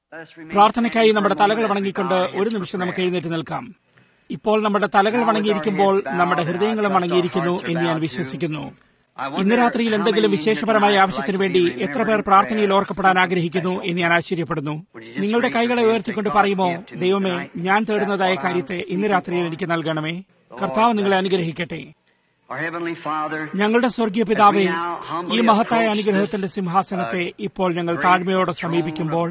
പ്രാർത്ഥനയ്ക്കായി നമ്മുടെ തലകൾ വണങ്ങിക്കൊണ്ട് ഒരു നിമിഷം നമുക്ക് എഴുന്നേറ്റ് നിൽക്കാം ഇപ്പോൾ നമ്മുടെ തലകൾ വണങ്ങിയിരിക്കുമ്പോൾ നമ്മുടെ ഹൃദയങ്ങളും വണങ്ങിയിരിക്കുന്നു എന്ന് ഞാൻ വിശ്വസിക്കുന്നു ഇന്ന് രാത്രിയിൽ എന്തെങ്കിലും വിശേഷപരമായ ആവശ്യത്തിനു വേണ്ടി എത്ര പേർ പ്രാർത്ഥനയിൽ ഓർക്കപ്പെടാൻ ആഗ്രഹിക്കുന്നു എന്ന് ഞാൻ ആശ്ചര്യപ്പെടുന്നു നിങ്ങളുടെ കൈകളെ ഉയർത്തിക്കൊണ്ട് പറയുമോ ദൈവമേ ഞാൻ തേടുന്നതായ കാര്യത്തെ ഇന്ന് രാത്രിയിൽ എനിക്ക് നൽകണമേ കർത്താവ് നിങ്ങളെ അനുഗ്രഹിക്കട്ടെ ഞങ്ങളുടെ സ്വർഗീയ പിതാവേ ഈ മഹത്തായ അനുഗ്രഹത്തിന്റെ സിംഹാസനത്തെ ഇപ്പോൾ ഞങ്ങൾ താഴ്മയോടെ സമീപിക്കുമ്പോൾ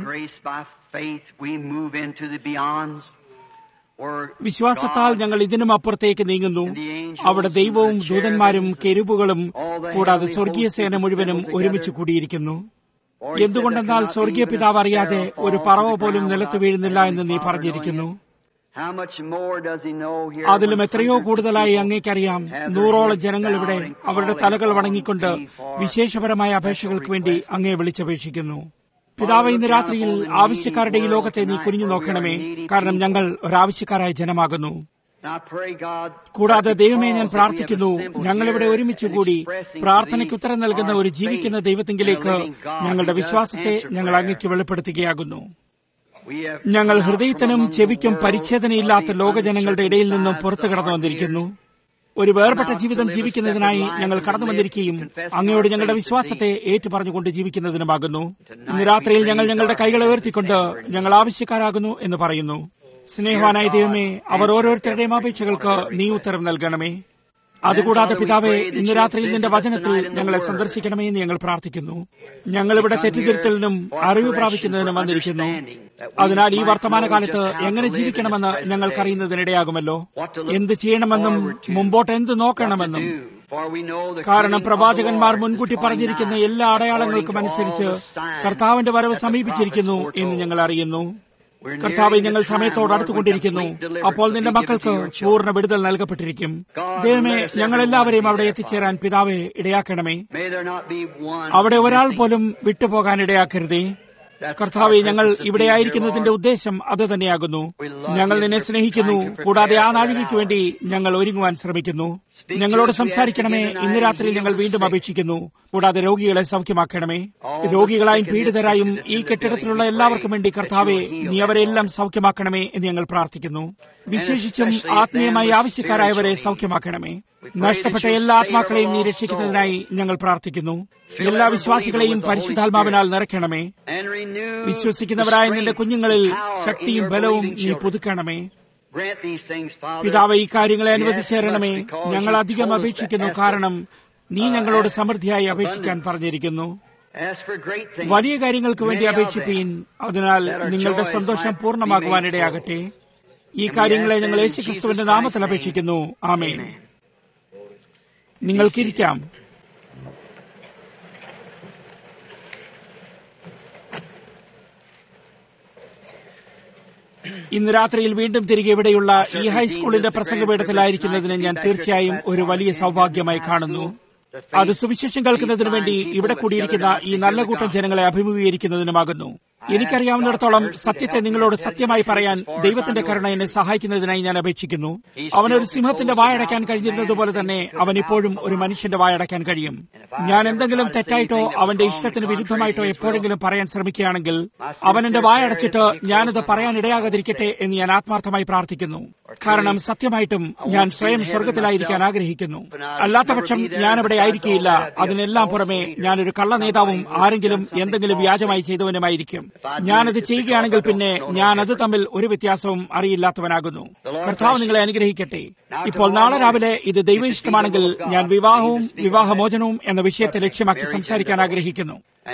വിശ്വാസത്താൽ ഞങ്ങൾ ഇതിനും അപ്പുറത്തേക്ക് നീങ്ങുന്നു അവിടെ ദൈവവും ദൂതന്മാരും കെരുബുകളും കൂടാതെ സ്വർഗീയ സേന മുഴുവനും ഒരുമിച്ച് കൂടിയിരിക്കുന്നു എന്തുകൊണ്ടെന്നാൽ സ്വർഗീയ പിതാവ് അറിയാതെ ഒരു പറവ പോലും നിലത്ത് വീഴുന്നില്ല എന്ന് നീ പറഞ്ഞിരിക്കുന്നു അതിലും എത്രയോ കൂടുതലായി അങ്ങേക്കറിയാം നൂറോളം ജനങ്ങൾ ഇവിടെ അവരുടെ തലകൾ വണങ്ങിക്കൊണ്ട് വിശേഷപരമായ അപേക്ഷകൾക്ക് വേണ്ടി അങ്ങേ വിളിച്ചപേക്ഷിക്കുന്നു പിതാവ് ഇന്ന് രാത്രിയിൽ ആവശ്യക്കാരുടെ ഈ ലോകത്തെ നീ കുനിഞ്ഞു നോക്കണമേ കാരണം ഞങ്ങൾ ഒരാവശ്യക്കാരായ ജനമാകുന്നു കൂടാതെ ദൈവമേ ഞാൻ പ്രാർത്ഥിക്കുന്നു ഞങ്ങളിവിടെ ഒരുമിച്ച് കൂടി പ്രാർത്ഥനയ്ക്ക് ഉത്തരം നൽകുന്ന ഒരു ജീവിക്കുന്ന ദൈവത്തിങ്കിലേക്ക് ഞങ്ങളുടെ വിശ്വാസത്തെ ഞങ്ങൾ അങ്ങയ്ക്ക് വെളിപ്പെടുത്തുകയാകുന്നു ഞങ്ങൾ ഹൃദയത്തിനും ചെവിക്കും പരിച്ഛേദനയില്ലാത്ത ലോകജനങ്ങളുടെ ഇടയിൽ നിന്നും പുറത്തു കടന്നു വന്നിരിക്കുന്നു ഒരു വേർപെട്ട ജീവിതം ജീവിക്കുന്നതിനായി ഞങ്ങൾ കടന്നു വന്നിരിക്കുകയും അങ്ങയോട് ഞങ്ങളുടെ വിശ്വാസത്തെ ഏറ്റുപറഞ്ഞുകൊണ്ട് ജീവിക്കുന്നതിനുമാകുന്നു ഇന്ന് രാത്രിയിൽ ഞങ്ങൾ ഞങ്ങളുടെ കൈകളെ ഉയർത്തിക്കൊണ്ട് ഞങ്ങൾ ആവശ്യക്കാരാകുന്നു എന്ന് പറയുന്നു സ്നേഹവാനായ ദൈവമേ അവർ ഓരോരുത്തരുടെയും അപേക്ഷകൾക്ക് നീ ഉത്തരം നൽകണമേ അതുകൂടാതെ പിതാവെ ഇന്ന് രാത്രിയിൽ നിന്റെ വചനത്തിൽ ഞങ്ങളെ സന്ദർശിക്കണമേ എന്ന് ഞങ്ങൾ പ്രാർത്ഥിക്കുന്നു ഞങ്ങളിവിടെ തെറ്റിദ്ധരുത്തലിനും അറിവ് പ്രാപിക്കുന്നതിനും വന്നിരിക്കുന്നു അതിനാൽ ഈ വർത്തമാനകാലത്ത് എങ്ങനെ ജീവിക്കണമെന്ന് ഞങ്ങൾക്കറിയുന്നതിനിടയാകുമല്ലോ എന്ത് ചെയ്യണമെന്നും മുമ്പോട്ട് എന്ത് നോക്കണമെന്നും കാരണം പ്രവാചകന്മാർ മുൻകൂട്ടി പറഞ്ഞിരിക്കുന്ന എല്ലാ അടയാളങ്ങൾക്കും അനുസരിച്ച് കർത്താവിന്റെ വരവ് സമീപിച്ചിരിക്കുന്നു എന്ന് ഞങ്ങൾ അറിയുന്നു കർത്താവ് ഞങ്ങൾ സമയത്തോട് അടുത്തുകൊണ്ടിരിക്കുന്നു അപ്പോൾ നിന്റെ മക്കൾക്ക് പൂർണ്ണ വിടുതൽ നൽകപ്പെട്ടിരിക്കും ദൈവമേ ഞങ്ങൾ എല്ലാവരെയും അവിടെ എത്തിച്ചേരാൻ പിതാവെ ഇടയാക്കണമേ അവിടെ ഒരാൾ പോലും വിട്ടുപോകാൻ ഇടയാക്കരുതേ കർത്താവെ ഞങ്ങൾ ഇവിടെ ആയിരിക്കുന്നതിന്റെ ഉദ്ദേശം അത് തന്നെയാകുന്നു ഞങ്ങൾ നിന്നെ സ്നേഹിക്കുന്നു കൂടാതെ ആ നാഴികയ്ക്ക് വേണ്ടി ഞങ്ങൾ ഒരുങ്ങുവാൻ ശ്രമിക്കുന്നു ഞങ്ങളോട് സംസാരിക്കണമേ ഇന്ന് രാത്രി ഞങ്ങൾ വീണ്ടും അപേക്ഷിക്കുന്നു കൂടാതെ രോഗികളെ സൗഖ്യമാക്കണമേ രോഗികളായും പീഡിതരായും ഈ കെട്ടിടത്തിലുള്ള എല്ലാവർക്കും വേണ്ടി കർത്താവെ നീ അവരെല്ലാം സൗഖ്യമാക്കണമേ എന്ന് ഞങ്ങൾ പ്രാർത്ഥിക്കുന്നു വിശേഷിച്ചും ആത്മീയമായി ആവശ്യക്കാരായവരെ സൗഖ്യമാക്കണമേ നഷ്ടപ്പെട്ട എല്ലാ ആത്മാക്കളെയും നീ രക്ഷിക്കുന്നതിനായി ഞങ്ങൾ പ്രാർത്ഥിക്കുന്നു എല്ലാ വിശ്വാസികളെയും പരിശുദ്ധാത്മാവിനാൽ നിറയ്ക്കണമേ വിശ്വസിക്കുന്നവരായ നിന്റെ കുഞ്ഞുങ്ങളിൽ ശക്തിയും ബലവും നീ പുതുക്കണമേ പിതാവ് ഈ കാര്യങ്ങളെ അനുവദിച്ചേരണമേ ഞങ്ങൾ അധികം അപേക്ഷിക്കുന്നു കാരണം നീ ഞങ്ങളോട് സമൃദ്ധിയായി അപേക്ഷിക്കാൻ പറഞ്ഞിരിക്കുന്നു വലിയ കാര്യങ്ങൾക്ക് വേണ്ടി അപേക്ഷിപ്പീൻ അതിനാൽ നിങ്ങളുടെ സന്തോഷം പൂർണ്ണമാകുവാനിടയാകട്ടെ ഈ കാര്യങ്ങളെ ഞങ്ങൾ യേശുക്രിസ്തുവിന്റെ നാമത്തിൽ അപേക്ഷിക്കുന്നു ആമേൻ നിങ്ങൾക്കിരിക്കാം ഇന്ന് രാത്രിയിൽ വീണ്ടും തിരികെ ഇവിടെയുള്ള ഈ ഹൈസ്കൂളിന്റെ പ്രസംഗപീഠത്തിലായിരിക്കുന്നതിന് ഞാൻ തീർച്ചയായും ഒരു വലിയ സൗഭാഗ്യമായി കാണുന്നു അത് സുവിശേഷം കേൾക്കുന്നതിനു വേണ്ടി ഇവിടെ കൂടിയിരിക്കുന്ന ഈ നല്ല കൂട്ടം ജനങ്ങളെ അഭിമുഖീകരിക്കുന്നതിനുമാകുന്നു എനിക്കറിയാവുന്നിടത്തോളം സത്യത്തെ നിങ്ങളോട് സത്യമായി പറയാൻ ദൈവത്തിന്റെ കരുണ എന്നെ സഹായിക്കുന്നതിനായി ഞാൻ അപേക്ഷിക്കുന്നു അവനൊരു സിംഹത്തിന്റെ വായടയ്ക്കാൻ കഴിഞ്ഞിരുന്നതുപോലെ തന്നെ അവൻ ഇപ്പോഴും ഒരു മനുഷ്യന്റെ വായടയ്ക്കാൻ കഴിയും ഞാൻ എന്തെങ്കിലും തെറ്റായിട്ടോ അവന്റെ ഇഷ്ടത്തിന് വിരുദ്ധമായിട്ടോ എപ്പോഴെങ്കിലും പറയാൻ ശ്രമിക്കുകയാണെങ്കിൽ അവൻ എന്റെ വായടച്ചിട്ട് ഞാനത് പറയാൻ ഇടയാകാതിരിക്കട്ടെ എന്ന് ഞാൻ ആത്മാർത്ഥമായി പ്രാർത്ഥിക്കുന്നു കാരണം സത്യമായിട്ടും ഞാൻ സ്വയം സ്വർഗത്തിലായിരിക്കാൻ ആഗ്രഹിക്കുന്നു അല്ലാത്തപക്ഷം ഞാനവിടെ ആയിരിക്കില്ല അതിനെല്ലാം പുറമെ ഞാനൊരു കള്ള നേതാവും ആരെങ്കിലും എന്തെങ്കിലും വ്യാജമായി ചെയ്തവനുമായിരിക്കും ഞാനത് ചെയ്യുകയാണെങ്കിൽ പിന്നെ ഞാൻ അത് തമ്മിൽ ഒരു വ്യത്യാസവും അറിയില്ലാത്തവനാകുന്നു കർത്താവ് നിങ്ങളെ അനുഗ്രഹിക്കട്ടെ ഇപ്പോൾ നാളെ രാവിലെ ഇത് ദൈവയിഷ്ടമാണെങ്കിൽ ഞാൻ വിവാഹവും വിവാഹമോചനവും എന്ന വിഷയത്തെ ലക്ഷ്യമാക്കി സംസാരിക്കാൻ ആഗ്രഹിക്കുന്നു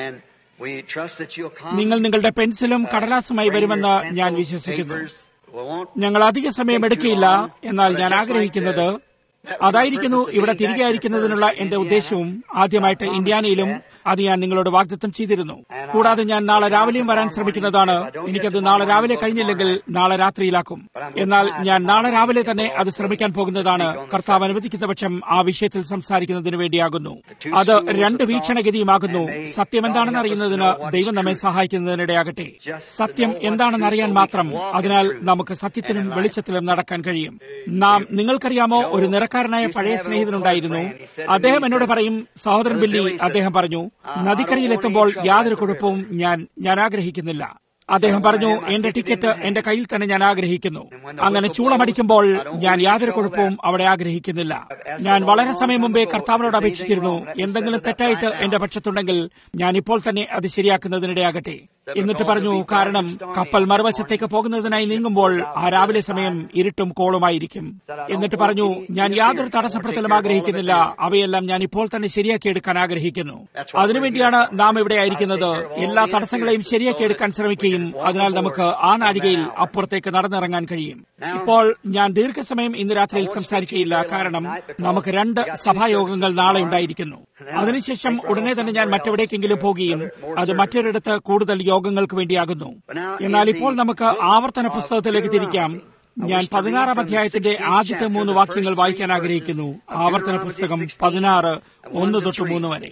നിങ്ങൾ നിങ്ങളുടെ പെൻസിലും കടലാസുമായി വരുമെന്ന് ഞാൻ വിശ്വസിക്കുന്നു ഞങ്ങൾ അധിക സമയം എടുക്കില്ല എന്നാൽ ഞാൻ ആഗ്രഹിക്കുന്നത് അതായിരിക്കുന്നു ഇവിടെ തിരികെ അയക്കുന്നതിനുള്ള എന്റെ ഉദ്ദേശവും ആദ്യമായിട്ട് ഇന്ത്യാനയിലും അത് ഞാൻ നിങ്ങളോട് വാഗ്ദത്തം ചെയ്തിരുന്നു കൂടാതെ ഞാൻ നാളെ രാവിലെയും വരാൻ ശ്രമിക്കുന്നതാണ് എനിക്കത് നാളെ രാവിലെ കഴിഞ്ഞില്ലെങ്കിൽ നാളെ രാത്രിയിലാക്കും എന്നാൽ ഞാൻ നാളെ രാവിലെ തന്നെ അത് ശ്രമിക്കാൻ പോകുന്നതാണ് കർത്താവ് അനുവദിക്കുന്ന പക്ഷം ആ വിഷയത്തിൽ സംസാരിക്കുന്നതിന് വേണ്ടിയാകുന്നു അത് രണ്ട് വീക്ഷണഗതിയുമാകുന്നു സത്യം എന്താണെന്ന് അറിയുന്നതിന് ദൈവം നമ്മെ സഹായിക്കുന്നതിനിടയാകട്ടെ സത്യം എന്താണെന്ന് അറിയാൻ മാത്രം അതിനാൽ നമുക്ക് സത്യത്തിലും വെളിച്ചത്തിലും നടക്കാൻ കഴിയും നാം നിങ്ങൾക്കറിയാമോ ഒരു നിറക്കാരനായ പഴയ സ്നേഹിതനുണ്ടായിരുന്നു അദ്ദേഹം എന്നോട് പറയും സഹോദരൻ ബില്ലി അദ്ദേഹം പറഞ്ഞു നദിക്കരയിലെത്തുമ്പോൾ യാതൊരു കുഴപ്പവും ഞാൻ ഞാൻ ആഗ്രഹിക്കുന്നില്ല അദ്ദേഹം പറഞ്ഞു എന്റെ ടിക്കറ്റ് എന്റെ കയ്യിൽ തന്നെ ഞാൻ ആഗ്രഹിക്കുന്നു അങ്ങനെ ചൂളമടിക്കുമ്പോൾ ഞാൻ യാതൊരു കുഴപ്പവും അവിടെ ആഗ്രഹിക്കുന്നില്ല ഞാൻ വളരെ സമയം മുമ്പേ കർത്താവിനോട് അപേക്ഷിച്ചിരുന്നു എന്തെങ്കിലും തെറ്റായിട്ട് എന്റെ പക്ഷത്തുണ്ടെങ്കിൽ ഞാൻ ഇപ്പോൾ തന്നെ അത് ശരിയാക്കുന്നതിനിടയാകട്ടെ എന്നിട്ട് പറഞ്ഞു കാരണം കപ്പൽ മറുവശത്തേക്ക് പോകുന്നതിനായി നീങ്ങുമ്പോൾ ആ രാവിലെ സമയം ഇരുട്ടും കോളുമായിരിക്കും എന്നിട്ട് പറഞ്ഞു ഞാൻ യാതൊരു തടസ്സപ്പെടുത്തലും ആഗ്രഹിക്കുന്നില്ല അവയെല്ലാം ഞാൻ ഇപ്പോൾ തന്നെ ശരിയാക്കിയെടുക്കാൻ ആഗ്രഹിക്കുന്നു അതിനുവേണ്ടിയാണ് നാം ഇവിടെ ആയിരിക്കുന്നത് എല്ലാ തടസ്സങ്ങളെയും ശരിയാക്കിയെടുക്കാൻ ശ്രമിക്കുകയും അതിനാൽ നമുക്ക് ആ നാഴികയിൽ അപ്പുറത്തേക്ക് നടന്നിറങ്ങാൻ കഴിയും ഇപ്പോൾ ഞാൻ ദീർഘസമയം ഇന്ന് രാത്രിയിൽ സംസാരിക്കുകയില്ല കാരണം നമുക്ക് രണ്ട് സഭായോഗങ്ങൾ നാളെ ഉണ്ടായിരിക്കുന്നു അതിനുശേഷം ഉടനെ തന്നെ ഞാൻ മറ്റെവിടേക്കെങ്കിലും പോകുകയും അത് മറ്റൊരിടത്ത് കൂടുതൽ യോഗങ്ങൾക്ക് വേണ്ടിയാകുന്നു എന്നാൽ ഇപ്പോൾ നമുക്ക് ആവർത്തന പുസ്തകത്തിലേക്ക് തിരിക്കാം ഞാൻ പതിനാറാം അധ്യായത്തിന്റെ ആദ്യത്തെ മൂന്ന് വാക്യങ്ങൾ വായിക്കാൻ ആഗ്രഹിക്കുന്നു ആവർത്തന പുസ്തകം പതിനാറ് ഒന്ന് തൊട്ട് മൂന്ന് വരെ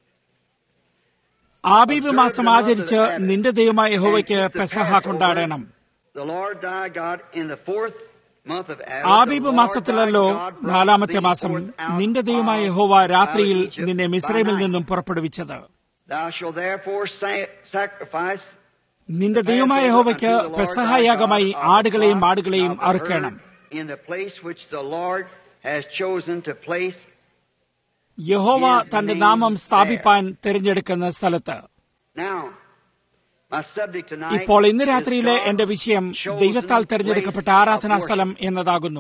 ആബീബ് മാസം ആചരിച്ച് നിന്റെ ദൈവമായ യഹോവയ്ക്ക് പെസഹ കൊണ്ടാടണം ആബീബ് മാസത്തിലല്ലോ നാലാമത്തെ മാസം നിന്റെ ദൈവമായ യഹോവ രാത്രിയിൽ നിന്നെ മിശ്രമിൽ നിന്നും പുറപ്പെടുവിച്ചത് നിന്റെ ദൈവമായ യഹോവയ്ക്ക് പെസഹായാഗമായി ആടുകളെയും ആടുകളെയും അറുക്കണം യഹോവ തന്റെ നാമം സ്ഥാപിപ്പാൻ തിരഞ്ഞെടുക്കുന്ന സ്ഥലത്ത് ഇപ്പോൾ ഇന്ന് രാത്രിയിലെ എന്റെ വിഷയം ദൈവത്താൽ തിരഞ്ഞെടുക്കപ്പെട്ട ആരാധനാ സ്ഥലം എന്നതാകുന്നു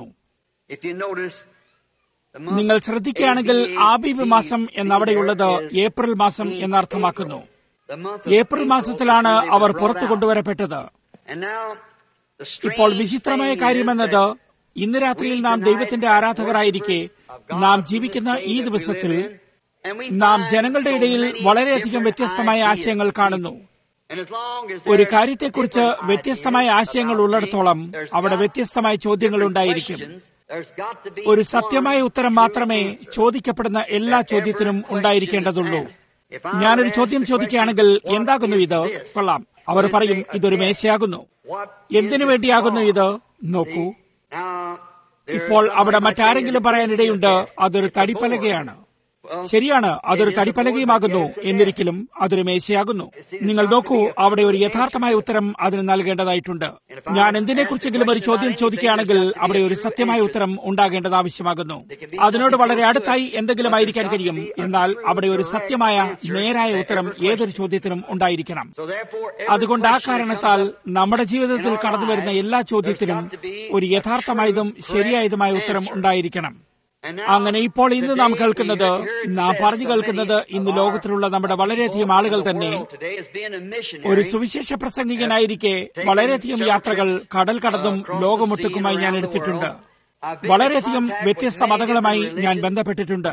നിങ്ങൾ ശ്രദ്ധിക്കുകയാണെങ്കിൽ ആബീബ് മാസം എന്നവിടെയുള്ളത് ഏപ്രിൽ മാസം എന്നർത്ഥമാക്കുന്നു ഏപ്രിൽ മാസത്തിലാണ് അവർ പുറത്തു കൊണ്ടുവരപ്പെട്ടത് ഇപ്പോൾ വിചിത്രമായ കാര്യമെന്നത് ഇന്ന് രാത്രിയിൽ നാം ദൈവത്തിന്റെ ആരാധകരായിരിക്കെ നാം ജീവിക്കുന്ന ഈ ദിവസത്തിൽ നാം ജനങ്ങളുടെ ഇടയിൽ വളരെയധികം വ്യത്യസ്തമായ ആശയങ്ങൾ കാണുന്നു ഒരു കാര്യത്തെക്കുറിച്ച് വ്യത്യസ്തമായ ആശയങ്ങൾ ഉള്ളിടത്തോളം അവിടെ വ്യത്യസ്തമായ ചോദ്യങ്ങൾ ഉണ്ടായിരിക്കും ഒരു സത്യമായ ഉത്തരം മാത്രമേ ചോദിക്കപ്പെടുന്ന എല്ലാ ചോദ്യത്തിനും ഉണ്ടായിരിക്കേണ്ടതുള്ളൂ ഞാനൊരു ചോദ്യം ചോദിക്കുകയാണെങ്കിൽ എന്താകുന്നു ഇത് കൊള്ളാം അവർ പറയും ഇതൊരു മേശയാകുന്നു എന്തിനു വേണ്ടിയാകുന്നു ഇത് നോക്കൂ ഇപ്പോൾ അവിടെ മറ്റാരെങ്കിലും പറയാനിടയുണ്ട് അതൊരു തടിപ്പലകയാണ് ശരിയാണ് അതൊരു തടിപ്പലകയുമാകുന്നു എന്നിരിക്കലും അതൊരു മേശയാകുന്നു നിങ്ങൾ നോക്കൂ അവിടെ ഒരു യഥാർത്ഥമായ ഉത്തരം അതിന് നൽകേണ്ടതായിട്ടുണ്ട് ഞാൻ എന്തിനെക്കുറിച്ചെങ്കിലും ഒരു ചോദ്യം ചോദിക്കുകയാണെങ്കിൽ അവിടെ ഒരു സത്യമായ ഉത്തരം ഉണ്ടാകേണ്ടത് ആവശ്യമാകുന്നു അതിനോട് വളരെ അടുത്തായി എന്തെങ്കിലും ആയിരിക്കാൻ കഴിയും എന്നാൽ അവിടെ ഒരു സത്യമായ നേരായ ഉത്തരം ഏതൊരു ചോദ്യത്തിനും ഉണ്ടായിരിക്കണം അതുകൊണ്ട് ആ കാരണത്താൽ നമ്മുടെ ജീവിതത്തിൽ കടന്നു വരുന്ന എല്ലാ ചോദ്യത്തിനും ഒരു യഥാർത്ഥമായതും ശരിയായതുമായ ഉത്തരം ഉണ്ടായിരിക്കണം അങ്ങനെ ഇപ്പോൾ ഇന്ന് നാം കേൾക്കുന്നത് നാം പറഞ്ഞു കേൾക്കുന്നത് ഇന്ന് ലോകത്തിലുള്ള നമ്മുടെ വളരെയധികം ആളുകൾ തന്നെ ഒരു സുവിശേഷ പ്രസംഗികനായിരിക്കെ വളരെയധികം യാത്രകൾ കടൽ കടന്നും ലോകമൊട്ടുക്കുമായി ഞാൻ എടുത്തിട്ടുണ്ട് വളരെയധികം വ്യത്യസ്ത മതങ്ങളുമായി ഞാൻ ബന്ധപ്പെട്ടിട്ടുണ്ട്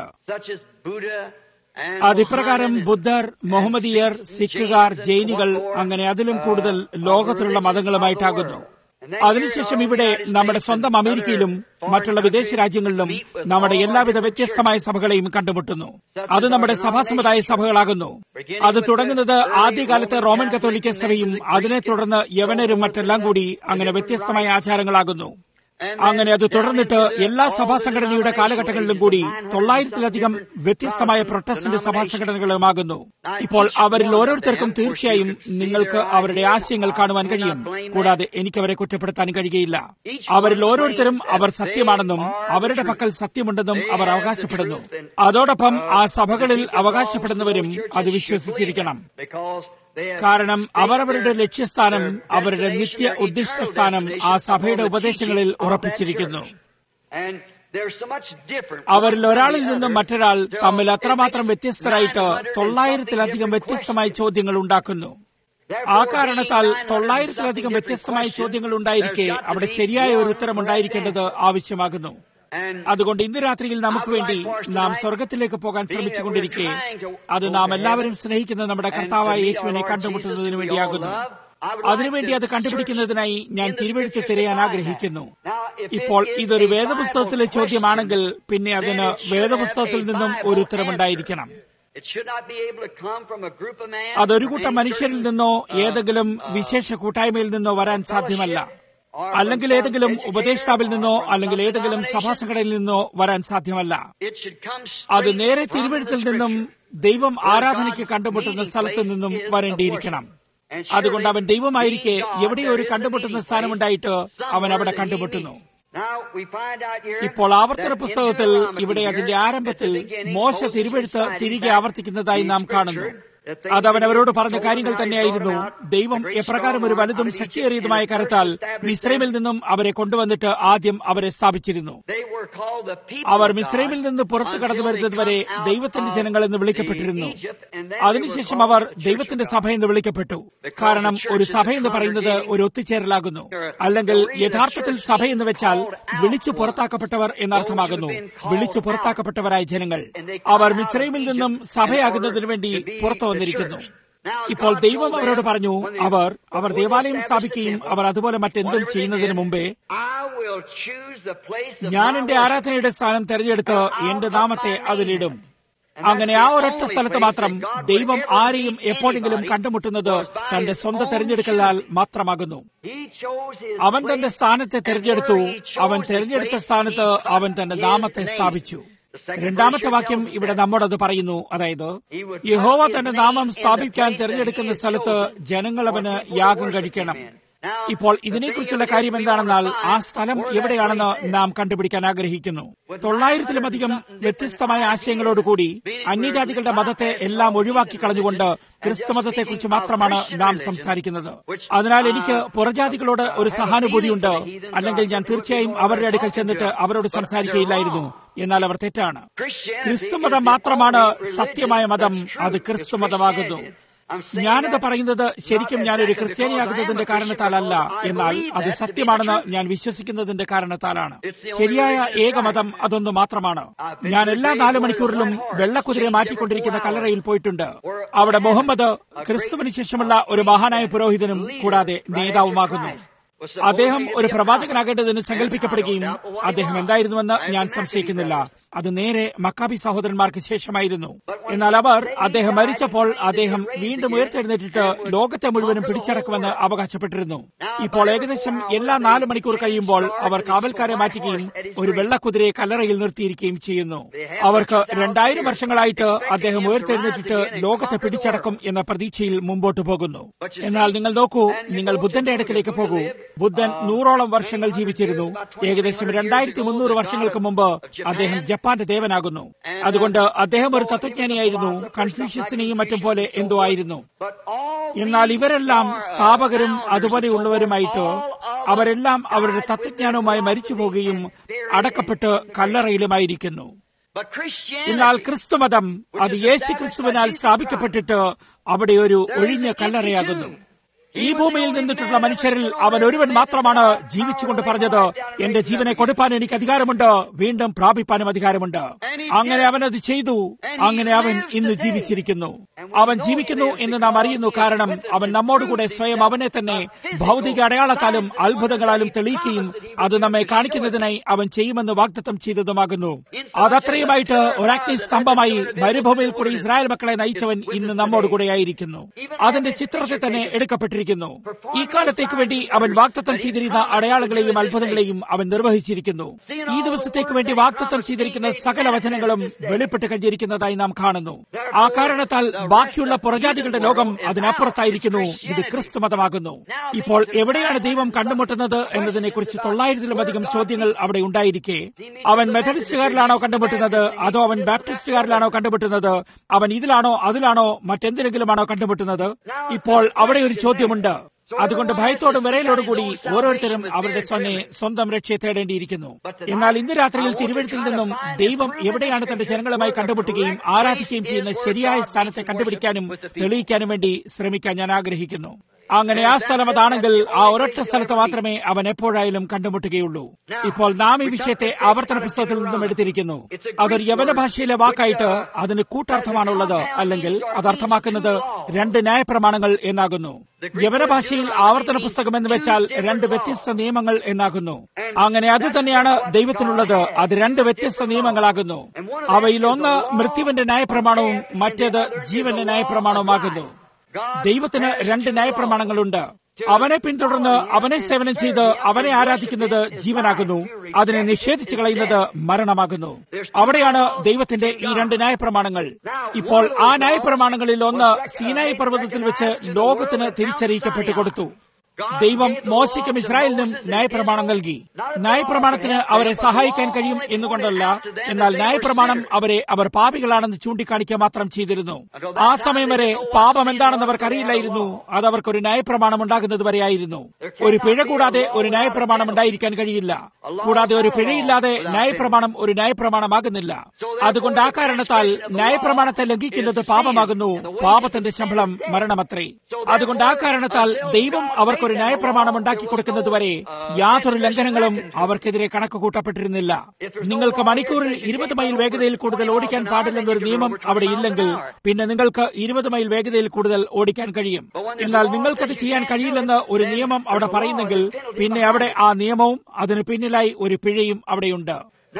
അതിപ്രകാരം ബുദ്ധർ മുഹമ്മദിയർ സിഖുകാർ ജൈനികൾ അങ്ങനെ അതിലും കൂടുതൽ ലോകത്തിലുള്ള മതങ്ങളുമായിട്ടാകുന്നു അതിനുശേഷം ഇവിടെ നമ്മുടെ സ്വന്തം അമേരിക്കയിലും മറ്റുള്ള വിദേശ രാജ്യങ്ങളിലും നമ്മുടെ എല്ലാവിധ വ്യത്യസ്തമായ സഭകളെയും കണ്ടുമുട്ടുന്നു അത് നമ്മുടെ സഭാസമുദായ സഭകളാകുന്നു അത് തുടങ്ങുന്നത് ആദ്യകാലത്ത് റോമൻ കത്തോലിക്ക സഭയും അതിനെ തുടർന്ന് യവനരും മറ്റെല്ലാം കൂടി അങ്ങനെ വ്യത്യസ്തമായ ആചാരങ്ങളാകുന്നു അങ്ങനെ അത് തുടർന്നിട്ട് എല്ലാ സഭാ സംഘടനയുടെ കാലഘട്ടങ്ങളിലും കൂടി തൊള്ളായിരത്തിലധികം വ്യത്യസ്തമായ പ്രൊട്ടസ്റ്റന്റ് സഭാ സംഘടനകളുമാകുന്നു ഇപ്പോൾ അവരിൽ ഓരോരുത്തർക്കും തീർച്ചയായും നിങ്ങൾക്ക് അവരുടെ ആശയങ്ങൾ കാണുവാൻ കഴിയും കൂടാതെ എനിക്ക് അവരെ കുറ്റപ്പെടുത്താൻ കഴിയുകയില്ല അവരിൽ ഓരോരുത്തരും അവർ സത്യമാണെന്നും അവരുടെ പക്കൽ സത്യമുണ്ടെന്നും അവർ അവകാശപ്പെടുന്നു അതോടൊപ്പം ആ സഭകളിൽ അവകാശപ്പെടുന്നവരും അത് വിശ്വസിച്ചിരിക്കണം കാരണം അവരവരുടെ ലക്ഷ്യസ്ഥാനം അവരുടെ നിത്യ ഉദ്ദിഷ്ട സ്ഥാനം ആ സഭയുടെ ഉപദേശങ്ങളിൽ ഉറപ്പിച്ചിരിക്കുന്നു അവരിൽ ഒരാളിൽ നിന്നും മറ്റൊരാൾ തമ്മിൽ അത്രമാത്രം വ്യത്യസ്തരായിട്ട് തൊള്ളായിരത്തിലധികം വ്യത്യസ്തമായ ചോദ്യങ്ങൾ ഉണ്ടാക്കുന്നു ആ കാരണത്താൽ തൊള്ളായിരത്തിലധികം വ്യത്യസ്തമായ ചോദ്യങ്ങൾ ഉണ്ടായിരിക്കെ അവിടെ ശരിയായ ഒരു ഉത്തരം ഉണ്ടായിരിക്കേണ്ടത് ആവശ്യമാകുന്നു അതുകൊണ്ട് ഇന്ന് രാത്രിയിൽ നമുക്ക് വേണ്ടി നാം സ്വർഗത്തിലേക്ക് പോകാൻ ശ്രമിച്ചുകൊണ്ടിരിക്കെ അത് നാം എല്ലാവരും സ്നേഹിക്കുന്ന നമ്മുടെ കർത്താവായ യേശുവിനെ കണ്ടുമുട്ടുന്നതിന് വേണ്ടിയാകുന്നു അതിനുവേണ്ടി അത് കണ്ടുപിടിക്കുന്നതിനായി ഞാൻ തിരുവഴുത്ത് തിരയാൻ ആഗ്രഹിക്കുന്നു ഇപ്പോൾ ഇതൊരു വേദപുസ്തകത്തിലെ ചോദ്യമാണെങ്കിൽ പിന്നെ അതിന് വേദപുസ്തകത്തിൽ നിന്നും ഒരു ഉത്തരമുണ്ടായിരിക്കണം അതൊരു കൂട്ടം മനുഷ്യരിൽ നിന്നോ ഏതെങ്കിലും വിശേഷ കൂട്ടായ്മയിൽ നിന്നോ വരാൻ സാധ്യമല്ല അല്ലെങ്കിൽ ഏതെങ്കിലും ഉപദേഷ്ടാവിൽ നിന്നോ അല്ലെങ്കിൽ ഏതെങ്കിലും സഭാസംഘടനയിൽ നിന്നോ വരാൻ സാധ്യമല്ല അത് നേരെ തിരുവഴുത്തിൽ നിന്നും ദൈവം ആരാധനയ്ക്ക് കണ്ടുമുട്ടുന്ന സ്ഥലത്തു നിന്നും വരേണ്ടിയിരിക്കണം അതുകൊണ്ട് അവൻ ദൈവമായിരിക്കെ എവിടെയോ ഒരു കണ്ടുമുട്ടുന്ന സ്ഥാനമുണ്ടായിട്ട് അവൻ അവിടെ കണ്ടുമുട്ടുന്നു ഇപ്പോൾ ആവർത്തന പുസ്തകത്തിൽ ഇവിടെ അതിന്റെ ആരംഭത്തിൽ മോശ തിരുവെഴുത്ത് തിരികെ ആവർത്തിക്കുന്നതായി നാം കാണുന്നു അത് അവൻ അവരോട് പറഞ്ഞ കാര്യങ്ങൾ തന്നെയായിരുന്നു ദൈവം എപ്രകാരം ഒരു വലുതും ശക്തിയേറിയതുമായ കരത്താൽ മിശ്രൈമിൽ നിന്നും അവരെ കൊണ്ടുവന്നിട്ട് ആദ്യം അവരെ സ്ഥാപിച്ചിരുന്നു അവർ മിശ്രൈമിൽ നിന്ന് പുറത്തു കടന്നു വരുന്നത് വരെ ദൈവത്തിന്റെ ജനങ്ങൾ എന്ന് വിളിക്കപ്പെട്ടിരുന്നു അതിനുശേഷം അവർ ദൈവത്തിന്റെ സഭ എന്ന് വിളിക്കപ്പെട്ടു കാരണം ഒരു സഭ എന്ന് പറയുന്നത് ഒരു ഒത്തുചേരലാകുന്നു അല്ലെങ്കിൽ യഥാർത്ഥത്തിൽ സഭ എന്ന് വെച്ചാൽ വിളിച്ചു പുറത്താക്കപ്പെട്ടവർ എന്നർത്ഥമാകുന്നു വിളിച്ചു പുറത്താക്കപ്പെട്ടവരായ ജനങ്ങൾ അവർ മിശ്രൈമിൽ നിന്നും സഭയാകുന്നതിനു വേണ്ടി പുറത്തു വന്നിരിക്കുന്നു ഇപ്പോൾ ദൈവം അവരോട് പറഞ്ഞു അവർ അവർ ദേവാലയം സ്ഥാപിക്കുകയും അവർ അതുപോലെ മറ്റെന്തും ചെയ്യുന്നതിന് മുമ്പേ ഞാൻ എന്റെ ആരാധനയുടെ സ്ഥാനം തെരഞ്ഞെടുത്ത് എന്റെ നാമത്തെ അതിലിടും അങ്ങനെ ആ ഒരൊറ്റ സ്ഥലത്ത് മാത്രം ദൈവം ആരെയും എപ്പോഴെങ്കിലും കണ്ടുമുട്ടുന്നത് തന്റെ സ്വന്തം തെരഞ്ഞെടുക്കലാൽ മാത്രമാകുന്നു അവൻ തന്റെ സ്ഥാനത്തെ തെരഞ്ഞെടുത്തു അവൻ തെരഞ്ഞെടുത്ത സ്ഥാനത്ത് അവൻ തന്റെ നാമത്തെ സ്ഥാപിച്ചു രണ്ടാമത്തെ വാക്യം ഇവിടെ നമ്മോടത് പറയുന്നു അതായത് യഹോവ തന്റെ നാമം സ്ഥാപിക്കാൻ തിരഞ്ഞെടുക്കുന്ന സ്ഥലത്ത് ജനങ്ങൾ അവന് യാഗം കഴിക്കണം ഇപ്പോൾ ഇതിനെക്കുറിച്ചുള്ള കാര്യം എന്താണെന്നാൽ ആ സ്ഥലം എവിടെയാണെന്ന് നാം കണ്ടുപിടിക്കാൻ ആഗ്രഹിക്കുന്നു തൊള്ളായിരത്തിലുമധികം വ്യത്യസ്തമായ ആശയങ്ങളോടുകൂടി അന്യജാതികളുടെ മതത്തെ എല്ലാം ഒഴിവാക്കി കളഞ്ഞുകൊണ്ട് ക്രിസ്തുമതത്തെക്കുറിച്ച് മാത്രമാണ് നാം സംസാരിക്കുന്നത് അതിനാൽ എനിക്ക് പുറജാതികളോട് ഒരു സഹാനുഭൂതിയുണ്ട് അല്ലെങ്കിൽ ഞാൻ തീർച്ചയായും അവരുടെ അടുക്കൽ ചെന്നിട്ട് അവരോട് സംസാരിക്കുകയില്ലായിരുന്നു എന്നാൽ അവർ തെറ്റാണ് ക്രിസ്തുമതം മാത്രമാണ് സത്യമായ മതം അത് ക്രിസ്തുമതമാകുന്നു ഞാനത് പറയുന്നത് ശരിക്കും ഞാനൊരു ക്രിസ്ത്യാനിയാകുന്നതിന്റെ കാരണത്താലല്ല എന്നാൽ അത് സത്യമാണെന്ന് ഞാൻ വിശ്വസിക്കുന്നതിന്റെ കാരണത്താലാണ് ശരിയായ ഏകമതം അതൊന്നു മാത്രമാണ് ഞാൻ എല്ലാ നാലു മണിക്കൂറിലും വെള്ളക്കുതിരെ മാറ്റിക്കൊണ്ടിരിക്കുന്ന കല്ലറയിൽ പോയിട്ടുണ്ട് അവിടെ മുഹമ്മദ് ക്രിസ്തുവിന് ശേഷമുള്ള ഒരു മഹാനായ പുരോഹിതനും കൂടാതെ നേതാവുമാകുന്നു അദ്ദേഹം ഒരു പ്രവാചകനാകേണ്ടതിന് സങ്കല്പിക്കപ്പെടുകയും അദ്ദേഹം എന്തായിരുന്നുവെന്ന് ഞാൻ സംശയിക്കുന്നില്ല അത് നേരെ മക്കാബി സഹോദരന്മാർക്ക് ശേഷമായിരുന്നു എന്നാൽ അവർ അദ്ദേഹം മരിച്ചപ്പോൾ അദ്ദേഹം വീണ്ടും ഉയർത്തെഴുന്നേറ്റിട്ട് ലോകത്തെ മുഴുവനും പിടിച്ചടക്കുമെന്ന് അവകാശപ്പെട്ടിരുന്നു ഇപ്പോൾ ഏകദേശം എല്ലാ നാല് മണിക്കൂർ കഴിയുമ്പോൾ അവർ കാവൽക്കാരെ മാറ്റുകയും ഒരു വെള്ളക്കുതിരയെ കല്ലറയിൽ നിർത്തിയിരിക്കുകയും ചെയ്യുന്നു അവർക്ക് രണ്ടായിരം വർഷങ്ങളായിട്ട് അദ്ദേഹം ഉയർത്തെഴുന്നേറ്റിട്ട് ലോകത്തെ പിടിച്ചടക്കും എന്ന പ്രതീക്ഷയിൽ മുമ്പോട്ട് പോകുന്നു എന്നാൽ നിങ്ങൾ നോക്കൂ നിങ്ങൾ ബുദ്ധന്റെ അടുക്കിലേക്ക് പോകൂ ബുദ്ധൻ നൂറോളം വർഷങ്ങൾ ജീവിച്ചിരുന്നു ഏകദേശം രണ്ടായിരത്തി മുന്നൂറ് വർഷങ്ങൾക്ക് മുമ്പ് അദ്ദേഹം ജപ്പാന്റെ ദേവനാകുന്നു അതുകൊണ്ട് അദ്ദേഹം ഒരു തത്വജ്ഞാനിയായിരുന്നു കൺഫ്യൂഷ്യസിനെയും മറ്റും പോലെ എന്തോ ആയിരുന്നു എന്നാൽ ഇവരെല്ലാം സ്ഥാപകരും അതുപോലെയുള്ളവരുമായിട്ട് അവരെല്ലാം അവരുടെ തത്വജ്ഞാനവുമായി മരിച്ചു പോകുകയും അടക്കപ്പെട്ട് കല്ലറയിലുമായിരിക്കുന്നു എന്നാൽ ക്രിസ്തുമതം അത് യേശു ക്രിസ്തുവിനാൽ സ്ഥാപിക്കപ്പെട്ടിട്ട് അവിടെ ഒരു ഒഴിഞ്ഞ കല്ലറയാകുന്നു ഈ ഭൂമിയിൽ നിന്നിട്ടുള്ള മനുഷ്യരിൽ അവൻ ഒരുവൻ മാത്രമാണ് ജീവിച്ചുകൊണ്ട് പറഞ്ഞത് എന്റെ ജീവനെ കൊടുപ്പാൻ എനിക്ക് അധികാരമുണ്ട് വീണ്ടും പ്രാപിപ്പാനും അധികാരമുണ്ട് അങ്ങനെ അവൻ അത് ചെയ്തു അങ്ങനെ അവൻ ഇന്ന് ജീവിച്ചിരിക്കുന്നു അവൻ ജീവിക്കുന്നു എന്ന് നാം അറിയുന്നു കാരണം അവൻ നമ്മോടുകൂടെ സ്വയം അവനെ തന്നെ ഭൗതിക അടയാളത്താലും അത്ഭുതങ്ങളാലും തെളിയിക്കുകയും അത് നമ്മെ കാണിക്കുന്നതിനായി അവൻ ചെയ്യുമെന്ന് വാഗ്ദത്തം ചെയ്തതുമാകുന്നു അതത്രയുമായിട്ട് ഒരാഗ്നി സ്തംഭമായി മരുഭൂമിയിൽ കൂടി ഇസ്രായേൽ മക്കളെ നയിച്ചവൻ ഇന്ന് നമ്മോടുകൂടെ ആയിരിക്കുന്നു അതിന്റെ ചിത്രത്തെ തന്നെ എടുക്കപ്പെട്ടിരിക്കുന്നു ഈ കാലത്തേക്ക് വേണ്ടി അവൻ വാക്തത്വം ചെയ്തിരുന്ന അടയാളങ്ങളെയും അത്ഭുതങ്ങളെയും അവൻ നിർവഹിച്ചിരിക്കുന്നു ഈ ദിവസത്തേക്ക് വേണ്ടി വാക്തത്വം ചെയ്തിരിക്കുന്ന സകല വചനങ്ങളും വെളിപ്പെട്ട് കഴിഞ്ഞിരിക്കുന്നതായി നാം കാണുന്നു ആ കാരണത്താൽ ബാക്കിയുള്ള പുറജാതികളുടെ ലോകം അതിനപ്പുറത്തായിരിക്കുന്നു ഇത് ക്രിസ്തു മതമാകുന്നു ഇപ്പോൾ എവിടെയാണ് ദൈവം കണ്ടുമുട്ടുന്നത് എന്നതിനെ കുറിച്ച് തൊള്ളായിരത്തിലധികം ചോദ്യങ്ങൾ അവിടെ ഉണ്ടായിരിക്കെ അവൻ മെത്തഡിസ്റ്റുകാരിലാണോ കണ്ടുമുട്ടുന്നത് അതോ അവൻ ബാപ്റ്റിസ്റ്റുകാരിലാണോ കണ്ടുമുട്ടുന്നത് അവൻ ഇതിലാണോ അതിലാണോ മറ്റെന്തിലെങ്കിലുമാണോ കണ്ടുമുട്ടുന്നത് ഇപ്പോൾ അവിടെ ഒരു ചോദ്യമുണ്ട് അതുകൊണ്ട് ഭയത്തോടും വിറയലോടും കൂടി ഓരോരുത്തരും അവരുടെ സ്വന്നെ സ്വന്തം രക്ഷയെ തേടേണ്ടിയിരിക്കുന്നു എന്നാൽ ഇന്ന് രാത്രിയിൽ തിരുവഴുത്തിൽ നിന്നും ദൈവം എവിടെയാണ് തന്റെ ജനങ്ങളുമായി കണ്ടുമുട്ടുകയും ആരാധിക്കുകയും ചെയ്യുന്ന ശരിയായ സ്ഥാനത്തെ കണ്ടുപിടിക്കാനും തെളിയിക്കാനും വേണ്ടി ശ്രമിക്കാൻ ഞാൻ ആഗ്രഹിക്കുന്നു അങ്ങനെ ആ സ്ഥലം അതാണെങ്കിൽ ആ ഒരൊറ്റ സ്ഥലത്ത് മാത്രമേ അവൻ എപ്പോഴായാലും കണ്ടുമുട്ടുകയുള്ളൂ ഇപ്പോൾ നാം ഈ വിഷയത്തെ ആവർത്തന പുസ്തകത്തിൽ നിന്നും എടുത്തിരിക്കുന്നു അതൊരു യവന ഭാഷയിലെ വാക്കായിട്ട് അതിന് കൂട്ടർത്ഥമാണുള്ളത് അല്ലെങ്കിൽ അത് അർത്ഥമാക്കുന്നത് രണ്ട് ന്യായപ്രമാണങ്ങൾ എന്നാകുന്നു യവന ഭാഷയിൽ ആവർത്തന പുസ്തകം എന്ന് വെച്ചാൽ രണ്ട് വ്യത്യസ്ത നിയമങ്ങൾ എന്നാകുന്നു അങ്ങനെ അത് തന്നെയാണ് ദൈവത്തിനുള്ളത് അത് രണ്ട് വ്യത്യസ്ത നിയമങ്ങളാകുന്നു അവയിൽ ഒന്ന് മൃത്യുവിന്റെ ന്യായപ്രമാണവും മറ്റേത് ജീവന്റെ ന്യായപ്രമാണവുമാകുന്നു ദൈവത്തിന് രണ്ട് ന്യായപ്രമാണങ്ങളുണ്ട് അവനെ പിന്തുടർന്ന് അവനെ സേവനം ചെയ്ത് അവനെ ആരാധിക്കുന്നത് ജീവനാകുന്നു അതിനെ നിഷേധിച്ചു കളയുന്നത് മരണമാകുന്നു അവിടെയാണ് ദൈവത്തിന്റെ ഈ രണ്ട് ന്യായപ്രമാണങ്ങൾ ഇപ്പോൾ ആ ന്യായപ്രമാണങ്ങളിൽ ഒന്ന് സീനായി പർവ്വതത്തിൽ വെച്ച് ലോകത്തിന് തിരിച്ചറിയിക്കപ്പെട്ടു കൊടുത്തു ദൈവം മോശയ്ക്കും ഇസ്രായേലിനും ന്യായപ്രമാണം നൽകി ന്യായപ്രമാണത്തിന് അവരെ സഹായിക്കാൻ കഴിയും എന്നുകൊണ്ടല്ല എന്നാൽ ന്യായപ്രമാണം അവരെ അവർ പാപികളാണെന്ന് ചൂണ്ടിക്കാണിക്കുക മാത്രം ചെയ്തിരുന്നു ആ സമയം വരെ പാപം എന്താണെന്ന് അവർക്ക് അറിയില്ലായിരുന്നു അത് അവർക്കൊരു ന്യായപ്രമാണം ഉണ്ടാകുന്നത് വരെയായിരുന്നു ഒരു പിഴ കൂടാതെ ഒരു ന്യായപ്രമാണം ഉണ്ടായിരിക്കാൻ കഴിയില്ല കൂടാതെ ഒരു പിഴയില്ലാതെ ന്യായപ്രമാണം ഒരു ന്യായപ്രമാണമാകുന്നില്ല അതുകൊണ്ട് ആ കാരണത്താൽ ന്യായപ്രമാണത്തെ ലംഘിക്കുന്നത് പാപമാകുന്നു പാപത്തിന്റെ ശമ്പളം മരണമത്രേ അതുകൊണ്ട് ആ കാരണത്താൽ ദൈവം അവർക്കൊരു ന്യായപ്രമാണം ഉണ്ടാക്കി കൊടുക്കുന്നതുവരെ യാതൊരു ലംഘനങ്ങളും അവർക്കെതിരെ കണക്ക് കൂട്ടപ്പെട്ടിരുന്നില്ല നിങ്ങൾക്ക് മണിക്കൂറിൽ ഇരുപത് മൈൽ വേഗതയിൽ കൂടുതൽ ഓടിക്കാൻ പാടില്ലെന്നൊരു നിയമം അവിടെ ഇല്ലെങ്കിൽ പിന്നെ നിങ്ങൾക്ക് ഇരുപത് മൈൽ വേഗതയിൽ കൂടുതൽ ഓടിക്കാൻ കഴിയും എന്നാൽ നിങ്ങൾക്കത് ചെയ്യാൻ കഴിയില്ലെന്ന് ഒരു നിയമം അവിടെ പറയുന്നെങ്കിൽ പിന്നെ അവിടെ ആ നിയമവും അതിന് പിന്നിലായി ഒരു പിഴയും അവിടെയുണ്ട്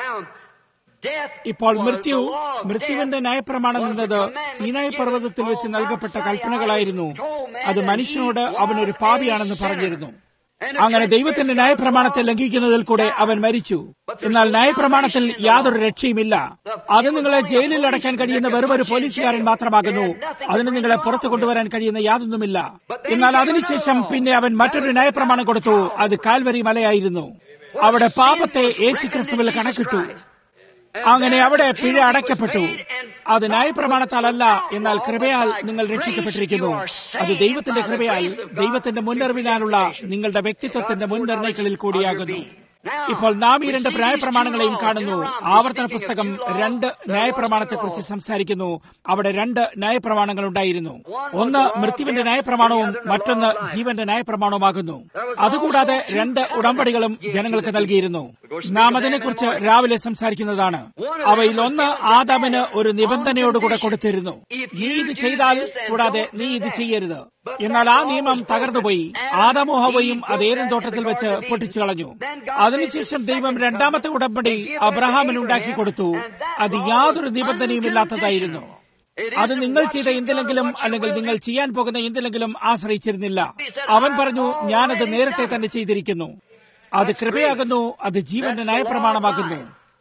ഇപ്പോൾ മൃത്യു മൃത്യുവിന്റെ ന്യായപ്രമാണം എന്നത് സീനായ് പർവ്വതത്തിൽ വെച്ച് നൽകപ്പെട്ട കൽപ്പനകളായിരുന്നു അത് മനുഷ്യനോട് അവനൊരു പാപിയാണെന്ന് പറഞ്ഞിരുന്നു അങ്ങനെ ദൈവത്തിന്റെ ന്യായപ്രമാണത്തെ ലംഘിക്കുന്നതിൽ കൂടെ അവൻ മരിച്ചു എന്നാൽ ന്യായപ്രമാണത്തിൽ യാതൊരു രക്ഷയുമില്ല അത് നിങ്ങളെ ജയിലിൽ അടയ്ക്കാൻ കഴിയുന്ന വെറും ഒരു പോലീസുകാരൻ മാത്രമാകുന്നു അതിന് നിങ്ങളെ പുറത്തു കൊണ്ടുവരാൻ കഴിയുന്ന യാതൊന്നുമില്ല എന്നാൽ അതിനുശേഷം പിന്നെ അവൻ മറ്റൊരു ന്യായപ്രമാണം കൊടുത്തു അത് കാൽവരി മലയായിരുന്നു അവിടെ പാപത്തെ യേശുക്രിസ്തുവിൽ കണക്കിട്ടു അങ്ങനെ അവിടെ പിഴ അടയ്ക്കപ്പെട്ടു അത് ന്യായപ്രമാണത്താലല്ല എന്നാൽ കൃപയാൽ നിങ്ങൾ രക്ഷിക്കപ്പെട്ടിരിക്കുന്നു അത് ദൈവത്തിന്റെ കൃപയാൽ ദൈവത്തിന്റെ മുന്നറിവിനാലുള്ള നിങ്ങളുടെ വ്യക്തിത്വത്തിന്റെ മുൻനിർണയങ്ങളിൽ കൂടിയാകുന്നു ഇപ്പോൾ നാം ഈ രണ്ട് ന്യായപ്രമാണങ്ങളെയും കാണുന്നു ആവർത്തന പുസ്തകം രണ്ട് ന്യായപ്രമാണത്തെക്കുറിച്ച് സംസാരിക്കുന്നു അവിടെ രണ്ട് ന്യായപ്രമാണങ്ങൾ ഉണ്ടായിരുന്നു ഒന്ന് മൃത്യുവിന്റെ ന്യായപ്രമാണവും മറ്റൊന്ന് ജീവന്റെ ന്യായപ്രമാണവുമാകുന്നു അതുകൂടാതെ രണ്ട് ഉടമ്പടികളും ജനങ്ങൾക്ക് നൽകിയിരുന്നു നാം അതിനെക്കുറിച്ച് രാവിലെ സംസാരിക്കുന്നതാണ് അവയിൽ ഒന്ന് ആദാമിന് ഒരു നിബന്ധനയോടുകൂടെ കൊടുത്തിരുന്നു നീ ഇത് ചെയ്താൽ കൂടാതെ നീ ഇത് ചെയ്യരുത് എന്നാൽ ആ നിയമം തകർന്നുപോയി ആദമോഹവയും അത് ഏരൻ തോട്ടത്തിൽ വെച്ച് പൊട്ടിച്ചു കളഞ്ഞു അതിനുശേഷം ദൈവം രണ്ടാമത്തെ ഉടമ്പടി അബ്രഹാമിന് ഉണ്ടാക്കി കൊടുത്തു അത് യാതൊരു നിബന്ധനയും ഇല്ലാത്തതായിരുന്നു അത് നിങ്ങൾ ചെയ്ത എന്തിലെങ്കിലും അല്ലെങ്കിൽ നിങ്ങൾ ചെയ്യാൻ പോകുന്ന എന്തിലെങ്കിലും ആശ്രയിച്ചിരുന്നില്ല അവൻ പറഞ്ഞു ഞാനത് നേരത്തെ തന്നെ ചെയ്തിരിക്കുന്നു അത് കൃപയാകുന്നു അത് ജീവന്റെ നയപ്രമാണമാകുന്നു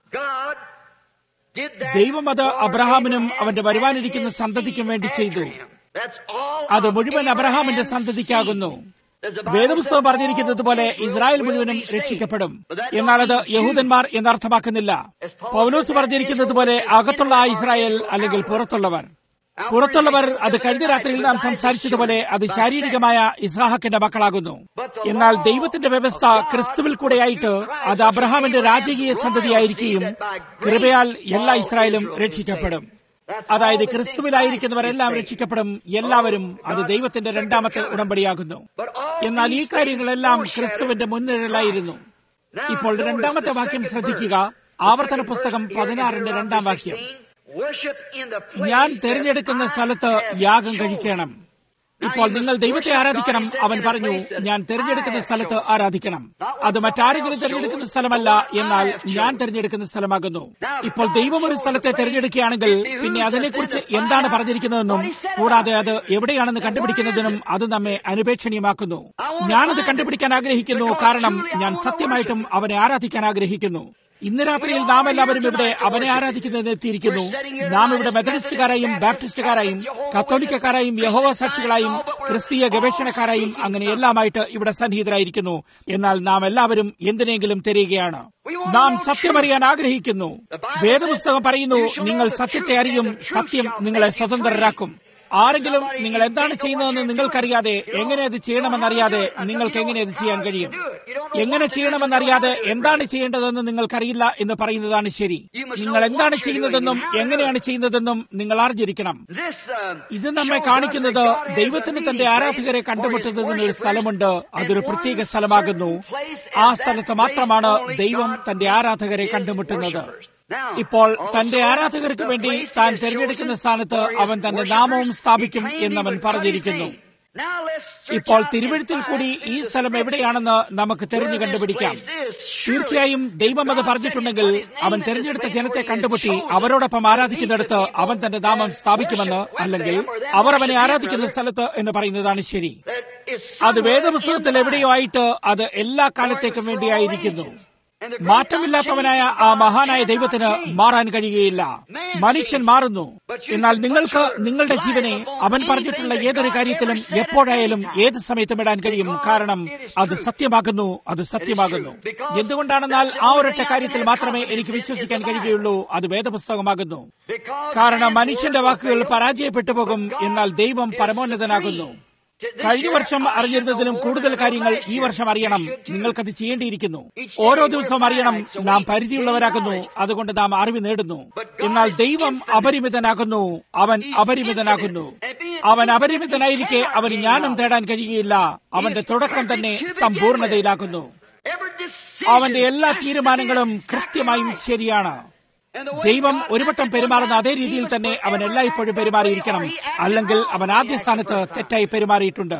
ദൈവം അത് അബ്രഹാമിനും അവന്റെ വരുവാനിരിക്കുന്ന സന്തതിക്കും വേണ്ടി ചെയ്തു അത് മുഴുവൻ അബ്രഹാമിന്റെ സന്തതിക്കാകുന്നു വേദപുസ്തകം പറഞ്ഞിരിക്കുന്നത് പോലെ ഇസ്രായേൽ മുഴുവനും രക്ഷിക്കപ്പെടും എന്നാൽ അത് യഹൂദന്മാർ എന്നർത്ഥമാക്കുന്നില്ല പൗലോസ് പറഞ്ഞിരിക്കുന്നത് പോലെ അകത്തുള്ള ആ ഇസ്രായേൽ അല്ലെങ്കിൽ പുറത്തുള്ളവർ പുറത്തുള്ളവർ അത് കഴിഞ്ഞ രാത്രിയിൽ നാം സംസാരിച്ചതുപോലെ അത് ശാരീരികമായ ഇസ്ഹാക്കിന്റെ മക്കളാകുന്നു എന്നാൽ ദൈവത്തിന്റെ വ്യവസ്ഥ ക്രിസ്തുവിൽ കൂടെയായിട്ട് അത് അബ്രഹാമിന്റെ രാജകീയ സന്തതിയായിരിക്കുകയും കൃപയാൽ എല്ലാ ഇസ്രായേലും രക്ഷിക്കപ്പെടും അതായത് ക്രിസ്തുവിലായിരിക്കുന്നവരെല്ലാം രക്ഷിക്കപ്പെടും എല്ലാവരും അത് ദൈവത്തിന്റെ രണ്ടാമത്തെ ഉടമ്പടിയാകുന്നു എന്നാൽ ഈ കാര്യങ്ങളെല്ലാം ക്രിസ്തുവിന്റെ മുൻനിഴലായിരുന്നു ഇപ്പോൾ രണ്ടാമത്തെ വാക്യം ശ്രദ്ധിക്കുക ആവർത്തന പുസ്തകം പതിനാറിന്റെ രണ്ടാം വാക്യം ഞാൻ തിരഞ്ഞെടുക്കുന്ന സ്ഥലത്ത് യാഗം കഴിക്കണം ഇപ്പോൾ നിങ്ങൾ ദൈവത്തെ ആരാധിക്കണം അവൻ പറഞ്ഞു ഞാൻ തിരഞ്ഞെടുക്കുന്ന സ്ഥലത്ത് ആരാധിക്കണം അത് മറ്റാരെങ്കിലും തിരഞ്ഞെടുക്കുന്ന സ്ഥലമല്ല എന്നാൽ ഞാൻ തിരഞ്ഞെടുക്കുന്ന സ്ഥലമാകുന്നു ഇപ്പോൾ ദൈവം ഒരു സ്ഥലത്തെ തിരഞ്ഞെടുക്കുകയാണെങ്കിൽ പിന്നെ അതിനെക്കുറിച്ച് എന്താണ് പറഞ്ഞിരിക്കുന്നതെന്നും കൂടാതെ അത് എവിടെയാണെന്ന് കണ്ടുപിടിക്കുന്നതിനും അത് നമ്മെ അനുപേക്ഷണീയമാക്കുന്നു ഞാനത് കണ്ടുപിടിക്കാൻ ആഗ്രഹിക്കുന്നു കാരണം ഞാൻ സത്യമായിട്ടും അവനെ ആരാധിക്കാൻ ആഗ്രഹിക്കുന്നു ഇന്ന് രാത്രിയിൽ നാം എല്ലാവരും ഇവിടെ അവനെ ആരാധിക്കുന്നതിന് എത്തിയിരിക്കുന്നു നാം ഇവിടെ മെത്തഡിസ്റ്റുകാരായും ബാപ്റ്റിസ്റ്റുകാരായും കത്തോലിക്കക്കാരായും യഹോവ സാക്ഷികളായും ക്രിസ്തീയ ഗവേഷണക്കാരായും അങ്ങനെ എല്ലാമായിട്ട് ഇവിടെ സന്നിഹിതരായിരിക്കുന്നു എന്നാൽ നാം എല്ലാവരും എന്തിനെങ്കിലും തിരയുകയാണ് നാം സത്യമറിയാൻ ആഗ്രഹിക്കുന്നു വേദപുസ്തകം പറയുന്നു നിങ്ങൾ സത്യത്തെ അറിയും സത്യം നിങ്ങളെ സ്വതന്ത്രരാക്കും ആരെങ്കിലും നിങ്ങൾ എന്താണ് ചെയ്യുന്നതെന്ന് നിങ്ങൾക്കറിയാതെ എങ്ങനെ അത് ചെയ്യണമെന്നറിയാതെ നിങ്ങൾക്ക് എങ്ങനെ അത് ചെയ്യാൻ കഴിയും എങ്ങനെ ചെയ്യണമെന്നറിയാതെ എന്താണ് ചെയ്യേണ്ടതെന്ന് നിങ്ങൾക്കറിയില്ല എന്ന് പറയുന്നതാണ് ശരി നിങ്ങൾ എന്താണ് ചെയ്യുന്നതെന്നും എങ്ങനെയാണ് ചെയ്യുന്നതെന്നും നിങ്ങൾ അറിഞ്ഞിരിക്കണം ഇത് നമ്മെ കാണിക്കുന്നത് ദൈവത്തിന് തന്റെ ആരാധകരെ കണ്ടുമുട്ടുന്നതിന് ഒരു സ്ഥലമുണ്ട് അതൊരു പ്രത്യേക സ്ഥലമാകുന്നു ആ സ്ഥലത്ത് മാത്രമാണ് ദൈവം തന്റെ ആരാധകരെ കണ്ടുമുട്ടുന്നത് ഇപ്പോൾ തന്റെ ആരാധകർക്ക് വേണ്ടി താൻ തിരഞ്ഞെടുക്കുന്ന സ്ഥാനത്ത് അവൻ തന്റെ നാമവും സ്ഥാപിക്കും എന്നവൻ പറഞ്ഞിരിക്കുന്നു ഇപ്പോൾ തിരുവഴുത്തിൽ കൂടി ഈ സ്ഥലം എവിടെയാണെന്ന് നമുക്ക് തെരഞ്ഞു കണ്ടുപിടിക്കാം തീർച്ചയായും ദൈവം അത് പറഞ്ഞിട്ടുണ്ടെങ്കിൽ അവൻ തിരഞ്ഞെടുത്ത ജനത്തെ കണ്ടുമുട്ടി അവരോടൊപ്പം ആരാധിക്കുന്നിടത്ത് അവൻ തന്റെ നാമം സ്ഥാപിക്കുമെന്ന് അല്ലെങ്കിൽ അവർ അവനെ ആരാധിക്കുന്ന സ്ഥലത്ത് എന്ന് പറയുന്നതാണ് ശരി അത് വേദപുസ്തകത്തിൽ എവിടെയോ ആയിട്ട് അത് എല്ലാ കാലത്തേക്കും വേണ്ടിയായിരിക്കുന്നു മാറ്റമില്ലാത്തവനായ ആ മഹാനായ ദൈവത്തിന് മാറാൻ കഴിയുകയില്ല മനുഷ്യൻ മാറുന്നു എന്നാൽ നിങ്ങൾക്ക് നിങ്ങളുടെ ജീവനെ അവൻ പറഞ്ഞിട്ടുള്ള ഏതൊരു കാര്യത്തിലും എപ്പോഴായാലും ഏത് സമയത്തും ഇടാൻ കഴിയും കാരണം അത് സത്യമാകുന്നു അത് സത്യമാകുന്നു എന്തുകൊണ്ടാണെന്നാൽ ആ ഒരൊറ്റ കാര്യത്തിൽ മാത്രമേ എനിക്ക് വിശ്വസിക്കാൻ കഴിയുകയുള്ളൂ അത് വേദപുസ്തകമാകുന്നു കാരണം മനുഷ്യന്റെ വാക്കുകൾ പരാജയപ്പെട്ടു പോകും എന്നാൽ ദൈവം പരമോന്നതനാകുന്നു കഴിഞ്ഞ വർഷം അറിഞ്ഞിരുന്നതിലും കൂടുതൽ കാര്യങ്ങൾ ഈ വർഷം അറിയണം നിങ്ങൾക്കത് ചെയ്യേണ്ടിയിരിക്കുന്നു ഓരോ ദിവസവും അറിയണം നാം പരിധിയുള്ളവരാകുന്നു അതുകൊണ്ട് നാം അറിവ് നേടുന്നു എന്നാൽ ദൈവം അപരിമിതനാകുന്നു അവൻ അപരിമിതനാകുന്നു അവൻ അപരിമിതനായിരിക്കെ അവന് ജ്ഞാനം തേടാൻ കഴിയുകയില്ല അവന്റെ തുടക്കം തന്നെ സമ്പൂർണതയിലാക്കുന്നു അവന്റെ എല്ലാ തീരുമാനങ്ങളും കൃത്യമായും ശരിയാണ് ദൈവം ഒരു വട്ടം പെരുമാറുന്ന അതേ രീതിയിൽ തന്നെ അവൻ എല്ലായ്പ്പോഴും പെരുമാറിയിരിക്കണം അല്ലെങ്കിൽ അവൻ ആദ്യ സ്ഥാനത്ത് തെറ്റായി പെരുമാറിയിട്ടുണ്ട്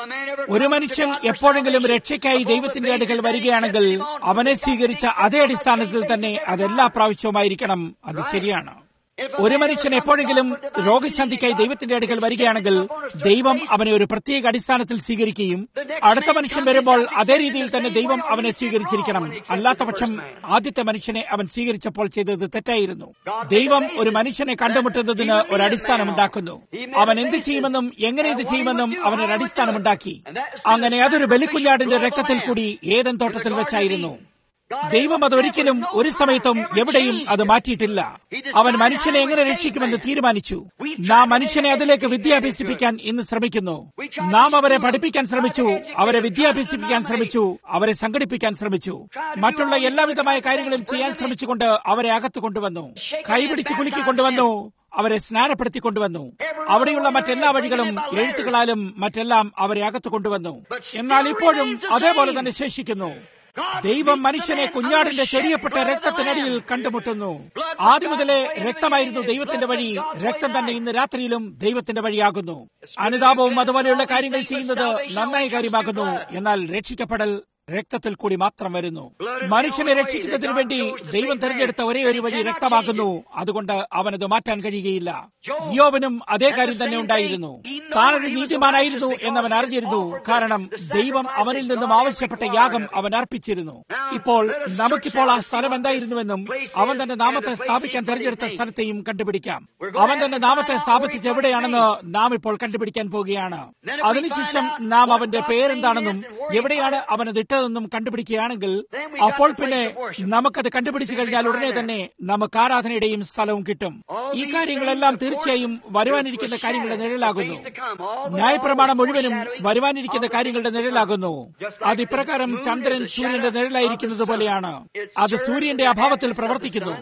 ഒരു മനുഷ്യൻ എപ്പോഴെങ്കിലും രക്ഷയ്ക്കായി ദൈവത്തിന്റെ അടുക്കൽ വരികയാണെങ്കിൽ അവനെ സ്വീകരിച്ച അതേ അടിസ്ഥാനത്തിൽ തന്നെ അതെല്ലാ പ്രാവശ്യവുമായിരിക്കണം അത് ശരിയാണ് ഒരു മനുഷ്യൻ എപ്പോഴെങ്കിലും രോഗശാന്തിക്കായി ദൈവത്തിന്റെ അടുക്കൽ വരികയാണെങ്കിൽ ദൈവം അവനെ ഒരു പ്രത്യേക അടിസ്ഥാനത്തിൽ സ്വീകരിക്കുകയും അടുത്ത മനുഷ്യൻ വരുമ്പോൾ അതേ രീതിയിൽ തന്നെ ദൈവം അവനെ സ്വീകരിച്ചിരിക്കണം അല്ലാത്ത പക്ഷം ആദ്യത്തെ മനുഷ്യനെ അവൻ സ്വീകരിച്ചപ്പോൾ ചെയ്തത് തെറ്റായിരുന്നു ദൈവം ഒരു മനുഷ്യനെ കണ്ടുമുട്ടുന്നതിന് ഒരു അടിസ്ഥാനം ഉണ്ടാക്കുന്നു അവൻ എന്ത് ചെയ്യുമെന്നും എങ്ങനെ ഇത് ചെയ്യുമെന്നും അവനൊരു അടിസ്ഥാനമുണ്ടാക്കി അങ്ങനെ അതൊരു ബലിക്കുഞ്ഞാടിന്റെ രക്തത്തിൽ കൂടി ഏതൻ തോട്ടത്തിൽ വെച്ചായിരുന്നു ദൈവം അതൊരിക്കലും ഒരു സമയത്തും എവിടെയും അത് മാറ്റിയിട്ടില്ല അവൻ മനുഷ്യനെ എങ്ങനെ രക്ഷിക്കുമെന്ന് തീരുമാനിച്ചു നാം മനുഷ്യനെ അതിലേക്ക് വിദ്യാഭ്യസിപ്പിക്കാൻ ഇന്ന് ശ്രമിക്കുന്നു നാം അവരെ പഠിപ്പിക്കാൻ ശ്രമിച്ചു അവരെ വിദ്യാഭ്യസിപ്പിക്കാൻ ശ്രമിച്ചു അവരെ സംഘടിപ്പിക്കാൻ ശ്രമിച്ചു മറ്റുള്ള എല്ലാവിധമായ കാര്യങ്ങളും ചെയ്യാൻ ശ്രമിച്ചുകൊണ്ട് അവരെ അകത്ത് കൊണ്ടുവന്നു കൈപിടിച്ച് കുലുക്കി കൊണ്ടുവന്നു അവരെ സ്നാനപ്പെടുത്തി കൊണ്ടുവന്നു അവിടെയുള്ള മറ്റെല്ലാ വഴികളും എഴുത്തുകളാലും മറ്റെല്ലാം അവരെ അകത്ത് കൊണ്ടുവന്നു എന്നാൽ ഇപ്പോഴും അതേപോലെ തന്നെ ശേഷിക്കുന്നു ദൈവം മനുഷ്യനെ കുഞ്ഞാടിന്റെ ചെറിയപ്പെട്ട രക്തത്തിനടിയിൽ കണ്ടുമുട്ടുന്നു ആദ്യം മുതലേ രക്തമായിരുന്നു ദൈവത്തിന്റെ വഴി രക്തം തന്നെ ഇന്ന് രാത്രിയിലും ദൈവത്തിന്റെ വഴിയാകുന്നു അനുതാപവും അതുപോലെയുള്ള കാര്യങ്ങൾ ചെയ്യുന്നത് നന്നായി കാര്യമാകുന്നു എന്നാൽ രക്ഷിക്കപ്പെടൽ രക്തത്തിൽ കൂടി മാത്രം വരുന്നു മനുഷ്യനെ രക്ഷിക്കുന്നതിന് വേണ്ടി ദൈവം തിരഞ്ഞെടുത്ത ഒരേ ഒരു വഴി രക്തമാകുന്നു അതുകൊണ്ട് അവനത് മാറ്റാൻ കഴിയുകയില്ല യോവനും അതേ കാര്യം തന്നെ ഉണ്ടായിരുന്നു താനൊരു നീതിമാനായിരുന്നു എന്നവൻ അറിഞ്ഞിരുന്നു കാരണം ദൈവം അവനിൽ നിന്നും ആവശ്യപ്പെട്ട യാഗം അവൻ അർപ്പിച്ചിരുന്നു ഇപ്പോൾ നമുക്കിപ്പോൾ ആ സ്ഥലം എന്തായിരുന്നുവെന്നും അവൻ തന്റെ നാമത്തെ സ്ഥാപിക്കാൻ തെരഞ്ഞെടുത്ത സ്ഥലത്തെയും കണ്ടുപിടിക്കാം അവൻ തന്റെ നാമത്തെ സ്ഥാപിച്ചത് എവിടെയാണെന്ന് നാം ഇപ്പോൾ കണ്ടുപിടിക്കാൻ പോവുകയാണ് അതിനുശേഷം നാം അവന്റെ പേരെന്താണെന്നും എവിടെയാണ് അവനത് ഇട്ടതെന്നും കണ്ടുപിടിക്കുകയാണെങ്കിൽ അപ്പോൾ പിന്നെ നമുക്കത് കണ്ടുപിടിച്ചു കഴിഞ്ഞാൽ ഉടനെ തന്നെ നമുക്ക് ആരാധനയുടെയും സ്ഥലവും കിട്ടും ഈ കാര്യങ്ങളെല്ലാം തീർച്ചയായും വരുവാനിരിക്കുന്ന കാര്യങ്ങളുടെ നിഴലാകുന്നു ന്യായപ്രമാണം മുഴുവനും വരുവാനിരിക്കുന്ന കാര്യങ്ങളുടെ നിഴലാകുന്നു അത് ഇപ്രകാരം ചന്ദ്രൻ സൂര്യന്റെ നിഴലായിരിക്കുന്നത് പോലെയാണ് അത് സൂര്യന്റെ അഭാവത്തിൽ പ്രവർത്തിക്കുന്നു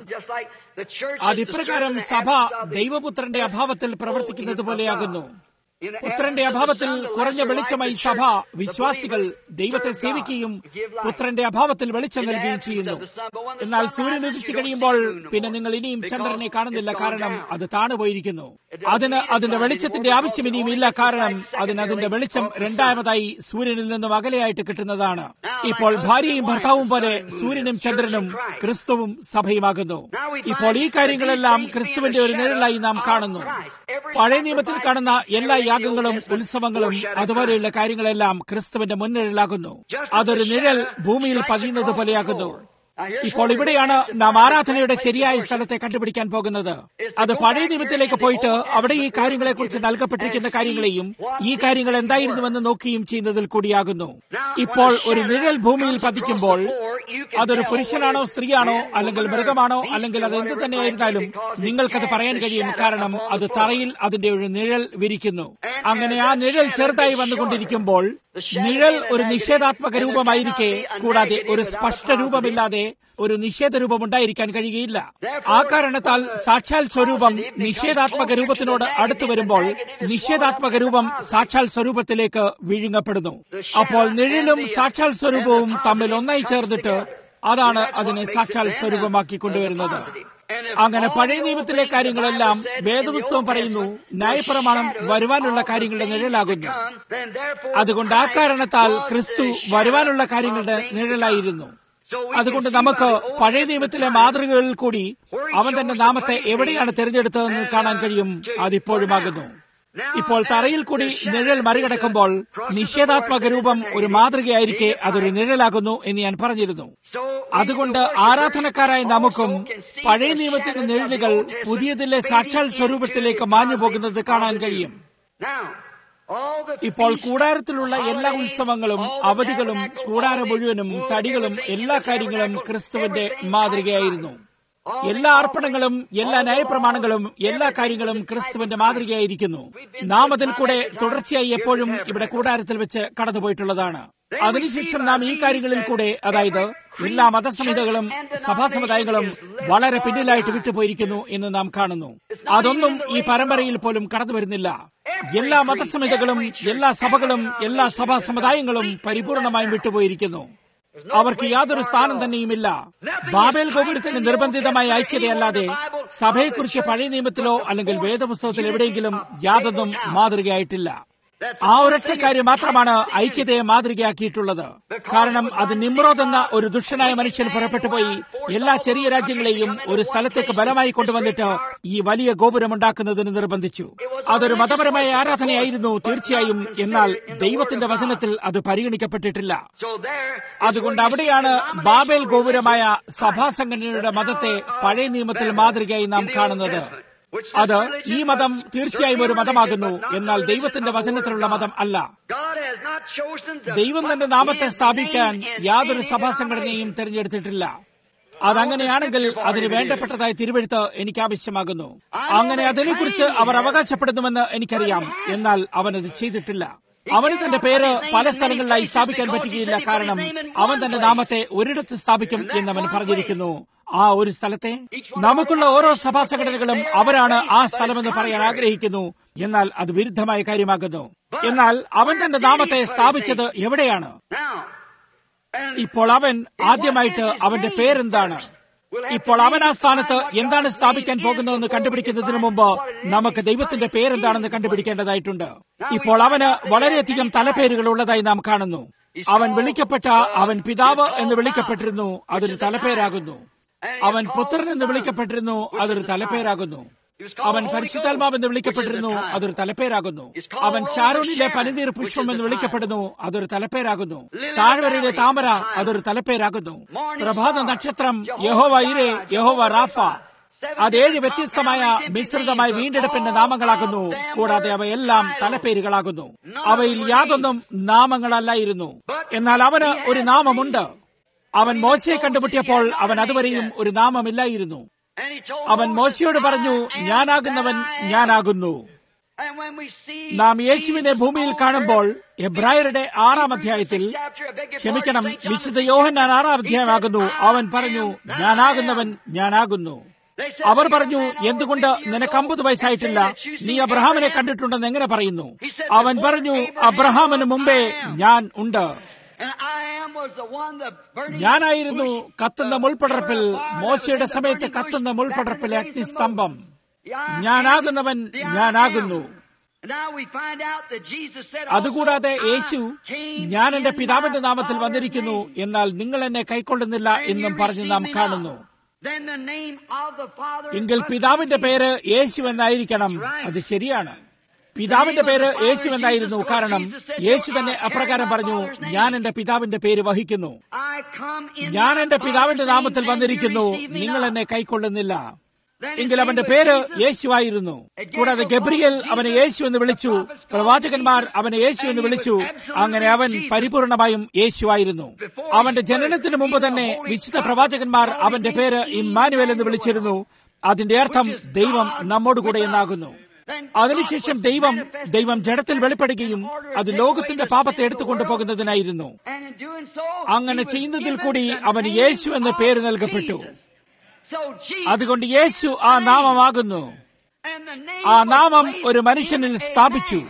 അത് ഇപ്രകാരം സഭ ദൈവപുത്രന്റെ അഭാവത്തിൽ പ്രവർത്തിക്കുന്നത് പോലെയാകുന്നു പുത്രന്റെ അഭാവത്തിൽ കുറഞ്ഞ വെളിച്ചമായി സഭ വിശ്വാസികൾ ദൈവത്തെ സേവിക്കുകയും പുത്രന്റെ അഭാവത്തിൽ വെളിച്ചം നൽകുകയും ചെയ്യുന്നു എന്നാൽ സൂര്യൻ ഉദിച്ചു കഴിയുമ്പോൾ പിന്നെ നിങ്ങൾ ഇനിയും ചന്ദ്രനെ കാണുന്നില്ല കാരണം അത് താണുപോയിരിക്കുന്നു അതിന് അതിന്റെ വെളിച്ചത്തിന്റെ ആവശ്യം ഇനിയും ഇല്ല കാരണം അതിന് അതിന്റെ വെളിച്ചം രണ്ടാമതായി സൂര്യനിൽ നിന്നും അകലെയായിട്ട് കിട്ടുന്നതാണ് ഇപ്പോൾ ഭാര്യയും ഭർത്താവും പോലെ സൂര്യനും ചന്ദ്രനും ക്രിസ്തുവും സഭയുമാകുന്നു ഇപ്പോൾ ഈ കാര്യങ്ങളെല്ലാം ക്രിസ്തുവിന്റെ ഒരു നിഴലായി നാം കാണുന്നു പഴയ നിയമത്തിൽ കാണുന്ന എല്ലാ യാഗങ്ങളും ഉത്സവങ്ങളും അതുപോലെയുള്ള കാര്യങ്ങളെല്ലാം ക്രിസ്തുവിന്റെ മുൻനിഴലാകുന്നു അതൊരു നിഴൽ ഭൂമിയിൽ പതിയുന്നത് പോലെയാകുന്നു ഇപ്പോൾ ഇവിടെയാണ് നാം ആരാധനയുടെ ശരിയായ സ്ഥലത്തെ കണ്ടുപിടിക്കാൻ പോകുന്നത് അത് പഴയ നിയമത്തിലേക്ക് പോയിട്ട് അവിടെ ഈ കാര്യങ്ങളെക്കുറിച്ച് നൽകപ്പെട്ടിരിക്കുന്ന കാര്യങ്ങളെയും ഈ കാര്യങ്ങൾ എന്തായിരുന്നുവെന്ന് നോക്കുകയും ചെയ്യുന്നതിൽ കൂടിയാകുന്നു ഇപ്പോൾ ഒരു നിഴൽ ഭൂമിയിൽ പതിക്കുമ്പോൾ അതൊരു പുരുഷനാണോ സ്ത്രീയാണോ അല്ലെങ്കിൽ മൃഗമാണോ അല്ലെങ്കിൽ അത് എന്ത് തന്നെയായിരുന്നാലും നിങ്ങൾക്കത് പറയാൻ കഴിയും കാരണം അത് തറയിൽ അതിന്റെ ഒരു നിഴൽ വിരിക്കുന്നു അങ്ങനെ ആ നിഴൽ ചെറുതായി വന്നുകൊണ്ടിരിക്കുമ്പോൾ നിഴൽ ഒരു നിഷേധാത്മക രൂപമായിരിക്കെ കൂടാതെ ഒരു സ്പഷ്ട രൂപമില്ലാതെ ഒരു നിഷേധ രൂപം ഉണ്ടായിരിക്കാൻ കഴിയുകയില്ല ആ കാരണത്താൽ സാക്ഷാൽ സ്വരൂപം നിഷേധാത്മക രൂപത്തിനോട് അടുത്തു വരുമ്പോൾ നിഷേധാത്മക രൂപം സാക്ഷാൽ സ്വരൂപത്തിലേക്ക് വിഴുങ്ങപ്പെടുന്നു അപ്പോൾ നിഴലും സാക്ഷാൽ സ്വരൂപവും തമ്മിൽ ഒന്നായി ചേർന്നിട്ട് അതാണ് അതിനെ സാക്ഷാൽ സ്വരൂപമാക്കി കൊണ്ടുവരുന്നത് അങ്ങനെ പഴയ നിയമത്തിലെ കാര്യങ്ങളെല്ലാം വേദപുസ്തകം പറയുന്നു ന്യായപ്രമാണം വരുവാനുള്ള കാര്യങ്ങളുടെ നിഴലാകുന്നു അതുകൊണ്ട് ആ കാരണത്താൽ ക്രിസ്തു വരുവാനുള്ള കാര്യങ്ങളുടെ നിഴലായിരുന്നു അതുകൊണ്ട് നമുക്ക് പഴയ നിയമത്തിലെ മാതൃകകളിൽ കൂടി അവൻ തന്റെ നാമത്തെ എവിടെയാണ് തിരഞ്ഞെടുത്തതെന്ന് കാണാൻ കഴിയും അതിപ്പോഴുമാകുന്നു ഇപ്പോൾ തറയിൽ കൂടി നിഴൽ മറികടക്കുമ്പോൾ നിഷേധാത്മക രൂപം ഒരു മാതൃകയായിരിക്കെ അതൊരു നിഴലാകുന്നു എന്ന് ഞാൻ പറഞ്ഞിരുന്നു അതുകൊണ്ട് ആരാധനക്കാരായ നമുക്കും പഴയ നിയമത്തിന്റെ നിഴലുകൾ പുതിയതിലെ സാക്ഷാൽ സ്വരൂപത്തിലേക്ക് മാഞ്ഞു പോകുന്നത് കാണാൻ കഴിയും ഇപ്പോൾ കൂടാരത്തിലുള്ള എല്ലാ ഉത്സവങ്ങളും അവധികളും കൂടാരം മുഴുവനും തടികളും എല്ലാ കാര്യങ്ങളും ക്രിസ്തുവിന്റെ മാതൃകയായിരുന്നു എല്ലാ അർപ്പണങ്ങളും എല്ലാ ന്യായപ്രമാണങ്ങളും എല്ലാ കാര്യങ്ങളും ക്രിസ്തുവിന്റെ മാതൃകയായിരിക്കുന്നു നാം അതിൽ കൂടെ തുടർച്ചയായി എപ്പോഴും ഇവിടെ കൂടാരത്തിൽ വെച്ച് കടന്നുപോയിട്ടുള്ളതാണ് അതിനുശേഷം നാം ഈ കാര്യങ്ങളിൽ കൂടെ അതായത് എല്ലാ മതസംഹിതകളും സഭാസമുദായങ്ങളും വളരെ പിന്നിലായിട്ട് വിട്ടുപോയിരിക്കുന്നു എന്ന് നാം കാണുന്നു അതൊന്നും ഈ പരമ്പരയിൽ പോലും കടന്നു വരുന്നില്ല എല്ലാ മതസംഹിതകളും എല്ലാ സഭകളും എല്ലാ സഭാ സമുദായങ്ങളും പരിപൂർണമായും വിട്ടുപോയിരിക്കുന്നു അവർക്ക് യാതൊരു സ്ഥാനം തന്നെയുമില്ല ബാബേൽ ഗോപുരത്തിന്റെ നിർബന്ധിതമായ ഐക്യതയല്ലാതെ സഭയെക്കുറിച്ച് പഴയ നിയമത്തിലോ അല്ലെങ്കിൽ വേദപുസ്തകത്തിൽ എവിടെയെങ്കിലും യാതൊന്നും മാതൃകയായിട്ടില്ല ആ ഒരൊറ്റ കാര്യം മാത്രമാണ് ഐക്യതയെ മാതൃകയാക്കിയിട്ടുള്ളത് കാരണം അത് നിമ്രോദ് എന്ന ഒരു ദുഷ്ടനായ മനുഷ്യൻ പുറപ്പെട്ടു പോയി എല്ലാ ചെറിയ രാജ്യങ്ങളെയും ഒരു സ്ഥലത്തേക്ക് ബലമായി കൊണ്ടുവന്നിട്ട് ഈ വലിയ ഗോപുരമുണ്ടാക്കുന്നതിന് നിർബന്ധിച്ചു അതൊരു മതപരമായ ആരാധനയായിരുന്നു തീർച്ചയായും എന്നാൽ ദൈവത്തിന്റെ വചനത്തിൽ അത് പരിഗണിക്കപ്പെട്ടിട്ടില്ല അതുകൊണ്ട് അവിടെയാണ് ബാബേൽ ഗോപുരമായ സഭാസംഘടനയുടെ മതത്തെ പഴയ നിയമത്തിൽ മാതൃകയായി നാം കാണുന്നത് അത് ഈ മതം തീർച്ചയായും ഒരു മതമാകുന്നു എന്നാൽ ദൈവത്തിന്റെ വചനത്തിലുള്ള മതം അല്ല ദൈവം തന്റെ നാമത്തെ സ്ഥാപിക്കാൻ യാതൊരു സഭാ സംഘടനയും തിരഞ്ഞെടുത്തിട്ടില്ല അതങ്ങനെയാണെങ്കിൽ അതിന് വേണ്ടപ്പെട്ടതായ തിരുവെഴുത്ത് എനിക്ക് ആവശ്യമാകുന്നു അങ്ങനെ അതിനെക്കുറിച്ച് അവർ അവകാശപ്പെടുന്നുവെന്ന് എനിക്കറിയാം എന്നാൽ അവനത് ചെയ്തിട്ടില്ല അവന് തന്റെ പേര് പല സ്ഥലങ്ങളിലായി സ്ഥാപിക്കാൻ പറ്റുകയില്ല കാരണം അവൻ തന്റെ നാമത്തെ ഒരിടത്ത് സ്ഥാപിക്കും എന്നവൻ പറഞ്ഞിരിക്കുന്നു ആ ഒരു സ്ഥലത്തെ നമുക്കുള്ള ഓരോ സഭാ സംഘടനകളും അവരാണ് ആ സ്ഥലമെന്ന് പറയാൻ ആഗ്രഹിക്കുന്നു എന്നാൽ അത് വിരുദ്ധമായ കാര്യമാകുന്നു എന്നാൽ അവൻ തന്റെ നാമത്തെ സ്ഥാപിച്ചത് എവിടെയാണ് ഇപ്പോൾ അവൻ ആദ്യമായിട്ട് അവന്റെ പേരെന്താണ് ഇപ്പോൾ അവൻ ആ സ്ഥാനത്ത് എന്താണ് സ്ഥാപിക്കാൻ പോകുന്നതെന്ന് കണ്ടുപിടിക്കുന്നതിന് മുമ്പ് നമുക്ക് ദൈവത്തിന്റെ പേരെന്താണെന്ന് കണ്ടുപിടിക്കേണ്ടതായിട്ടുണ്ട് ഇപ്പോൾ അവന് വളരെയധികം തലപ്പേരുകൾ ഉള്ളതായി നാം കാണുന്നു അവൻ വിളിക്കപ്പെട്ട അവൻ പിതാവ് എന്ന് വിളിക്കപ്പെട്ടിരുന്നു അതൊരു തലപ്പേരാകുന്നു അവൻ പുത്രൻ എന്ന് വിളിക്കപ്പെട്ടിരുന്നു അതൊരു തലപ്പേരാകുന്നു അവൻ പരിശുദ്ധാത്മാവ് എന്ന് വിളിക്കപ്പെട്ടിരുന്നു അതൊരു തലപ്പേരാകുന്നു അവൻ ഷാരോണിലെ പനിനീർ പുഷ്പം എന്ന് വിളിക്കപ്പെടുന്നു അതൊരു തലപ്പേരാകുന്നു താഴ്വരയിലെ താമര അതൊരു തലപ്പേരാകുന്നു പ്രഭാത നക്ഷത്രം യഹോവ ഇരെ യഹോവ റാഫ അത് ഏഴ് വ്യത്യസ്തമായ മിശ്രിതമായ വീണ്ടെടുപ്പിന്റെ നാമങ്ങളാകുന്നു കൂടാതെ അവയെല്ലാം തലപ്പേരുകളാകുന്നു അവയിൽ യാതൊന്നും നാമങ്ങളല്ലായിരുന്നു എന്നാൽ അവന് ഒരു നാമമുണ്ട് അവൻ മോശയെ കണ്ടുമുട്ടിയപ്പോൾ അവൻ അതുവരെയും ഒരു നാമമില്ലായിരുന്നു അവൻ മോശയോട് പറഞ്ഞു ഞാനാകുന്നവൻ ഞാനാകുന്നു നാം യേശുവിനെ ഭൂമിയിൽ കാണുമ്പോൾ എബ്രായരുടെ ആറാം അധ്യായത്തിൽ ക്ഷമിക്കണം വിശുദ്ധ യോഹന്നാൻ ആറാം അധ്യായമാകുന്നു അവൻ പറഞ്ഞു ഞാനാകുന്നവൻ ഞാനാകുന്നു അവർ പറഞ്ഞു എന്തുകൊണ്ട് നിനക്ക് അമ്പത് വയസ്സായിട്ടില്ല നീ അബ്രഹാമിനെ കണ്ടിട്ടുണ്ടെന്ന് എങ്ങനെ പറയുന്നു അവൻ പറഞ്ഞു അബ്രഹാമിന് മുമ്പേ ഞാൻ ഉണ്ട് ഞാനായിരുന്നു കത്തുന്ന മുൾപടർപ്പിൽ മോശയുടെ സമയത്ത് കത്തുന്ന മുൾപടർപ്പിലെ അഗ്നിസ്തംഭം ഞാനാകുന്നവൻ ഞാനാകുന്നു അതുകൂടാതെ യേശു ഞാൻ എന്റെ പിതാവിന്റെ നാമത്തിൽ വന്നിരിക്കുന്നു എന്നാൽ നിങ്ങൾ എന്നെ കൈക്കൊള്ളുന്നില്ല എന്നും പറഞ്ഞ് നാം കാണുന്നു എങ്കിൽ പിതാവിന്റെ പേര് യേശു എന്നായിരിക്കണം അത് ശരിയാണ് പിതാവിന്റെ പേര് യേശു എന്നായിരുന്നു കാരണം യേശു തന്നെ അപ്രകാരം പറഞ്ഞു ഞാൻ എന്റെ പിതാവിന്റെ പേര് വഹിക്കുന്നു ഞാൻ എന്റെ പിതാവിന്റെ നാമത്തിൽ വന്നിരിക്കുന്നു നിങ്ങൾ എന്നെ കൈക്കൊള്ളുന്നില്ല എങ്കിൽ അവന്റെ പേര് യേശുവായിരുന്നു കൂടാതെ ഗബ്രിയൽ അവനെ യേശു എന്ന് വിളിച്ചു പ്രവാചകന്മാർ അവനെ യേശു എന്ന് വിളിച്ചു അങ്ങനെ അവൻ പരിപൂർണമായും യേശുവായിരുന്നു അവന്റെ ജനനത്തിന് മുമ്പ് തന്നെ വിശുദ്ധ പ്രവാചകന്മാർ അവന്റെ പേര് ഇമ്മാനുവൽ എന്ന് വിളിച്ചിരുന്നു അതിന്റെ അർത്ഥം ദൈവം നമ്മോടുകൂടെ എന്നാകുന്നു അതിനുശേഷം ദൈവം ദൈവം ജഡത്തിൽ വെളിപ്പെടുകയും അത് ലോകത്തിന്റെ പാപത്തെ എടുത്തുകൊണ്ടു പോകുന്നതിനായിരുന്നു അങ്ങനെ ചെയ്യുന്നതിൽ കൂടി അവന് യേശു എന്ന പേര് നൽകപ്പെട്ടു അതുകൊണ്ട് യേശു ആ നാമമാകുന്നു ആ നാമം ഒരു മനുഷ്യനിൽ സ്ഥാപിച്ചു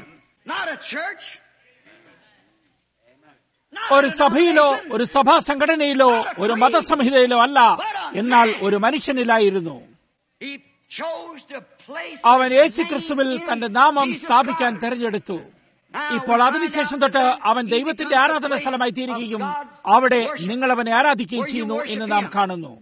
ഒരു സഭയിലോ ഒരു സഭാ സംഘടനയിലോ ഒരു മതസംഹിതയിലോ അല്ല എന്നാൽ ഒരു മനുഷ്യനിലായിരുന്നു അവൻ യേശു ക്രിസ്തുവിൽ തന്റെ നാമം സ്ഥാപിക്കാൻ തെരഞ്ഞെടുത്തു ഇപ്പോൾ അതിനുശേഷം തൊട്ട് അവൻ ദൈവത്തിന്റെ ആരാധന സ്ഥലമായി തീരുകയും അവിടെ നിങ്ങൾ അവനെ ആരാധിക്കുകയും ചെയ്യുന്നു എന്ന് നാം കാണുന്നു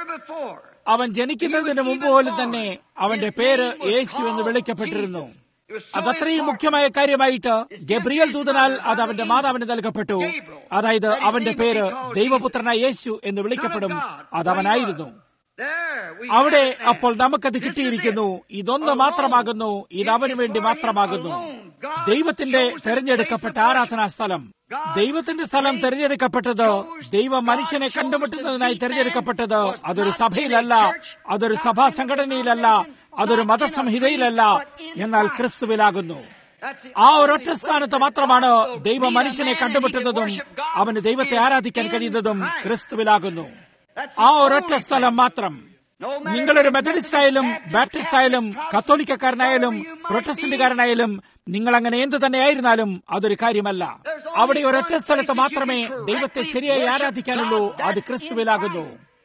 അവൻ ജനിക്കുന്നതിന് മുമ്പ് പോലും തന്നെ അവന്റെ പേര് യേശു എന്ന് വിളിക്കപ്പെട്ടിരുന്നു അതത്രയും മുഖ്യമായ കാര്യമായിട്ട് ഗബ്രിയൽ ദൂതനാൽ അത് അവന്റെ മാതാവിന് നൽകപ്പെട്ടു അതായത് അവന്റെ പേര് ദൈവപുത്രനായ യേശു എന്ന് വിളിക്കപ്പെടും അതവനായിരുന്നു അവിടെ അപ്പോൾ നമുക്കത് കിട്ടിയിരിക്കുന്നു ഇതൊന്ന് മാത്രമാകുന്നു ഇത് അവന് വേണ്ടി മാത്രമാകുന്നു ദൈവത്തിന്റെ തെരഞ്ഞെടുക്കപ്പെട്ട ആരാധനാ സ്ഥലം ദൈവത്തിന്റെ സ്ഥലം തെരഞ്ഞെടുക്കപ്പെട്ടത് ദൈവം മനുഷ്യനെ കണ്ടുമുട്ടുന്നതിനായി തെരഞ്ഞെടുക്കപ്പെട്ടത് അതൊരു സഭയിലല്ല അതൊരു സഭാ സംഘടനയിലല്ല അതൊരു മതസംഹിതയിലല്ല എന്നാൽ ക്രിസ്തുവിലാകുന്നു ആ ഒരൊറ്റ സ്ഥാനത്ത് മാത്രമാണ് ദൈവം മനുഷ്യനെ കണ്ടുമുട്ടുന്നതും അവന് ദൈവത്തെ ആരാധിക്കാൻ കഴിയുന്നതും ക്രിസ്തുവിലാകുന്നു ആ ഒരൊറ്റ സ്ഥലം മാത്രം നിങ്ങളൊരു മെത്തഡിസ്റ്റായാലും ബാപ്റ്റിസ്റ്റായാലും കത്തോലിക്കക്കാരനായാലും പ്രൊട്ടസ്റ്റന്റുകാരനായാലും നിങ്ങൾ അങ്ങനെ എന്ത് തന്നെയായിരുന്നാലും അതൊരു കാര്യമല്ല അവിടെ ഒരൊറ്റ സ്ഥലത്ത് മാത്രമേ ദൈവത്തെ ശരിയായി ആരാധിക്കാനുള്ളൂ അത് ക്രിസ്തുവിലാകുന്നു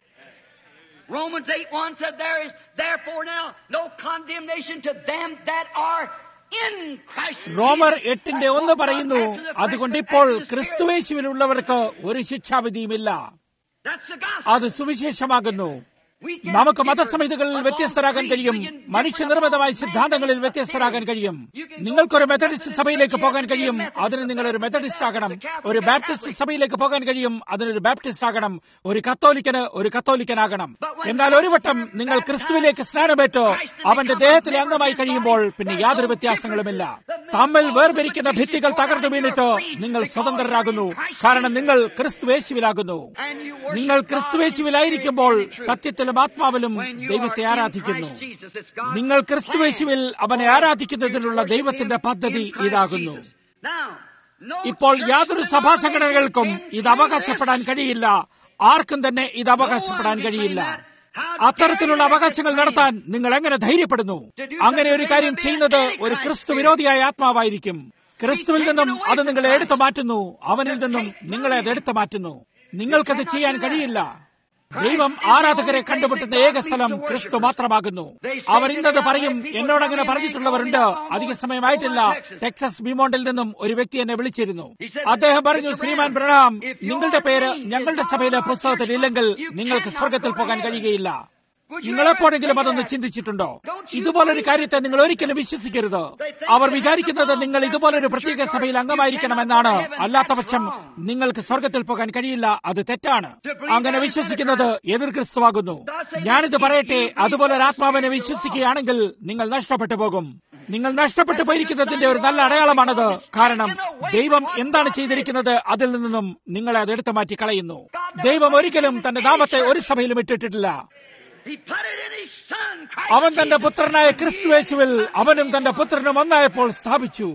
Romans 8 1 said, There is therefore now no condemnation to them that are in Christ. റോമർ എട്ടിന്റെ ഒന്ന് പറയുന്നു അതുകൊണ്ട് ഇപ്പോൾ ക്രിസ്തുവേശുവിലുള്ളവർക്ക് ഒരു ശിക്ഷാവിധിയുമില്ല That's the gospel. അത് സുവിശേഷമാകുന്നു We can നമുക്ക് differ മതസമിതികളിൽ along വ്യത്യസ്തരാകാൻ creeds. കഴിയും We can differ മനുഷ്യനിർമ്മിതമായ along സിദ്ധാന്തങ്ങളിൽ man-made വ്യത്യസ്തരാകാൻ കഴിയും You can go നിങ്ങൾക്കൊരു from മെത്തഡിസ്റ്റ് Methodist സഭയിലേക്ക് church, പോകാൻ you have to be a കഴിയും Methodist, അതിന് നിങ്ങൾ ഒരു a മെത്തഡിസ്റ്റ് Baptist, ആകണം a Catholic, ഒരു a ബാപ്റ്റിസ്റ്റ് Catholic. സഭയിലേക്ക് പോകാൻ കഴിയും അതിനൊരു ബാപ്റ്റിസ്റ്റ് ആകണം ഒരു കത്തോലിക്കന് ഒരു കത്തോലിക്കനാകണം എന്നാൽ ഒരു വട്ടം നിങ്ങൾ ക്രിസ്തുവിലേക്ക് സ്നാനമേറ്റോ അവന്റെ ദേഹത്തിലെ അംഗമായി കഴിയുമ്പോൾ പിന്നെ യാതൊരു വ്യത്യാസങ്ങളുമില്ല തമ്മിൽ വേർപിരിക്കുന്ന ഭിത്തികൾ തകർന്നു വീണിട്ടോ നിങ്ങൾ സ്വതന്ത്രരാകുന്നു കാരണം നിങ്ങൾ ക്രിസ്തുവേശുവിലാകുന്നു And you worship നിങ്ങൾ God ക്രിസ്തുവേശുവിലായിരിക്കുമ്പോൾ in spirit and in truth. സത്യത്തിലും ആത്മാവിലും When you ദൈവത്തെ are in ആരാധിക്കുന്നു Christ Jesus, it's God's നിങ്ങൾ plan ക്രിസ്തുവേശുവിൽ അവനെ for ആരാധിക്കുന്നതിനുള്ള you to worship ദൈവത്തിന്റെ Him പദ്ധതി in Christ ഇതാകുന്നു Jesus. Now, no ഇപ്പോൾ church യാതൊരു denomination സഭാ സംഘടനകൾക്കും can ഇത് do അവകാശപ്പെടാൻ this. കഴിയില്ല ആർക്കും തന്നെ ഇത് അവകാശപ്പെടാൻ കഴിയില്ല അത്തരത്തിലുള്ള അവകാശങ്ങൾ നടത്താൻ നിങ്ങൾ എങ്ങനെ ധൈര്യപ്പെടുന്നു അങ്ങനെ ഒരു കാര്യം ചെയ്യുന്നത് ഒരു ക്രിസ്തു വിരോധിയായ ആത്മാവായിരിക്കും ക്രിസ്തുവിൽ നിന്നും അത് നിങ്ങളെ എടുത്തു മാറ്റുന്നു അവനിൽ നിന്നും നിങ്ങളെ അത് എടുത്തു മാറ്റുന്നു നിങ്ങൾക്കത് ചെയ്യാൻ കഴിയില്ല ദൈവം ആരാധകരെ കണ്ടുമുട്ടുന്ന ഏക സ്ഥലം ക്രിസ്തു മാത്രമാകുന്നു അവർ ഇന്നത് പറയും എന്നോടങ്ങനെ പറഞ്ഞിട്ടുള്ളവരുണ്ട് അധിക സമയമായിട്ടില്ല ടെക്സസ് ബിമോണ്ടിൽ നിന്നും ഒരു വ്യക്തി എന്നെ വിളിച്ചിരുന്നു അദ്ദേഹം പറഞ്ഞു ശ്രീമാൻ ബ്രഹാം നിങ്ങളുടെ പേര് ഞങ്ങളുടെ സഭയിലെ പുസ്തകത്തിൽ ഇല്ലെങ്കിൽ നിങ്ങൾക്ക് സ്വർഗത്തിൽ പോകാൻ കഴിയുകയില്ല നിങ്ങൾ എപ്പോഴെങ്കിലും അതൊന്ന് ചിന്തിച്ചിട്ടുണ്ടോ ഇതുപോലൊരു കാര്യത്തെ നിങ്ങൾ ഒരിക്കലും വിശ്വസിക്കരുത് അവർ വിചാരിക്കുന്നത് നിങ്ങൾ ഇതുപോലൊരു പ്രത്യേക സഭയിൽ അംഗമായിരിക്കണമെന്നാണ് അല്ലാത്ത പക്ഷം നിങ്ങൾക്ക് സ്വർഗത്തിൽ പോകാൻ കഴിയില്ല അത് തെറ്റാണ് അങ്ങനെ വിശ്വസിക്കുന്നത് എതിർ ക്രിസ്തുവാകുന്നു ഞാനിത് പറയട്ടെ അതുപോലെ ഒരു ആത്മാവിനെ വിശ്വസിക്കുകയാണെങ്കിൽ നിങ്ങൾ നഷ്ടപ്പെട്ടു പോകും നിങ്ങൾ നഷ്ടപ്പെട്ടു പോയിരിക്കുന്നതിന്റെ ഒരു നല്ല അടയാളമാണത് കാരണം ദൈവം എന്താണ് ചെയ്തിരിക്കുന്നത് അതിൽ നിന്നും നിങ്ങളെ അത് എടുത്തു മാറ്റി കളയുന്നു ദൈവം ഒരിക്കലും തന്റെ നാമത്തെ ഒരു സഭയിലും ഇട്ടിട്ടില്ല He put it in His Son, Christ അവൻ തന്റെ Jesus. പുത്രനായ ക്രിസ്തുവേശുവിൽ അവനും തന്റെ പുത്രനും ഒന്നായപ്പോൾ സ്ഥാപിച്ചു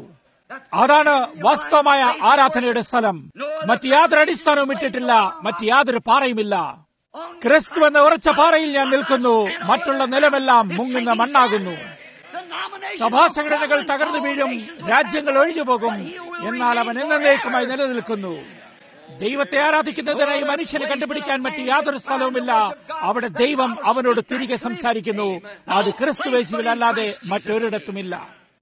അതാണ് വാസ്തവമായ ആരാധനയുടെ സ്ഥലം മറ്റ് യാതൊരു അടിസ്ഥാനവും ഇട്ടിട്ടില്ല മറ്റ് യാതൊരു പാറയുമില്ല ക്രിസ്തു എന്ന ഉറച്ച പാറയിൽ ഞാൻ നിൽക്കുന്നു മറ്റുള്ള നിലമെല്ലാം മുങ്ങുന്ന മണ്ണാകുന്നു Denomination സഭാ of സംഘടനകൾ God തകർന്നു will വീഴും fall away. രാജ്യങ്ങൾ ഒഴിഞ്ഞു പോകും എന്നാൽ അവൻ എന്നേക്കുമായി നിലനിൽക്കുന്നു ദൈവത്തെ ആരാധിക്കുന്നതിനായി മനുഷ്യനെ കണ്ടുപിടിക്കാൻ മറ്റ് യാതൊരു സ്ഥലവുമില്ല അവിടെ ദൈവം അവനോട് തിരികെ സംസാരിക്കുന്നു അത് ക്രിസ്തുവേശുവിലല്ലാതെ മറ്റൊരിടത്തുമില്ല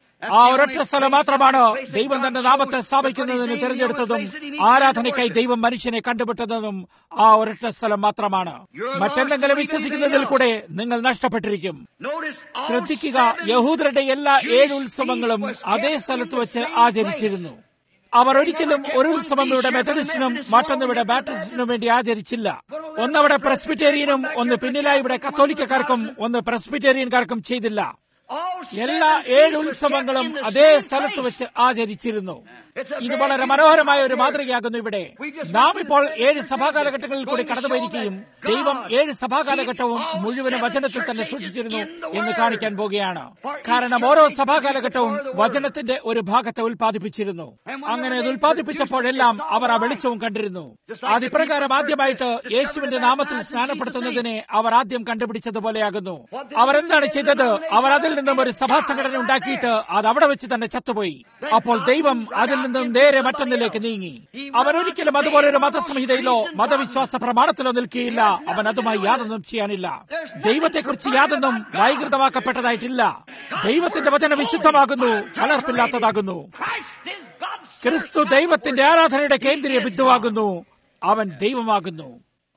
ആ ഒരൊറ്റ സ്ഥലം മാത്രമാണ് ദൈവം തന്റെ നാമത്തെ സ്ഥാപിക്കുന്നതിന് തിരഞ്ഞെടുത്തതും ആരാധനയ്ക്കായി ദൈവം മനുഷ്യനെ കണ്ടുപിട്ടതും ആ ഒരൊറ്റ സ്ഥലം മാത്രമാണ് മറ്റെന്തെങ്കിലും വിശ്വസിക്കുന്നതിൽ കൂടെ നിങ്ങൾ നഷ്ടപ്പെട്ടിരിക്കും Notice all ശ്രദ്ധിക്കുക seven യഹൂദരുടെ എല്ലാ ഏഴ് ഉത്സവങ്ങളും അതേ സ്ഥലത്ത് വെച്ച് ആചരിച്ചിരുന്നു അവർ ഒരിക്കലും ഒരു ഉത്സവം ഇവിടെ മെത്തഡിസ്റ്റിനും മറ്റൊന്ന് ഇവിടെ ബാപ്റ്റിസ്റ്റിനും വേണ്ടി ആചരിച്ചില്ല ഒന്നവിടെ പ്രസ്ബിറ്റേറിയനും ഒന്ന് പിന്നിലായി ഇവിടെ കത്തോലിക്കക്കാർക്കും ഒന്ന് പ്രസ്ബിറ്റേറിയൻകാർക്കും ചെയ്തില്ല all എല്ലാ seven ഏഴ് feasts were ഉത്സവങ്ങളും kept in the അതേ same സ്ഥലത്ത് place. വെച്ച് ആചരിച്ചിരുന്നു ഇത് വളരെ മനോഹരമായ ഒരു മാതൃകയാകുന്നു ഇവിടെ നാം ഇപ്പോൾ ഏഴ് സഭാകാലഘട്ടങ്ങളിൽ കൂടി കടന്നുപോയിരിക്കുകയും ദൈവം ഏഴ് സഭാകാലഘട്ടവും മുഴുവനും വചനത്തിൽ തന്നെ സൂക്ഷിച്ചിരുന്നു എന്ന് കാണിക്കാൻ പോകുകയാണ് കാരണം ഓരോ സഭാകാലഘട്ടവും വചനത്തിന്റെ ഒരു ഭാഗത്തെ ഉൽപ്പാദിപ്പിച്ചിരുന്നു അങ്ങനെ അത് ഉൽപ്പാദിപ്പിച്ചപ്പോഴെല്ലാം അവർ ആ വെളിച്ചവും കണ്ടിരുന്നു അത് ഇപ്രകാരം ആദ്യമായിട്ട് യേശുവിന്റെ നാമത്തിൽ സ്നാനപ്പെടുത്തുന്നതിനെ അവർ ആദ്യം കണ്ടുപിടിച്ചതുപോലെയാകുന്നു അവർ എന്താണ് ചെയ്തത് അവർ അതിൽ നിന്നും ഒരു സഭാ സംഘടന ഉണ്ടാക്കിയിട്ട് അത് അവിടെ വെച്ച് തന്നെ ചത്തുപോയി അപ്പോൾ ദൈവം അതിൽ നിന്നും നേരെ മറ്റൊന്നിലേക്ക് നീങ്ങി അവൻ ഒരിക്കലും അതുപോലെ ഒരു മതസംഹിതയിലോ മതവിശ്വാസ പ്രമാണത്തിലോ നിൽക്കുകയില്ല അവൻ അതുമായി യാതൊന്നും ചെയ്യാനില്ല ദൈവത്തെക്കുറിച്ച് യാതൊന്നും വൈകൃതമാക്കപ്പെട്ടതായിട്ടില്ല ദൈവത്തിന്റെ വചനം വിശുദ്ധമാകുന്നു കലർപ്പില്ലാത്തതാകുന്നു Christ is God's ക്രിസ്തു ദൈവത്തിന്റെ ആരാധനയുടെ കേന്ദ്രീയ ബിന്ദുവാകുന്നു അവൻ ദൈവമാകുന്നു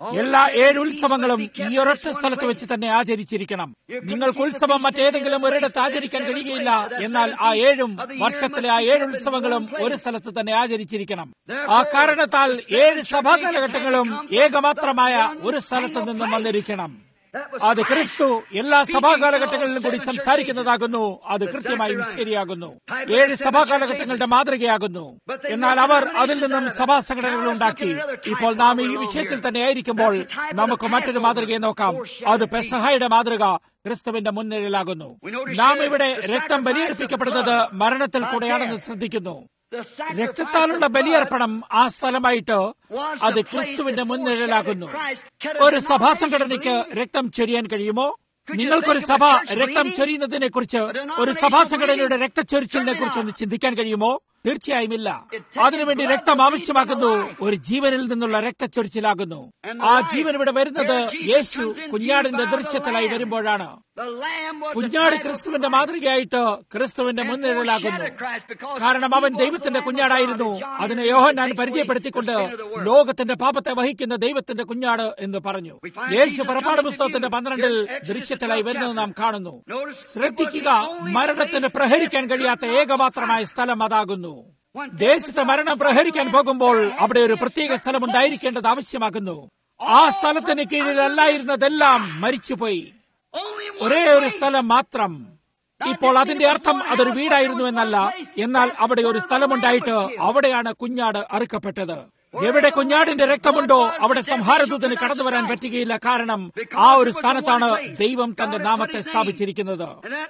എല്ലാ ഏഴ് ഉത്സവങ്ങളും ഈ ഒരൊറ്റ സ്ഥലത്ത് വെച്ച് തന്നെ ആചരിച്ചിരിക്കണം നിങ്ങൾക്ക് ഉത്സവം മറ്റേതെങ്കിലും ഒരിടത്ത് ആചരിക്കാൻ കഴിയുകയില്ല എന്നാൽ ആ ഏഴും വർഷത്തിലെ ആ ഏഴ് ഉത്സവങ്ങളും ഒരു സ്ഥലത്ത് തന്നെ ആചരിച്ചിരിക്കണം ആ കാരണത്താൽ ഏഴ് സഭാ കാലഘട്ടങ്ങളും ഏകമാത്രമായ ഒരു സ്ഥലത്ത് നിന്നും വന്നിരിക്കണം അത് ക്രിസ്തു എല്ലാ സഭാ കാലഘട്ടങ്ങളിലും കൂടി സംസാരിക്കുന്നതാകുന്നു അത് കൃത്യമായും ശരിയാകുന്നു ഏഴ് സഭാ കാലഘട്ടങ്ങളുടെ മാതൃകയാകുന്നു എന്നാൽ അവർ അതിൽ നിന്നും സഭാ സംഘടനകൾ ഉണ്ടാക്കി ഇപ്പോൾ നാം ഈ വിഷയത്തിൽ തന്നെ ആയിരിക്കുമ്പോൾ നമുക്ക് മറ്റൊരു മാതൃകയെ നോക്കാം അത് പെസഹായുടെ മാതൃക ക്രിസ്തുവിന്റെ മുൻനിഴലാകുന്നു നാം ഇവിടെ രക്തം ബലിയർപ്പിക്കപ്പെടുന്നത് മരണത്തിൽ കൂടെയാണെന്ന് ശ്രദ്ധിക്കുന്നു രക്തത്താലുള്ള ബലിയർപ്പണം ആ സ്ഥലമായിട്ട് അത് ക്രിസ്തുവിന്റെ മുൻനിഴലാകുന്നു ഒരു സഭാ സംഘടനയ്ക്ക് രക്തം ചൊരിയാൻ കഴിയുമോ നിങ്ങൾക്കൊരു സഭ രക്തം ചൊരിയുന്നതിനെ കുറിച്ച് ഒരു സഭാ സംഘടനയുടെ രക്തച്ചൊരിച്ചിലിനെ കുറിച്ച് ഒന്ന് ചിന്തിക്കാൻ കഴിയുമോ തീർച്ചയായും ഇല്ല അതിനുവേണ്ടി രക്തം ആവശ്യമാകുന്നു ഒരു ജീവനിൽ നിന്നുള്ള രക്തച്ചൊരിച്ചിലാകുന്നു ആ ജീവൻ ഇവിടെ വരുന്നത് യേശു കുഞ്ഞാടിന്റെ ദൃശ്യത്തിലായി വരുമ്പോഴാണ് കുഞ്ഞാട് ക്രിസ്തുവിന്റെ മാതൃകയായിട്ട് ക്രിസ്തുവിന്റെ മുൻനിഴലാകുന്നു കാരണം അവൻ ദൈവത്തിന്റെ കുഞ്ഞാടായിരുന്നു അതിനെ യോഹന്നാൻ പരിചയപ്പെടുത്തിക്കൊണ്ട് ലോകത്തിന്റെ പാപത്തെ വഹിക്കുന്ന ദൈവത്തിന്റെ കുഞ്ഞാട് എന്ന് പറഞ്ഞു യേശു പുറപ്പാട് പുസ്തകത്തിന്റെ പന്ത്രണ്ടിൽ ദൃശ്യത്തിലായി വരുന്നത് നാം കാണുന്നു ശ്രദ്ധിക്കുക മരണത്തിന് പ്രഹരിക്കാൻ കഴിയാത്ത ഏകമാത്രമായ സ്ഥലം അതാകുന്നു ദേശത്ത് മരണം പ്രഹരിക്കാൻ പോകുമ്പോൾ അവിടെ ഒരു പ്രത്യേക സ്ഥലം ഉണ്ടായിരിക്കേണ്ടത് ആവശ്യമാകുന്നു ആ സ്ഥലത്തിന് കീഴിലല്ലായിരുന്നതെല്ലാം മരിച്ചുപോയി ഒരേ ഒരു സ്ഥലം മാത്രം ഇപ്പോൾ അതിന്റെ അർത്ഥം അതൊരു വീടായിരുന്നു എന്നല്ല എന്നാൽ അവിടെ ഒരു സ്ഥലമുണ്ടായിട്ട് അവിടെയാണ് കുഞ്ഞാട് അറുക്കപ്പെട്ടത് എവിടെ കുഞ്ഞാടിന്റെ രക്തമുണ്ടോ അവിടെ സംഹാരദൂതന് കടന്നു വരാൻ പറ്റുകയില്ല കാരണം ആ ഒരു സ്ഥാനത്താണ് ദൈവം തന്റെ നാമത്തെ സ്ഥാപിച്ചിരിക്കുന്നത്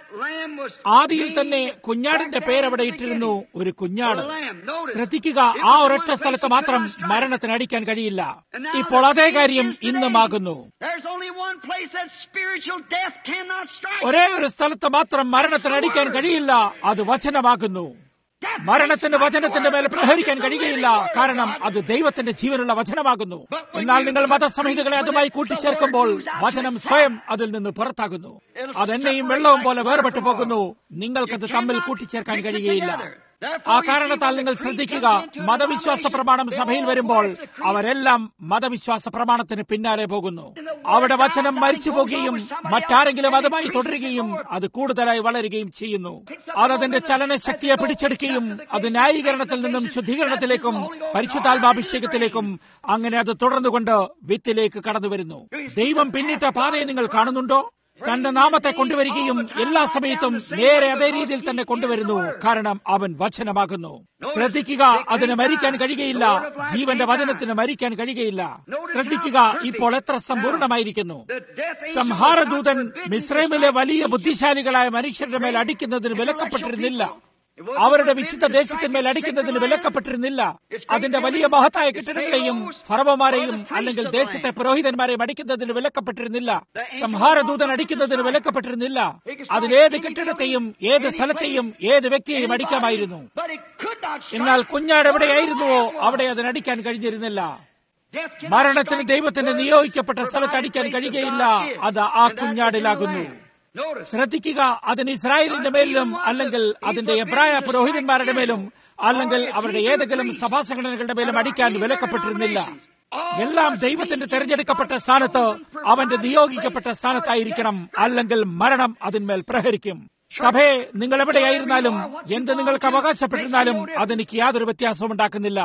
ആദിയിൽ തന്നെ കുഞ്ഞാടിന്റെ പേരവിടെ ഇട്ടിരുന്നു ഒരു കുഞ്ഞാട് ശ്രദ്ധിക്കുക ആ ഒരൊറ്റ സ്ഥലത്ത് മാത്രം മരണത്തിന് അടിക്കാൻ കഴിയില്ല ഇപ്പോൾ അതേ കാര്യം ഇന്നുമാകുന്നു ഒരേ ഒരു സ്ഥലത്ത് മാത്രം മരണത്തിന് അടിക്കാൻ കഴിയില്ല അത് വചനമാകുന്നു മരണത്തിന്റെ വചനത്തിന്റെ മേൽ പ്രഹരിക്കാൻ കഴിയുകയില്ല കാരണം അത് ദൈവത്തിന്റെ ജീവനുള്ള വചനമാകുന്നു എന്നാൽ നിങ്ങൾ മതസംഹിതകളെ അതുമായി കൂട്ടിച്ചേർക്കുമ്പോൾ വചനം സ്വയം അതിൽ നിന്ന് പുറത്താകുന്നു അതെന്നെയും വെള്ളവും പോലെ വേർപെട്ടു പോകുന്നു നിങ്ങൾക്കത് തമ്മിൽ കൂട്ടിച്ചേർക്കാൻ കഴിയുകയില്ല ആ കാരണത്താൽ നിങ്ങൾ ശ്രദ്ധിക്കുക മതവിശ്വാസ പ്രമാണം സഭയിൽ വരുമ്പോൾ അവരെല്ലാം മതവിശ്വാസ പ്രമാണത്തിന് പിന്നാലെ പോകുന്നു അവിടെ വചനം മരിച്ചു പോകുകയും മറ്റാരെങ്കിലും അതുമായി തുടരുകയും അത് കൂടുതലായി വളരുകയും ചെയ്യുന്നു അതതിന്റെ ചലനശക്തിയെ പിടിച്ചെടുക്കുകയും അത് ന്യായീകരണത്തിൽ നിന്നും ശുദ്ധീകരണത്തിലേക്കും പരിശുദ്ധാത്മാഭിഷേകത്തിലേക്കും അങ്ങനെ അത് തുടർന്നുകൊണ്ട് വിത്തിലേക്ക് കടന്നു വരുന്നു ദൈവം പിന്നിട്ട പാതയെ നിങ്ങൾ കാണുന്നുണ്ടോ തന്റെ നാമത്തെ കൊണ്ടുവരികയും എല്ലാ സമയത്തും നേരെ അതേ രീതിയിൽ തന്നെ കൊണ്ടുവരുന്നു കാരണം അവൻ വചനമാകുന്നു ശ്രദ്ധിക്കുക അതിന് മരിക്കാൻ കഴിയുകയില്ല ജീവന്റെ വചനത്തിന് മരിക്കാൻ കഴിയുകയില്ല ശ്രദ്ധിക്കുക ഇപ്പോൾ എത്ര സമ്പൂർണമായിരിക്കുന്നു സംഹാരദൂതൻ മിശ്രമിലെ വലിയ ബുദ്ധിശാലികളായ മനുഷ്യരുടെ മേൽ അടിക്കുന്നതിന് വിലക്കപ്പെട്ടിരുന്നില്ല അവരുടെ വിശുദ്ധ ദേശത്തിന്മേൽ അടിക്കുന്നതിന് വിലക്കപ്പെട്ടിരുന്നില്ല അതിന്റെ വലിയ മഹത്തായ കെട്ടിടങ്ങളെയും ഫറവമാരെയും അല്ലെങ്കിൽ ദേശത്തെ പുരോഹിതന്മാരെയും അടിക്കുന്നതിന് വിലക്കപ്പെട്ടിരുന്നില്ല സംഹാരദൂതൻ അടിക്കുന്നതിന് വിലക്കപ്പെട്ടിരുന്നില്ല അതിലേത് കെട്ടിടത്തെയും ഏത് സ്ഥലത്തെയും ഏത് വ്യക്തിയെയും അടിക്കാമായിരുന്നു എന്നാൽ കുഞ്ഞാട് എവിടെയായിരുന്നുവോ അവിടെ അതിനടിക്കാൻ കഴിഞ്ഞിരുന്നില്ല മരണത്തിന് ദൈവത്തിന് നിയോഗിക്കപ്പെട്ട സ്ഥലത്ത് അടിക്കാൻ കഴിയുകയില്ല അത് ആ കുഞ്ഞാടിലാകുന്നു ശ്രദ്ധിക്കുക അതിന് ഇസ്രായേലിന്റെ മേലും അല്ലെങ്കിൽ അതിന്റെ എബ്രായ പുരോഹിതന്മാരുടെ മേലും അല്ലെങ്കിൽ അവരുടെ ഏതെങ്കിലും സഭാ സംഘടനകളുടെ മേലും അടിക്കാൻ വിലക്കപ്പെട്ടിരുന്നില്ല എല്ലാം ദൈവത്തിന്റെ തെരഞ്ഞെടുക്കപ്പെട്ട സ്ഥാനത്ത് അവന്റെ നിയോഗിക്കപ്പെട്ട സ്ഥാനത്തായിരിക്കണം അല്ലെങ്കിൽ മരണം അതിന്മേൽ പ്രഹരിക്കും സഭയെ നിങ്ങൾ എവിടെയായിരുന്നാലും എന്ത് നിങ്ങൾക്ക് അവകാശപ്പെട്ടിരുന്നാലും അതെനിക്ക് യാതൊരു വ്യത്യാസവും ഉണ്ടാക്കുന്നില്ല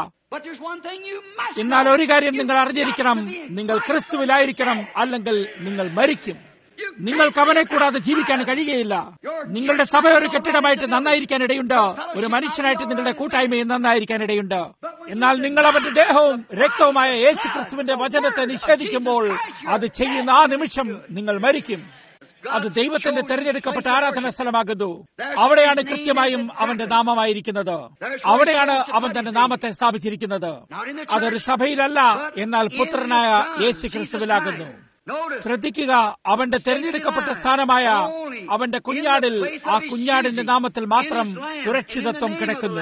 എന്നാൽ ഒരു കാര്യം നിങ്ങൾ അറിഞ്ഞിരിക്കണം നിങ്ങൾ ക്രിസ്തുവിലായിരിക്കണം അല്ലെങ്കിൽ നിങ്ങൾ മരിക്കും നിങ്ങൾക്ക് അവനെ കൂടാതെ ജീവിക്കാൻ കഴിയുകയില്ല നിങ്ങളുടെ സഭ ഒരു കെട്ടിടമായിട്ട് നന്നായിരിക്കാൻ ഇടയുണ്ട് ഒരു മനുഷ്യനായിട്ട് നിങ്ങളുടെ കൂട്ടായ്മയും നന്നായിരിക്കാൻ ഇടയുണ്ട് എന്നാൽ നിങ്ങൾ അവന്റെ ദേഹവും രക്തവുമായ യേശു ക്രിസ്തുവിന്റെ വചനത്തെ നിഷേധിക്കുമ്പോൾ അത് ചെയ്യുന്ന ആ നിമിഷം നിങ്ങൾ മരിക്കും അത് ദൈവത്തിന്റെ തെരഞ്ഞെടുക്കപ്പെട്ട ആരാധന സ്ഥലമാകുന്നു അവിടെയാണ് കൃത്യമായും അവന്റെ നാമമായിരിക്കുന്നത് അവിടെയാണ് അവൻ തന്റെ നാമത്തെ സ്ഥാപിച്ചിരിക്കുന്നത് അതൊരു സഭയിലല്ല എന്നാൽ പുത്രനായ യേശു ക്രിസ്തുവിലാകുന്നു ശ്രദ്ധിക്കുക അവന്റെ തെരഞ്ഞെടുക്കപ്പെട്ട സ്ഥാനമായ അവന്റെ കുഞ്ഞാടിൽ ആ കുഞ്ഞാടിന്റെ നാമത്തിൽ മാത്രം സുരക്ഷിതത്വം കിടക്കുന്നു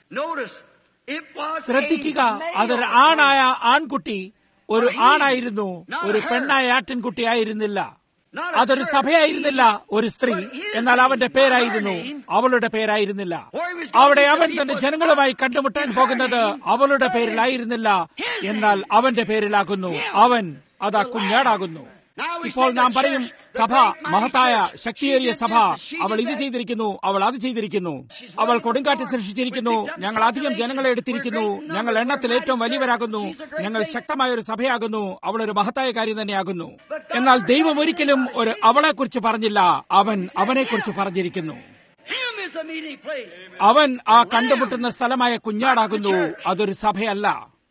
ശ്രദ്ധിക്കുക അതൊരു ആണായ ആൺകുട്ടി ഒരു ആണായിരുന്നു ഒരു പെണ്ണായ ആട്ടിൻകുട്ടി ആയിരുന്നില്ല അതൊരു സഭയായിരുന്നില്ല ഒരു സ്ത്രീ എന്നാൽ അവന്റെ പേരായിരുന്നു അവളുടെ പേരായിരുന്നില്ല അവിടെ അവൻ തന്റെ ജനങ്ങളുമായി കണ്ടുമുട്ടാൻ പോകുന്നത് അവളുടെ പേരിലായിരുന്നില്ല എന്നാൽ അവന്റെ പേരിലാകുന്നു അവൻ അത് ആ കുഞ്ഞാടാകുന്നു ഇപ്പോൾ നാം പറയും സഭ മഹത്തായ ശക്തിയേറിയ സഭ അവൾ ഇത് ചെയ്തിരിക്കുന്നു അവൾ അത് ചെയ്തിരിക്കുന്നു അവൾ കൊടുങ്കാറ്റ് സൃഷ്ടിച്ചിരിക്കുന്നു ഞങ്ങൾ അധികം ജനങ്ങളെ എടുത്തിരിക്കുന്നു ഞങ്ങൾ എണ്ണത്തിൽ ഏറ്റവും വലിയവരാകുന്നു ഞങ്ങൾ ശക്തമായ ഒരു സഭയാകുന്നു അവൾ ഒരു മഹത്തായ കാര്യം തന്നെയാകുന്നു എന്നാൽ ദൈവം ഒരിക്കലും ഒരു അവളെക്കുറിച്ച് പറഞ്ഞില്ല അവൻ അവനെക്കുറിച്ച് പറഞ്ഞിരിക്കുന്നു Him is the meeting place. അവൻ ആ കണ്ടുമുട്ടുന്ന സ്ഥലമായ കുഞ്ഞാടാകുന്നു അതൊരു സഭയല്ല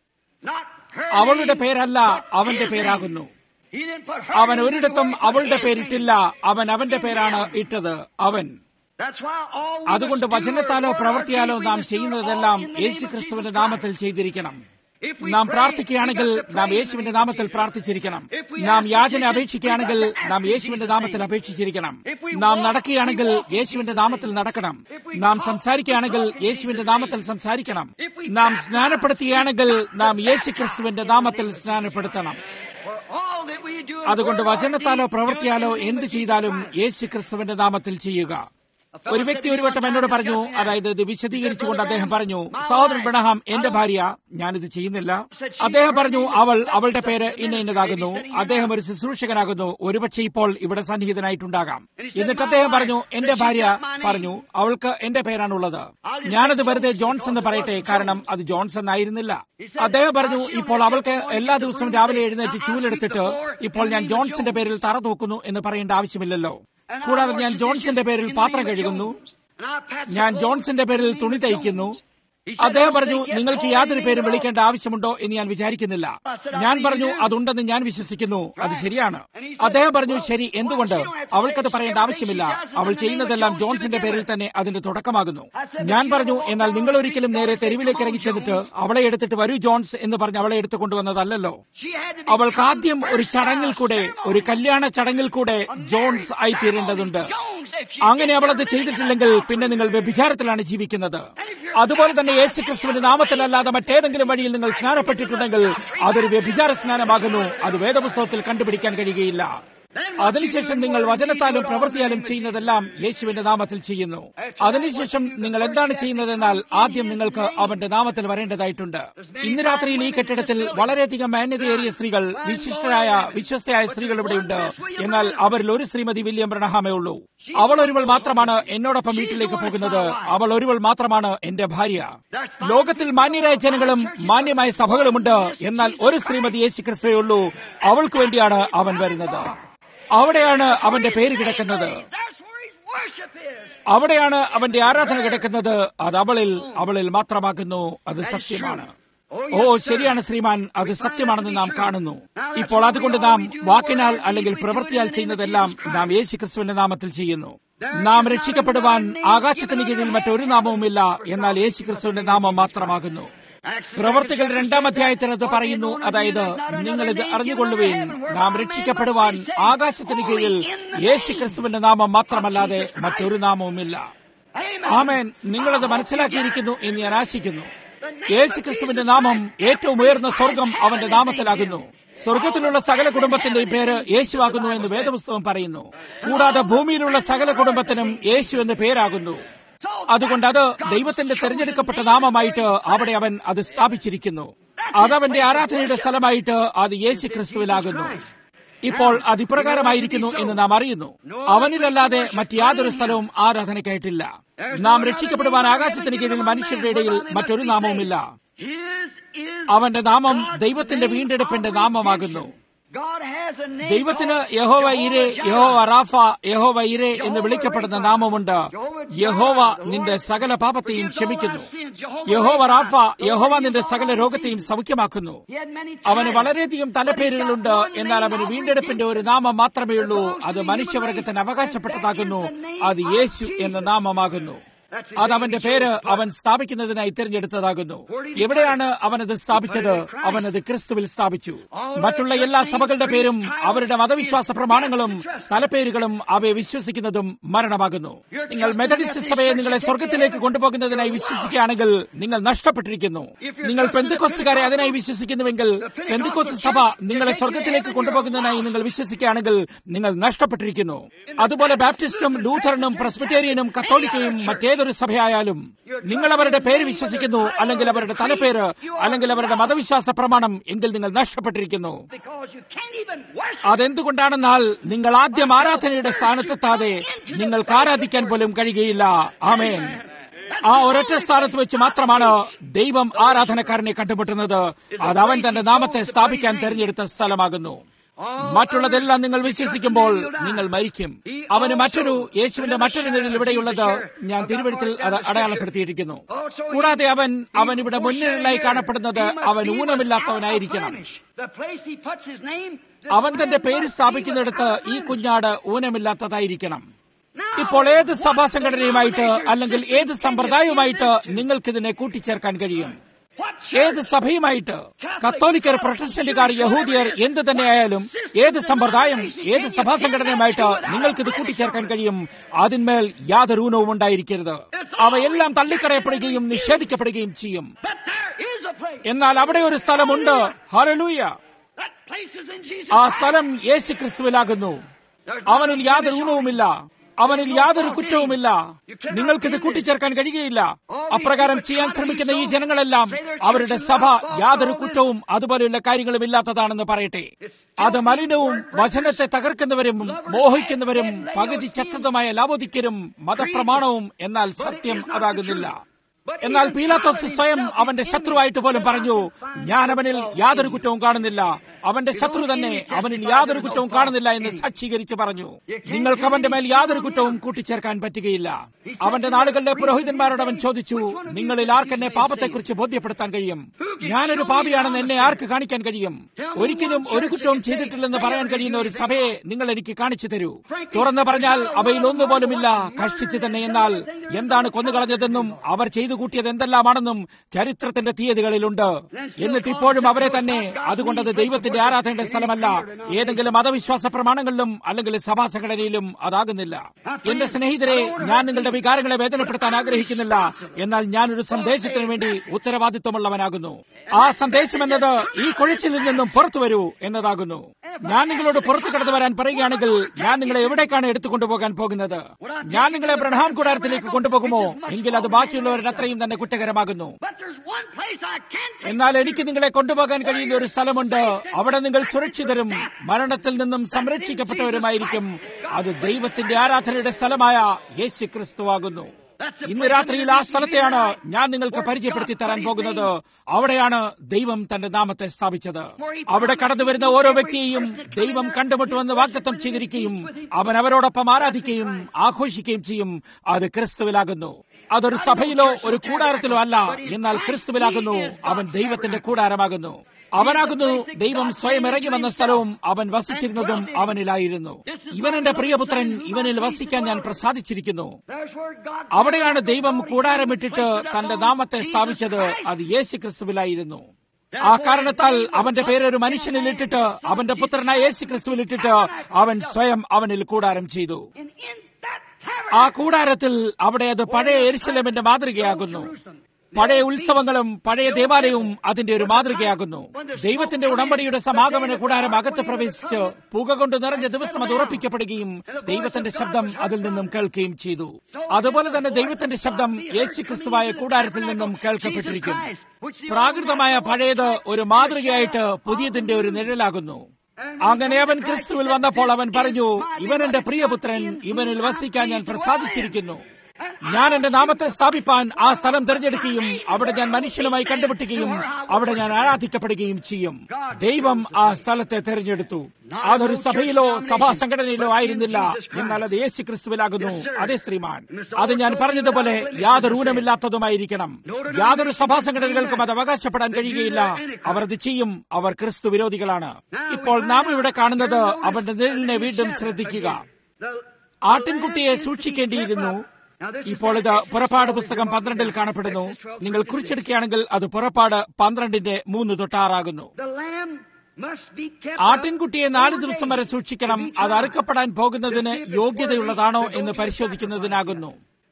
Not her അവളുടെ name, പേരല്ല but അവന്റെ his പേരാകുന്നു name. He didn't put her അവൻ name ഒരിടത്തും anywhere, but അവളുടെ his പേരിട്ടില്ല name. അവൻ അവന്റെ പേരാണ് ഇട്ടത് അവൻ That's why all we അതുകൊണ്ട് must do വചനത്താലോ or word or പ്രവൃത്തിയാലോ deed, we നാം must do it ചെയ്യുന്നതെല്ലാം all in the name Yeshu of ക്രിസ്തുവിന്റെ Jesus നാമത്തിൽ Christ. ചെയ്തിരിക്കണം If we നാം pray, പ്രാർത്ഥിക്കുകയാണെങ്കിൽ we got to നാം pray in യേശുവിന്റെ the name of നാമത്തിൽ Jesus. പ്രാർത്ഥിച്ചിരിക്കണം If we നാം ask യാചന petitions, അപേക്ഷിക്കുകയാണെങ്കിൽ we got to ask നാം in യേശുവിന്റെ Jesus' നാമത്തിൽ name. അപേക്ഷിച്ചിരിക്കണം If we നാം walk, നടക്കുകയാണെങ്കിൽ we walk in യേശുവിന്റെ Jesus' നാമത്തിൽ name. നടക്കണം If we നാം talk, സംസാരിക്കുകയാണെങ്കിൽ we talk in യേശുവിന്റെ Jesus' നാമത്തിൽ name. സംസാരിക്കണം If we നാം baptize, സ്നാനപ്പെടുത്തുകയാണെങ്കിൽ നാം we യേശു baptize ക്രിസ്തുവിന്റെ in the നാമത്തിൽ name of Jesus സ്നാനപ്പെടുത്തണം For all that we do in അതുകൊണ്ട് word or വചനത്താലോ deed, do it പ്രവൃത്തിയാലോ in the name എന്ത് of Jesus ചെയ്താലും Christ. യേശു ക്രിസ്തുവിന്റെ നാമത്തിൽ ചെയ്യുക ഒരു വ്യക്തി ഒരു വട്ടം എന്നോട് പറഞ്ഞു അതായത് ഇത് വിശദീകരിച്ചുകൊണ്ട് അദ്ദേഹം പറഞ്ഞു സഹോദരൻ ബ്രണഹാം എന്റെ ഭാര്യ ഞാനിത് ചെയ്യുന്നില്ല അദ്ദേഹം പറഞ്ഞു അവൾ അവളുടെ പേര് ഇന്ന ഇന്നതാകുന്നു അദ്ദേഹം ഒരു ശുശ്രൂഷകനാകുന്നു ഒരുപക്ഷെ ഇപ്പോൾ ഇവിടെ സന്നിഹിതനായിട്ടുണ്ടാകാം എന്നിട്ട് അദ്ദേഹം പറഞ്ഞു എന്റെ ഭാര്യ പറഞ്ഞു അവൾക്ക് എന്റെ പേരാണുള്ളത് ഞാനത് വെറുതെ ജോൺസ് എന്ന് പറയട്ടെ കാരണം അത് ജോൺസ് എന്നായിരുന്നില്ല അദ്ദേഹം പറഞ്ഞു ഇപ്പോൾ അവൾക്ക് എല്ലാ ദിവസവും രാവിലെ എഴുന്നേറ്റ് ചൂലെടുത്തിട്ട് ഇപ്പോൾ ഞാൻ ജോൺസിന്റെ പേരിൽ തറ തൂക്കുന്നു എന്ന് പറയേണ്ട ആവശ്യമില്ലല്ലോ കൂടാതെ ഞാൻ ജോൺസിന്റെ പേരിൽ പാത്രം കഴുകുന്നു ഞാൻ ജോൺസിന്റെ പേരിൽ തുണി തയ്ക്കുന്നു അദ്ദേഹം പറഞ്ഞു നിങ്ങൾക്ക് യാതൊരു പേരും വിളിക്കേണ്ട ആവശ്യമുണ്ടോ എന്ന് ഞാൻ വിചാരിക്കുന്നില്ല ഞാൻ പറഞ്ഞു അതുണ്ടെന്ന് ഞാൻ വിശ്വസിക്കുന്നു അത് ശരിയാണ് അദ്ദേഹം പറഞ്ഞു ശരി എന്തുകൊണ്ട് അവൾക്കത് പറയേണ്ട ആവശ്യമില്ല അവൾ ചെയ്യുന്നതെല്ലാം ജോൺസിന്റെ പേരിൽ തന്നെ അതിന്റെ തുടക്കമാകുന്നു ഞാൻ പറഞ്ഞു എന്നാൽ നിങ്ങൾ ഒരിക്കലും നേരെ തെരുവിലേക്ക് ഇറങ്ങി ചെന്നിട്ട് അവളെ എടുത്തിട്ട് വരൂ ജോൺസ് എന്ന് പറഞ്ഞ് അവളെ എടുത്തു കൊണ്ടുവന്നതല്ലല്ലോ അവൾക്ക് ആദ്യം ഒരു ചടങ്ങിൽ കൂടെ ഒരു കല്യാണ ചടങ്ങിൽ കൂടെ ജോൺസ് ആയിത്തീരേണ്ടതുണ്ട് അങ്ങനെ അവൾ അത് ചെയ്തിട്ടില്ലെങ്കിൽ പിന്നെ നിങ്ങൾ വ്യഭിചാരത്തിലാണ് ജീവിക്കുന്നത് അതുപോലെ തന്നെ യേശു ക്രിസ്തുവിന്റെ നാമത്തിലല്ലാതെ മറ്റേതെങ്കിലും വഴിയിൽ നിങ്ങൾ സ്നാനപ്പെട്ടിട്ടുണ്ടെങ്കിൽ അതൊരു വ്യഭിചാര സ്നാനമാകുന്നു അത് വേദപുസ്തകത്തിൽ കണ്ടുപിടിക്കാൻ കഴിയുകയില്ല അതിനുശേഷം നിങ്ങൾ വചനത്താലും പ്രവൃത്തിയാലും ചെയ്യുന്നതെല്ലാം യേശുവിന്റെ നാമത്തിൽ ചെയ്യുന്നു അതിനുശേഷം നിങ്ങൾ എന്താണ് ചെയ്യുന്നതെന്നാൽ ആദ്യം നിങ്ങൾക്ക് അവന്റെ നാമത്തിൽ വരേണ്ടതായിട്ടുണ്ട് ഇന്ന് രാത്രിയിൽ ഈ കെട്ടിടത്തിൽ വളരെയധികം മാന്യതയേറിയ സ്ത്രീകൾ വിശിഷ്ടരായ വിശ്വസ്തയായ സ്ത്രീകൾ ഇവിടെയുണ്ട് എന്നാൽ അവരിൽ ഒരു ശ്രീമതി വില്യം ബ്രണഹാമേ ഉള്ളൂ അവൾ ഒരുവൾ മാത്രമാണ് എന്നോടൊപ്പം വീട്ടിലേക്ക് പോകുന്നത് അവൾ ഒരുവൾ മാത്രമാണ് എന്റെ ഭാര്യ ലോകത്തിൽ മാന്യരായ ജനങ്ങളും മാന്യമായ സഭകളുമുണ്ട് എന്നാൽ ഒരു ശ്രീമതി യേശു ക്രിസ്തുവേ ഉള്ളൂ അവൾക്ക് വേണ്ടിയാണ് അവൻ വരുന്നത് അവിടെയാണ് അവന്റെ പേര് കിടക്കുന്നത് That's where his worship is. അവിടെയാണ് അവന്റെ ആരാധന കിടക്കുന്നത് അത് അവളിൽ അവളിൽ മാത്രമാകുന്നു അത് സത്യമാണ് ഓ ശരിയാണ് ശ്രീമാൻ അത് സത്യമാണെന്ന് നാം കാണുന്നു ഇപ്പോൾ അതുകൊണ്ട് നാം വാക്കിനാൽ അല്ലെങ്കിൽ പ്രവൃത്തിയാൽ ചെയ്യുന്നതെല്ലാം നാം യേശു ക്രിസ്തുവിന്റെ നാമത്തിൽ ചെയ്യുന്നു നാം രക്ഷിക്കപ്പെടുവാൻ ആകാശത്തിന് കീഴിൽ മറ്റൊരു നാമവുമില്ല എന്നാൽ യേശു ക്രിസ്തുവിന്റെ നാമം മാത്രമാകുന്നു പ്രവർത്തികൾ രണ്ടാം അധ്യായത്തിൽ അത് പറയുന്നു അതായത് നിങ്ങൾ ഇത് അറിഞ്ഞുകൊള്ളുകയും നാം രക്ഷിക്കപ്പെടുവാൻ ആകാശത്തിന് കീഴിൽ യേശു ക്രിസ്തുവിന്റെ നാമം മാത്രമല്ലാതെ മറ്റൊരു നാമവുമില്ല ആമേൻ നിങ്ങളത് മനസ്സിലാക്കിയിരിക്കുന്നു എന്ന് ഞാൻ ആശിക്കുന്നു യേശു ക്രിസ്തുവിന്റെ നാമം ഏറ്റവും ഉയർന്ന സ്വർഗം അവന്റെ നാമത്തിലാകുന്നു സ്വർഗത്തിലുള്ള സകല കുടുംബത്തിന്റെയും പേര് യേശുവാകുന്നു എന്ന് വേദപുസ്തകം പറയുന്നു കൂടാതെ ഭൂമിയിലുള്ള സകല കുടുംബത്തിനും യേശു എന്ന് പേരാകുന്നു അതുകൊണ്ട് അത് ദൈവത്തിന്റെ തെരഞ്ഞെടുക്കപ്പെട്ട നാമമായിട്ട് അവിടെ അവൻ അത് സ്ഥാപിച്ചിരിക്കുന്നു അതവന്റെ ആരാധനയുടെ സ്ഥലമായിട്ട് അത് യേശു ക്രിസ്തുവിലാകുന്നു ഇപ്പോൾ അത് ഇപ്രകാരമായിരിക്കുന്നു എന്ന് നാം അറിയുന്നു അവനിലല്ലാതെ മറ്റ് യാതൊരു സ്ഥലവും ആരാധനയ്ക്കായിട്ടില്ല നാം രക്ഷിക്കപ്പെടുവാൻ ആകാശത്തിന് കീഴിൽ മനുഷ്യരുടെ ഇടയിൽ മറ്റൊരു നാമവുമില്ല His is അവന്റെ നാമം ദൈവത്തിന്റെ വീണ്ടെടുപ്പിന്റെ നാമമാകുന്നു God has a name ദൈവത്തിന് called യഹോവ ഇരെ Jehovah യഹോവ റാഫ യഹോവ ഇരെ എന്ന് വിളിക്കപ്പെടുന്ന നാമമുണ്ട് യഹോവ നിന്റെ സകല പാപത്തെയും ക്ഷമിക്കുന്നു യഹോവ റാഫ യഹോവ നിന്റെ സകല രോഗത്തെയും സൗഖ്യമാക്കുന്നു He had many അവന് titles. വളരെയധികം തലപ്പേരുകളുണ്ട് എന്നാൽ അവന് വീണ്ടെടുപ്പിന്റെ ഒരു നാമം മാത്രമേ ഉള്ളൂ അത് മനുഷ്യവർഗത്തിന് അവകാശപ്പെട്ടതാകുന്നു അത് യേശു എന്ന നാമമാകുന്നു അത് അവന്റെ പേര് അവൻ സ്ഥാപിക്കുന്നതിനായി തിരഞ്ഞെടുത്തതാകുന്നു എവിടെയാണ് അവനത് സ്ഥാപിച്ചത് അവനത് ക്രിസ്തുവിൽ സ്ഥാപിച്ചു മറ്റുള്ള എല്ലാ സഭകളുടെ പേരും അവരുടെ മതവിശ്വാസ പ്രമാണങ്ങളും തലപ്പേരുകളും അവയെ വിശ്വസിക്കുന്നതും മരണമാകുന്നു നിങ്ങൾ മെത്തഡിസ്റ്റ് സഭയെ നിങ്ങളെ സ്വർഗത്തിലേക്ക് കൊണ്ടുപോകുന്നതിനായി വിശ്വസിക്കുകയാണെങ്കിൽ നിങ്ങൾ നഷ്ടപ്പെട്ടിരിക്കുന്നു നിങ്ങൾ പെന്തുക്കോസുകാരെ അതിനായി വിശ്വസിക്കുന്നുവെങ്കിൽ പെന്തുക്കോസ് സഭ നിങ്ങളെ സ്വർഗത്തിലേക്ക് കൊണ്ടുപോകുന്നതിനായി നിങ്ങൾ വിശ്വസിക്കുകയാണെങ്കിൽ നിങ്ങൾ നഷ്ടപ്പെട്ടിരിക്കുന്നു അതുപോലെ ബാപ്റ്റിസ്റ്റും ലൂഥറിനും പ്രസ്ബിറ്റേറിയനും കത്തോലിക്കയും മറ്റേതൊരു ഏതൊരു സഭയായാലും നിങ്ങൾ അവരുടെ പേര് വിശ്വസിക്കുന്നു അല്ലെങ്കിൽ അവരുടെ തലപ്പേര് അല്ലെങ്കിൽ അവരുടെ മതവിശ്വാസ പ്രമാണം എങ്കിൽ നിങ്ങൾ നഷ്ടപ്പെട്ടിരിക്കുന്നു Because you can't even worship. അതെന്തുകൊണ്ടാണെന്നാൽ നിങ്ങൾ ആദ്യം ആരാധനയുടെ സ്ഥാനത്തെത്താതെ നിങ്ങൾക്ക് ആരാധിക്കാൻ പോലും കഴിയുകയില്ല ആമേൻ ആ ഒരൊറ്റ സ്ഥാനത്ത് വെച്ച് മാത്രമാണ് ദൈവം ആരാധനക്കാരനെ കണ്ടുമുട്ടുന്നത് അത് അവൻ തന്റെ നാമത്തെ സ്ഥാപിക്കാൻ തെരഞ്ഞെടുത്ത സ്ഥലമാകുന്നു മറ്റുള്ളതെല്ലാം നിങ്ങൾ വിശ്വസിക്കുമ്പോൾ നിങ്ങൾ മരിക്കും അവന് മറ്റൊരു യേശുവിന്റെ മറ്റൊരു നിഴൽ ഇവിടെയുള്ളത് ഞാൻ തിരുവഴുത്തിൽ അത് അടയാളപ്പെടുത്തിയിരിക്കുന്നു കൂടാതെ അവൻ അവൻ ഇവിടെ മുന്നിലായി കാണപ്പെടുന്നത് അവൻ ഊനമില്ലാത്തവനായിരിക്കണം The place he puts his name. അവൻ തന്റെ പേര് സ്ഥാപിക്കുന്നിടത്ത് ഈ കുഞ്ഞാട് ഊനമില്ലാത്തതായിരിക്കണം ഇപ്പോൾ ഏത് സഭാ സംഘടനയുമായിട്ട് അല്ലെങ്കിൽ ഏത് സമ്പ്രദായവുമായിട്ട് നിങ്ങൾക്കിതിനെ കൂട്ടിച്ചേർക്കാൻ കഴിയും What ഏത് സഭയുമായിട്ട് കത്തോലിക്കർ പ്രൊട്ടസ്റ്റന്റുകാർ യഹൂദിയർ എന്ത് തന്നെയായാലും ഏത് സമ്പ്രദായം ഏത് സഭാ സംഘടനയുമായിട്ട് നിങ്ങൾക്കിത് കൂട്ടിച്ചേർക്കാൻ കഴിയും അതിന്മേൽ യാതൊരു ഊനവും ഉണ്ടായിരിക്കരുത് അവയെല്ലാം തള്ളിക്കളയപ്പെടുകയും നിഷേധിക്കപ്പെടുകയും ചെയ്യും But there is a place. എന്നാൽ അവിടെ ഒരു സ്ഥലമുണ്ട് ഹലലൂയ That place is in Jesus. ആ സ്ഥലം യേശു ക്രിസ്തുവിലാകുന്നു അവനിൽ യാതൊരു ഊണവുമില്ല അവനിൽ യാതൊരു കുറ്റവുമില്ല നിങ്ങൾക്കിത് കൂട്ടിച്ചേർക്കാൻ കഴിയുകയില്ല അപ്രകാരം ചെയ്യാൻ ശ്രമിക്കുന്ന ഈ ജനങ്ങളെല്ലാം അവരുടെ സഭ യാതൊരു കുറ്റവും അതുപോലെയുള്ള കാര്യങ്ങളും ഇല്ലാത്തതാണെന്ന് പറയട്ടെ അത് മലിനവും വചനത്തെ തകർക്കുന്നവരും മോഹിക്കുന്നവരും പകുതി ചത്തതുമായ ലാവോദിക്കരും മതപ്രമാണവും എന്നാൽ സത്യം അതാകുന്നില്ല എന്നാൽ പീലാത്തോസ് സ്വയം അവന്റെ ശത്രുവായിട്ട് പോലും പറഞ്ഞു ഞാൻ അവനിൽ യാതൊരു കുറ്റവും കാണുന്നില്ല അവന്റെ ശത്രു തന്നെ അവനിൽ യാതൊരു കുറ്റവും കാണുന്നില്ല എന്ന് സാക്ഷീകരിച്ച് പറഞ്ഞു നിങ്ങൾക്ക് അവന്റെ മേൽ യാതൊരു കുറ്റവും കൂട്ടിച്ചേർക്കാൻ പറ്റുകയില്ല അവന്റെ നാളുകളിലെ പുരോഹിതന്മാരോട് അവൻ ചോദിച്ചു നിങ്ങളിൽ ആർക്കെന്നെ പാപത്തെക്കുറിച്ച് ബോധ്യപ്പെടുത്താൻ കഴിയും ഞാനൊരു പാപിയാണെന്ന് എന്നെ ആർക്ക് കാണിക്കാൻ കഴിയും ഒരിക്കലും ഒരു കുറ്റവും ചെയ്തിട്ടില്ലെന്ന് പറയാൻ കഴിയുന്ന ഒരു സഭയെ നിങ്ങൾ എനിക്ക് കാണിച്ചു തരൂ തുറന്നു പറഞ്ഞാൽ അവയിൽ ഒന്നുപോലുമില്ല കഷ്ടിച്ചു തന്നെ എന്നാൽ എന്താണ് കൊന്നുകളഞ്ഞതെന്നും അവർ ചെയ്തു കൂട്ടിയത് എന്തെല്ലാമാണെന്നും ചരിത്രത്തിന്റെ തീയതികളിലുണ്ട് എന്നിട്ട് ഇപ്പോഴും അവരെ തന്നെ അതുകൊണ്ട് അത് ദൈവത്തിന്റെ ആരാധനയുടെ സ്ഥലമല്ല ഏതെങ്കിലും മതവിശ്വാസ പ്രമാണങ്ങളിലും അല്ലെങ്കിൽ സഭാ സംഘടനയിലും അതാകുന്നില്ല എന്റെ സ്നേഹിതരെ ഞാൻ നിങ്ങളുടെ വികാരങ്ങളെ വേദനപ്പെടുത്താൻ ആഗ്രഹിക്കുന്നില്ല എന്നാൽ ഞാനൊരു സന്ദേശത്തിന് വേണ്ടി ഉത്തരവാദിത്വമുള്ളവനാകുന്നു ആ സന്ദേശം എന്നത് ഈ കുഴിച്ചിൽ നിന്നും പുറത്തു വരൂ എന്നതാകുന്നു ഞാൻ നിങ്ങളോട് പുറത്തു കടന്നു വരാൻ പറയുകയാണെങ്കിൽ ഞാൻ നിങ്ങളെ എവിടേക്കാണ് എടുത്തുകൊണ്ടുപോകാൻ പോകുന്നത് ഞാൻ നിങ്ങളെ ബ്രഹാം കൂടാരത്തിലേക്ക് കൊണ്ടുപോകുമോ എങ്കിൽ അത് ബാക്കിയുള്ളവരുടെ അത്രയും തന്നെ കുറ്റകരമാകുന്നു But there's one place I can take. എന്നാൽ എനിക്ക് നിങ്ങളെ കൊണ്ടുപോകാൻ കഴിയുന്ന ഒരു സ്ഥലമുണ്ട് അവിടെ നിങ്ങൾ സുരക്ഷിതരും മരണത്തിൽ നിന്നും സംരക്ഷിക്കപ്പെട്ടവരുമായിരിക്കും അത് ദൈവത്തിന്റെ ആരാധനയുടെ സ്ഥലമായ യേശു ക്രിസ്തുവാകുന്നു ഇന്ന് രാത്രിയിൽ ആ സ്ഥലത്തെയാണ് ഞാൻ നിങ്ങൾക്ക് പരിചയപ്പെടുത്തി തരാൻ പോകുന്നത് അവിടെയാണ് ദൈവം തന്റെ നാമത്തെ സ്ഥാപിച്ചത് അവിടെ കടന്നു വരുന്ന ഓരോ വ്യക്തിയെയും ദൈവം കണ്ടുമുട്ടുമെന്ന് വാഗ്ദത്തം ചെയ്തിരിക്കുകയും അവൻ അവരോടൊപ്പം ആരാധിക്കുകയും ആഘോഷിക്കുകയും ചെയ്യും അത് ക്രിസ്തുവിലാകുന്നു അതൊരു സഭയിലോ ഒരു കൂടാരത്തിലോ അല്ല എന്നാൽ ക്രിസ്തുവിലാകുന്നു അവൻ ദൈവത്തിന്റെ കൂടാരമാകുന്നു അവനാകുന്നു ദൈവം സ്വയം ഇറങ്ങി വന്ന സ്ഥലവും അവൻ വസിച്ചിരുന്നതും അവനിലായിരുന്നു ഇവൻ എന്റെ പ്രിയപുത്രൻ ഇവനിൽ വസിക്കാൻ ഞാൻ പ്രസാദിച്ചിരിക്കുന്നു There's where God. അവിടെയാണ് ദൈവം കൂടാരമിട്ടിട്ട് തന്റെ നാമത്തെ സ്ഥാപിച്ചത് അത് യേശു ക്രിസ്തുവിലായിരുന്നു ആ കാരണത്താൽ അവന്റെ പേര് ഒരു മനുഷ്യനിൽ ഇട്ടിട്ട് അവന്റെ പുത്രനായ യേശു ക്രിസ്തുവിൽ ഇട്ടിട്ട് അവൻ സ്വയം അവനിൽ കൂടാരം ചെയ്തു And in that tabernacle. ആ കൂടാരത്തിൽ അവിടെ അത് പഴയ എരിശലമിന്റെ മാതൃകയാകുന്നു പഴയ ഉത്സവങ്ങളും പഴയ ദേവാലയവും അതിന്റെ ഒരു മാതൃകയാകുന്നു ദൈവത്തിന്റെ ഉടമ്പടിയുടെ സമാഗമന കൂടാരം അകത്ത് പ്രവേശിച്ച് പുക കൊണ്ട് നിറഞ്ഞ ദിവസം അത് ഉറപ്പിക്കപ്പെടുകയും ദൈവത്തിന്റെ ശബ്ദം അതിൽ നിന്നും കേൾക്കുകയും ചെയ്തു അതുപോലെ തന്നെ ദൈവത്തിന്റെ ശബ്ദം യേശു ക്രിസ്തുവായ കൂടാരത്തിൽ നിന്നും കേൾക്കപ്പെട്ടിരിക്കും പ്രാകൃതമായ പഴയത് ഒരു മാതൃകയായിട്ട് പുതിയതിന്റെ ഒരു നിഴലാകുന്നു അങ്ങനെ അവൻ ക്രിസ്തുവിൽ വന്നപ്പോൾ അവൻ പറഞ്ഞു ഇവൻ എന്റെ പ്രിയപുത്രൻ ഇവനിൽ വസിക്കാൻ ഞാൻ പ്രസാദിച്ചിരിക്കുന്നു ഞാൻ എന്റെ നാമത്തെ സ്ഥാപിപ്പാൻ ആ സ്ഥലം തിരഞ്ഞെടുക്കുകയും അവിടെ ഞാൻ മനുഷ്യനുമായി കണ്ടുമുട്ടുകയും അവിടെ ഞാൻ ആരാധിക്കപ്പെടുകയും ചെയ്യും ദൈവം ആ സ്ഥലത്തെ തിരഞ്ഞെടുത്തു അതൊരു സഭയിലോ സഭാ സംഘടനയിലോ ആയിരുന്നില്ല എന്നാൽ അത് യേശു ക്രിസ്തുവിലാകുന്നു അതെ ശ്രീമാൻ അത് ഞാൻ പറഞ്ഞതുപോലെ യാതൊരു ഊനമില്ലാത്തതുമായിരിക്കണം യാതൊരു സഭാ സംഘടനകൾക്കും അത് അവകാശപ്പെടാൻ കഴിയുകയില്ല അവർ അത് ചെയ്യും അവർ ക്രിസ്തു വിരോധികളാണ് ഇപ്പോൾ നാം ഇവിടെ കാണുന്നത് അവന്റെ നിഴലിനെ വീണ്ടും ശ്രദ്ധിക്കുക ആട്ടിൻകുട്ടിയെ സൂക്ഷിക്കേണ്ടിയിരുന്നു ഇപ്പോൾ ഇത് പുറപ്പാട് പുസ്തകം പന്ത്രണ്ടിൽ കാണപ്പെടുന്നു നിങ്ങൾ കുറിച്ചെടുക്കുകയാണെങ്കിൽ അത് പുറപ്പാട് പന്ത്രണ്ടിന്റെ മൂന്ന് തൊട്ടാറാകുന്നു The lamb must be kept. ആട്ടിൻകുട്ടിയെ നാല് ദിവസം വരെ സൂക്ഷിക്കണം അത് അറുക്കപ്പെടാൻ പോകുന്നതിന് യോഗ്യതയുള്ളതാണോ എന്ന് പരിശോധിക്കുന്നതിനാകുന്നു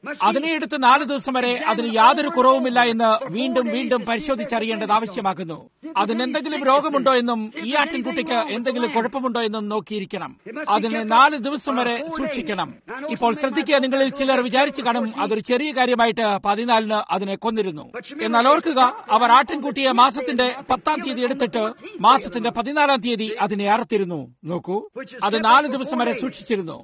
അതിനെ എടുത്ത് നാല് ദിവസം വരെ അതിന് യാതൊരു കുറവുമില്ല എന്ന് വീണ്ടും വീണ്ടും പരിശോധിച്ചറിയേണ്ടത് ആവശ്യമാകുന്നു അതിന് എന്തെങ്കിലും രോഗമുണ്ടോ എന്നും ഈ ആട്ടിൻകുട്ടിക്ക് എന്തെങ്കിലും കുഴപ്പമുണ്ടോ എന്നും നോക്കിയിരിക്കണം അതിനെ നാല് ദിവസം വരെ സൂക്ഷിക്കണം ഇപ്പോൾ ശ്രദ്ധിക്കുക നിങ്ങളിൽ ചിലർ വിചാരിച്ചു കാണും അതൊരു ചെറിയ കാര്യമായിട്ട് പതിനാലിന് അതിനെ കൊന്നിരുന്നു എന്നാൽ ഓർക്കുക അവർ ആട്ടിൻകുട്ടിയെ മാസത്തിന്റെ പത്താം തീയതി എടുത്തിട്ട് മാസത്തിന്റെ പതിനാലാം തീയതി അതിനെ അറുത്തിരുന്നു നോക്കൂ അത് നാല് ദിവസം വരെ സൂക്ഷിച്ചിരുന്നു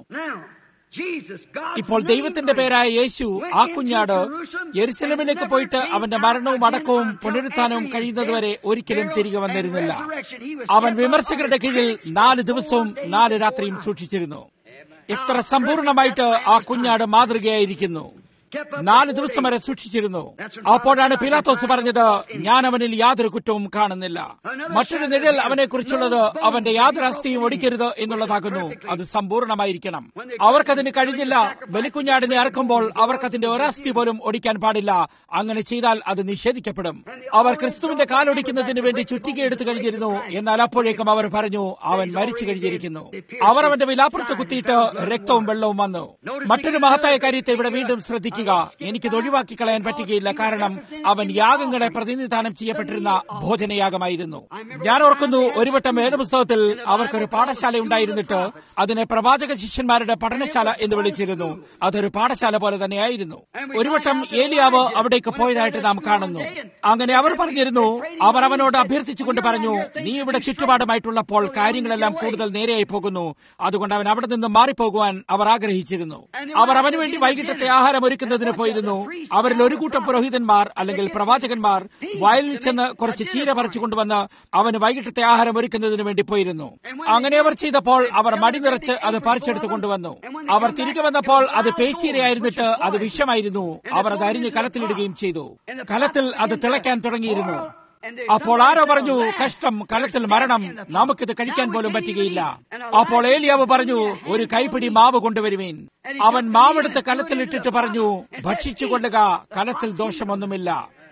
ഇപ്പോൾ ദൈവത്തിന്റെ പേരായ യേശു ആ കുഞ്ഞാട് യെരുസലമിലേക്ക് പോയിട്ട് അവന്റെ മരണവും അടക്കവും പുനരുത്ഥാനവും കഴിയുന്നതുവരെ ഒരിക്കലും തിരികെ വന്നിരുന്നില്ല അവൻ വിമർശകരുടെ കീഴിൽ നാല് ദിവസവും നാല് രാത്രിയും സൂക്ഷിച്ചിരുന്നു എത്ര സമ്പൂർണമായിട്ട് ആ കുഞ്ഞാട് മാതൃകയായിരിക്കുന്നു നാല് ദിവസം വരെ സൂക്ഷിച്ചിരുന്നു അപ്പോഴാണ് പിലാത്തോസ് പറഞ്ഞത് ഞാൻ അവനിൽ യാതൊരു കുറ്റവും കാണുന്നില്ല മറ്റൊരു നിഴൽ അവനെ കുറിച്ചുള്ളത് അവന്റെ യാതൊരു അസ്ഥിയും ഒടിക്കരുത് എന്നുള്ളതാകുന്നു അത് സമ്പൂർണമായിരിക്കണം അവർക്കതിന് കഴിഞ്ഞില്ല ബലിക്കുഞ്ഞാടിനെ അറക്കുമ്പോൾ അവർക്കതിന്റെ ഒരസ്ഥി പോലും ഒടിക്കാൻ പാടില്ല അങ്ങനെ ചെയ്താൽ അത് നിഷേധിക്കപ്പെടും അവർ ക്രിസ്തുവിന്റെ കാലൊടിക്കുന്നതിന് വേണ്ടി ചുറ്റികയെടുത്തു കഴിഞ്ഞിരുന്നു എന്നാൽ അപ്പോഴേക്കും അവർ പറഞ്ഞു അവൻ മരിച്ചു കഴിഞ്ഞിരിക്കുന്നു അവർ അവന്റെ വിലാപ്പുറത്ത് കുത്തിയിട്ട് രക്തവും വെള്ളവും വന്നു മറ്റൊരു മഹത്തായ കാര്യത്തെ ഇവിടെ വീണ്ടും ശ്രദ്ധിക്കുക എനിക്കിത് ഒഴിവാക്കി കളയാൻ പറ്റുകയില്ല കാരണം അവൻ യാഗങ്ങളെ പ്രതിനിധാനം ചെയ്യപ്പെട്ടിരുന്ന ഭോജനയാഗമായിരുന്നു ഞാൻ ഓർക്കുന്നു ഒരു വട്ടം വേദപുസ്തകത്തിൽ അവർക്കൊരു പാഠശാല ഉണ്ടായിരുന്നിട്ട് അതിനെ പ്രവാചക ശിഷ്യന്മാരുടെ പഠനശാല എന്ന് വിളിച്ചിരുന്നു അതൊരു പാഠശാല പോലെ തന്നെയായിരുന്നു ഒരു വട്ടം ഏലിയാവ് അവിടേക്ക് പോയതായിട്ട് നാം കാണുന്നു അങ്ങനെ അവർ പറഞ്ഞിരുന്നു അവർ അവനോട് അഭ്യർത്ഥിച്ചുകൊണ്ട് പറഞ്ഞു നീ ഇവിടെ ചുറ്റുപാടുമായിട്ടുള്ളപ്പോൾ കാര്യങ്ങളെല്ലാം കൂടുതൽ നേരെയായി പോകുന്നു അതുകൊണ്ട് അവൻ അവിടെ നിന്ന് മാറിപ്പോകുവാൻ അവർ ആഗ്രഹിച്ചിരുന്നു അവർ അവന് വേണ്ടി വൈകിട്ടത്തെ ആഹാരം ഒരുക്കുന്നതിന് പോയിരുന്നു അവരിൽ ഒരു കൂട്ടം പുരോഹിതന്മാർ അല്ലെങ്കിൽ പ്രവാചകന്മാർ വയലിൽ ചെന്ന് കുറച്ച് ചീര പറിച്ചു കൊണ്ടുവന്ന് അവന് വൈകിട്ടത്തെ ആഹാരം ഒരുക്കുന്നതിന് വേണ്ടി പോയിരുന്നു അങ്ങനെ അവർ ചെയ്തപ്പോൾ അവർ മടി നിറച്ച് അത് പറിച്ചെടുത്ത് കൊണ്ടുവന്നു അവർ തിരികെ വന്നപ്പോൾ അത് പേച്ചീരയായിരുന്നിട്ട് അത് വിഷമായിരുന്നു അവർ അത് അരിഞ്ഞ് കലത്തിലിടുകയും ചെയ്തു കലത്തിൽ അത് തിളയ്ക്കാൻ തുടങ്ങിയിരുന്നു അപ്പോൾ ആരോ പറഞ്ഞു കഷ്ടം കലത്തിൽ മരണം നമുക്കിത് കഴിക്കാൻ പോലും പറ്റുകയില്ല അപ്പോൾ ഏലിയാവ് പറഞ്ഞു ഒരു കൈപ്പിടി മാവ് കൊണ്ടുവരുവീൻ അവൻ മാവെടുത്ത് കലത്തിലിട്ടിട്ട് പറഞ്ഞു ഭക്ഷിച്ചു കൊള്ളുക കലത്തിൽ ദോഷമൊന്നുമില്ല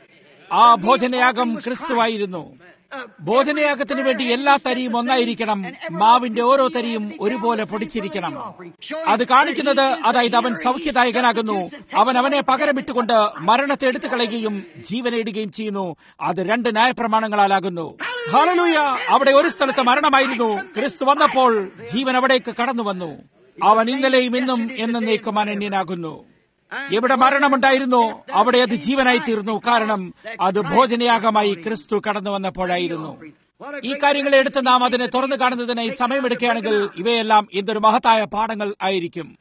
ആ ഭോജനയാഗം ക്രിസ്തുവായിരുന്നു ഭോജനയാഗത്തിന് വേണ്ടി എല്ലാ തരിയും ഒന്നായിരിക്കണം മാവിന്റെ ഓരോ തരിയും ഒരുപോലെ പൊടിച്ചിരിക്കണം അത് കാണിക്കുന്നത് അതായത് അവൻ സൗഖ്യദായകനാകുന്നു അവൻ അവനെ പകരമിട്ടുകൊണ്ട് മരണത്തെ എടുത്തു കളയുകയും ജീവനെ ഇടുകയും ചെയ്യുന്നു അത് രണ്ട് ന്യായപ്രമാണങ്ങളാലാകുന്നു ഹളലൂയ അവിടെ ഒരു സ്ഥലത്ത് മരണമായിരുന്നു ക്രിസ്തു വന്നപ്പോൾ ജീവൻ അവിടേക്ക് കടന്നു വന്നു അവൻ ഇന്നലെയും ഇന്നും എന്നേക്കും അനന്യനാകുന്നു എവിടെ മരണമുണ്ടായിരുന്നോ അവിടെ അത് ജീവനായി തീർന്നു കാരണം അത് ഭോജനയാഗമായി ക്രിസ്തു കടന്നു വന്നപ്പോഴായിരുന്നു ഈ കാര്യങ്ങളെ എടുത്ത് നാം അതിനെ തുറന്നു കാണുന്നതിനായി സമയമെടുക്കുകയാണെങ്കിൽ ഇവയെല്ലാം എന്തൊരു മഹത്തായ പാഠങ്ങൾ ആയിരിക്കും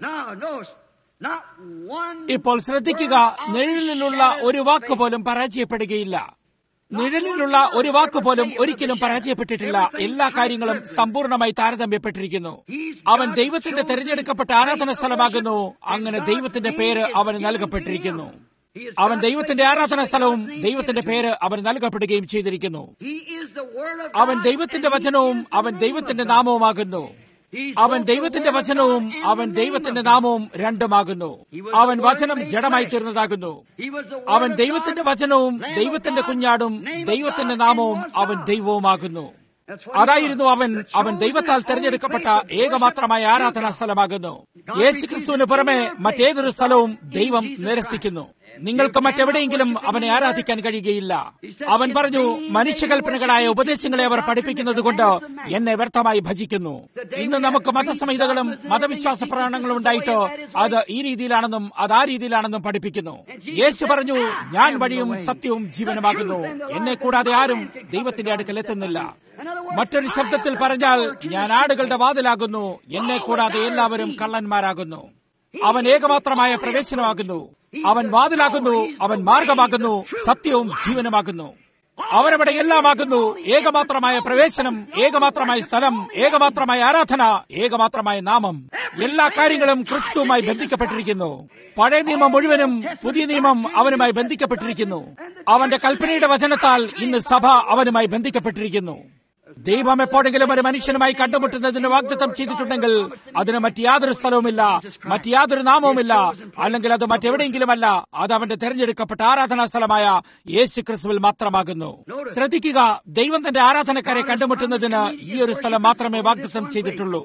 ഇപ്പോൾ ശ്രദ്ധിക്കുക നിഴലിലുള്ള ഒരു വാക്ക് പോലും പരാജയപ്പെടുകയില്ല നിഴലിലുള്ള ഒരു വാക്ക് പോലും ഒരിക്കലും പരാജയപ്പെട്ടിട്ടില്ല എല്ലാ കാര്യങ്ങളും സമ്പൂർണമായി താരതമ്യപ്പെട്ടിരിക്കുന്നു അവൻ ദൈവത്തിന്റെ തെരഞ്ഞെടുക്കപ്പെട്ട ആരാധന സ്ഥലമാകുന്നു അങ്ങനെ ദൈവത്തിന്റെ പേര് അവന് നൽകപ്പെട്ടിരിക്കുന്നു അവൻ ദൈവത്തിന്റെ ആരാധന സ്ഥലവും ദൈവത്തിന്റെ പേര് അവന് നൽകപ്പെടുകയും ചെയ്തിരിക്കുന്നു അവൻ ദൈവത്തിന്റെ വചനവും അവൻ ദൈവത്തിന്റെ നാമവുമാകുന്നു അവൻ ദൈവത്തിന്റെ വചനവും അവൻ ദൈവത്തിന്റെ നാമവും രണ്ടുമാകുന്നു അവൻ വചനം ജഡമായി തീർന്നതാകുന്നു അവൻ ദൈവത്തിന്റെ വചനവും ദൈവത്തിന്റെ കുഞ്ഞാടും ദൈവത്തിന്റെ നാമവും അവൻ ദൈവവുമാകുന്നു അതായിരുന്നു അവൻ അവൻ ദൈവത്താൽ തെരഞ്ഞെടുക്കപ്പെട്ട ഏകമാത്രമായ ആരാധനാ സ്ഥലമാകുന്നു യേശുക്രിസ്തുവിന് പുറമെ മറ്റേതൊരു സ്ഥലവും ദൈവം നിരസിക്കുന്നു നിങ്ങൾക്ക് മറ്റെവിടെയെങ്കിലും അവനെ ആരാധിക്കാൻ കഴിയുകയില്ല അവൻ പറഞ്ഞു മനുഷ്യകൽപ്പനകളായ ഉപദേശങ്ങളെ അവർ പഠിപ്പിക്കുന്നത് കൊണ്ട് എന്നെ വ്യർത്ഥമായി ഭജിക്കുന്നു ഇന്ന് നമുക്ക് മതസംഹിതകളും മതവിശ്വാസ പ്രമാണങ്ങളും ഉണ്ടായിട്ട് അത് ഈ രീതിയിലാണെന്നും അത് ആ രീതിയിലാണെന്നും പഠിപ്പിക്കുന്നു യേശു പറഞ്ഞു ഞാൻ വഴിയും സത്യവും ജീവനുമാകുന്നു എന്നെ കൂടാതെ ആരും ദൈവത്തിന്റെ അടുക്കൽ എത്തുന്നില്ല മറ്റൊരു ശബ്ദത്തിൽ പറഞ്ഞാൽ ഞാൻ ആടുകളുടെ വാതിലാകുന്നു എന്നെ കൂടാതെ എല്ലാവരും കള്ളന്മാരാകുന്നു അവൻ ഏകമാത്രമായ പ്രവേശനമാകുന്നു അവൻ വാതിലാകുന്നു അവൻ മാർഗമാകുന്നു സത്യവും ജീവനുമാകുന്നു അവരവിടെ എല്ലാമാകുന്നു ഏകമാത്രമായ പ്രവേശനം ഏകമാത്രമായ സ്ഥലം ഏകമാത്രമായ ആരാധന ഏകമാത്രമായ നാമം എല്ലാ കാര്യങ്ങളും ക്രിസ്തുവുമായി ബന്ധിക്കപ്പെട്ടിരിക്കുന്നു പഴയ നിയമം മുഴുവനും പുതിയ നിയമം അവനുമായി ബന്ധിക്കപ്പെട്ടിരിക്കുന്നു അവന്റെ കൽപ്പനയുടെ വചനത്താൽ ഇന്ന് സഭ അവനുമായി ബന്ധിക്കപ്പെട്ടിരിക്കുന്നു ദൈവം എപ്പോഴെങ്കിലും ഒരു മനുഷ്യനുമായി കണ്ടുമുട്ടുന്നതിന് വാഗ്ദത്തം ചെയ്തിട്ടുണ്ടെങ്കിൽ അതിന് മറ്റ് യാതൊരു സ്ഥലവുമില്ല മറ്റ് യാതൊരു നാമവുമില്ല അല്ലെങ്കിൽ അത് മറ്റെവിടെയെങ്കിലുമല്ല അത് അവന്റെ തെരഞ്ഞെടുക്കപ്പെട്ട ആരാധനാ സ്ഥലമായ യേശു ക്രിസ്തുവിൽ മാത്രമാകുന്നു ശ്രദ്ധിക്കുക ദൈവം തന്റെ ആരാധനക്കാരെ കണ്ടുമുട്ടുന്നതിന് ഈ ഒരു സ്ഥലം മാത്രമേ വാഗ്ദത്തം ചെയ്തിട്ടുള്ളൂ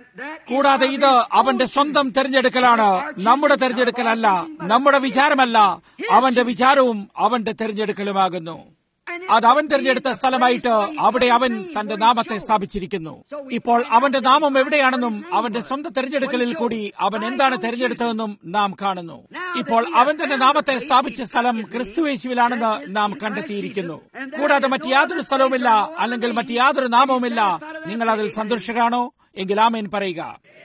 കൂടാതെ ഇത് അവന്റെ സ്വന്തം തെരഞ്ഞെടുക്കലാണ് നമ്മുടെ തെരഞ്ഞെടുക്കലല്ല നമ്മുടെ വിചാരമല്ല അവന്റെ വിചാരവും അവന്റെ തെരഞ്ഞെടുക്കലുമാകുന്നു അത് അവൻ തിരഞ്ഞെടുത്ത സ്ഥലമായിട്ട് അവിടെ അവൻ തന്റെ നാമത്തെ സ്ഥാപിച്ചിരിക്കുന്നു ഇപ്പോൾ അവന്റെ നാമം എവിടെയാണെന്നും അവന്റെ സ്വന്തം തെരഞ്ഞെടുക്കലിൽ കൂടി അവൻ എന്താണ് തെരഞ്ഞെടുത്തതെന്നും നാം കാണുന്നു ഇപ്പോൾ അവൻ തന്റെ നാമത്തെ സ്ഥാപിച്ച സ്ഥലം ക്രിസ്തുവേശുവിലാണെന്ന് നാം കണ്ടെത്തിയിരിക്കുന്നു കൂടാതെ മറ്റ് യാതൊരു സ്ഥലവുമില്ല അല്ലെങ്കിൽ മറ്റ് യാതൊരു നാമവുമില്ല നിങ്ങൾ അതിൽ സന്തുഷ്ടരാണോ എങ്കിൽ ആമേൻ പറയുക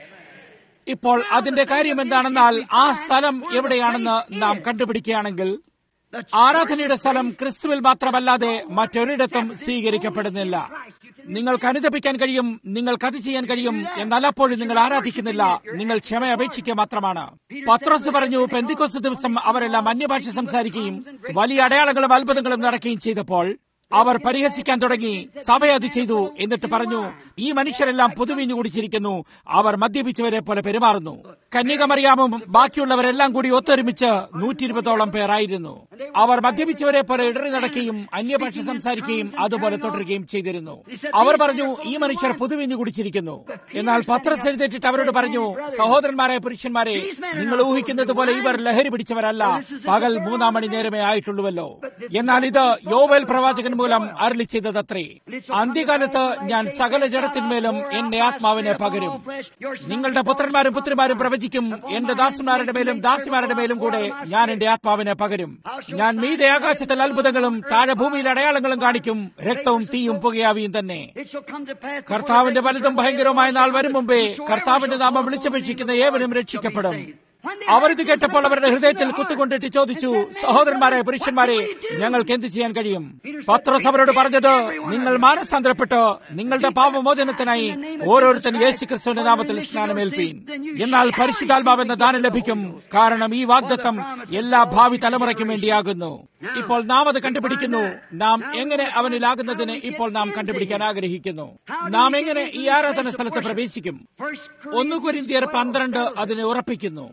ഇപ്പോൾ അതിന്റെ കാര്യം എന്താണെന്നാൽ ആ സ്ഥലം എവിടെയാണെന്ന് നാം കണ്ടുപിടിക്കുകയാണെങ്കിൽ ആരാധനയുടെ സ്ഥലം ക്രിസ്തുവിൽ മാത്രമല്ലാതെ മറ്റൊരിടത്തും സ്വീകരിക്കപ്പെടുന്നില്ല നിങ്ങൾക്ക് അനുദപിക്കാൻ കഴിയും നിങ്ങൾക്ക് അത് ചെയ്യാൻ കഴിയും എന്നാൽ അപ്പോഴും നിങ്ങൾ ആരാധിക്കുന്നില്ല നിങ്ങൾ ക്ഷമ അപേക്ഷിക്കുക മാത്രമാണ് പത്രോസ് പറഞ്ഞു പെന്തിക്കോസ് ദിവസം അവരെല്ലാം അന്യഭാഷ സംസാരിക്കുകയും വലിയ അടയാളങ്ങളും അത്ഭുതങ്ങളും നടക്കുകയും ചെയ്തപ്പോൾ അവർ പരിഹസിക്കാൻ തുടങ്ങി സഭ അത് ചെയ്തു എന്നിട്ട് പറഞ്ഞു ഈ മനുഷ്യരെല്ലാം പുതുവിഞ്ഞു കുടിച്ചിരിക്കുന്നു അവർ മദ്യപിച്ചവരെ പോലെ പെരുമാറുന്നു കന്യകമറിയാമും ബാക്കിയുള്ളവരെല്ലാം കൂടി ഒത്തൊരുമിച്ച് നൂറ്റി ഇരുപതോളം പേരായിരുന്നു അവർ മദ്യപിച്ചവരെ പോലെ ഇടറി നടക്കുകയും അന്യഭാഷ സംസാരിക്കുകയും അതുപോലെ തുടരുകയും ചെയ്തിരുന്നു അവർ പറഞ്ഞു ഈ മനുഷ്യർ പുതുവിഞ്ഞു കുടിച്ചിരിക്കുന്നു എന്നാൽ പത്രസ് എഴുന്നേറ്റിട്ട് അവരോട് പറഞ്ഞു സഹോദരന്മാരെ പുരുഷന്മാരെ നിങ്ങൾ ഊഹിക്കുന്നത് പോലെ ഇവർ ലഹരി പിടിച്ചവരല്ല പകൽ മൂന്നാം മണി നേരമേ ആയിട്ടുള്ളൂവല്ലോ എന്നാൽ ഇത് യോവൽ പ്രവാചകൻ മൂലം അരളി ചെയ്തതത്രേ അന്ത്യകാലത്ത് ഞാൻ സകല ജഡത്തിന്മേലും എന്റെ ആത്മാവിനെ പകരും നിങ്ങളുടെ പുത്രന്മാരും പുത്രിമാരും പ്രവചിക്കും എന്റെ ദാസന്മാരുടെ മേലും ദാസിമാരുടെ മേലും കൂടെ ഞാൻ എന്റെ ആത്മാവിനെ പകരും ഞാൻ മീതെ ആകാശത്തിൽ അത്ഭുതങ്ങളും താഴെ ഭൂമിയിൽ അടയാളങ്ങളും കാണിക്കും രക്തവും തീയും പുകയാവിയും തന്നെ കർത്താവിന്റെ വലുതും ഭയങ്കരവുമായ നാൾ വരും മുമ്പേ കർത്താവിന്റെ നാമം വിളിച്ചപേക്ഷിക്കുന്ന ഏവരും രക്ഷിക്കപ്പെടും അവരിത് കേട്ടപ്പോൾ അവരുടെ ഹൃദയത്തിൽ കുത്തുകൊണ്ടിട്ട് ചോദിച്ചു സഹോദരന്മാരെ പുരുഷന്മാരെ ഞങ്ങൾക്ക് എന്ത് ചെയ്യാൻ കഴിയും പത്രോസ് അവരോട് പറഞ്ഞത് നിങ്ങൾ മാനസാന്തരപ്പെട്ട് നിങ്ങളുടെ പാപമോചനത്തിനായി ഓരോരുത്തരും യേശു ക്രിസ്തുവിന്റെ നാമത്തിൽ സ്നാനമേൽപ്പീൻ എന്നാൽ പരിശുദ്ധാത്മാവെന്ന ദാനം ലഭിക്കും കാരണം ഈ വാഗ്ദത്തം എല്ലാ ഭാവി തലമുറയ്ക്കും വേണ്ടിയാകുന്നു ഇപ്പോൾ നാം അത് കണ്ടുപിടിക്കുന്നു നാം എങ്ങനെ അവനിലാകുന്നതിന് ഇപ്പോൾ നാം കണ്ടുപിടിക്കാൻ ആഗ്രഹിക്കുന്നു നാം എങ്ങനെ ഈ ആരാധന സ്ഥലത്ത് പ്രവേശിക്കും ഒന്ന് കുരിന്തിയർ പന്ത്രണ്ട് അതിനെ ഉറപ്പിക്കുന്നു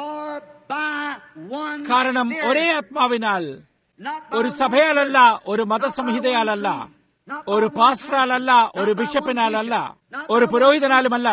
കാരണം ഒരേ ആത്മാവിനാൽ ഒരു സഭയാലല്ല ഒരു മതസംഹിതയാലല്ല ഒരു പാസ്റ്ററാലല്ല ഒരു ബിഷപ്പിനാലല്ല ഒരു പുരോഹിതനാലുമല്ല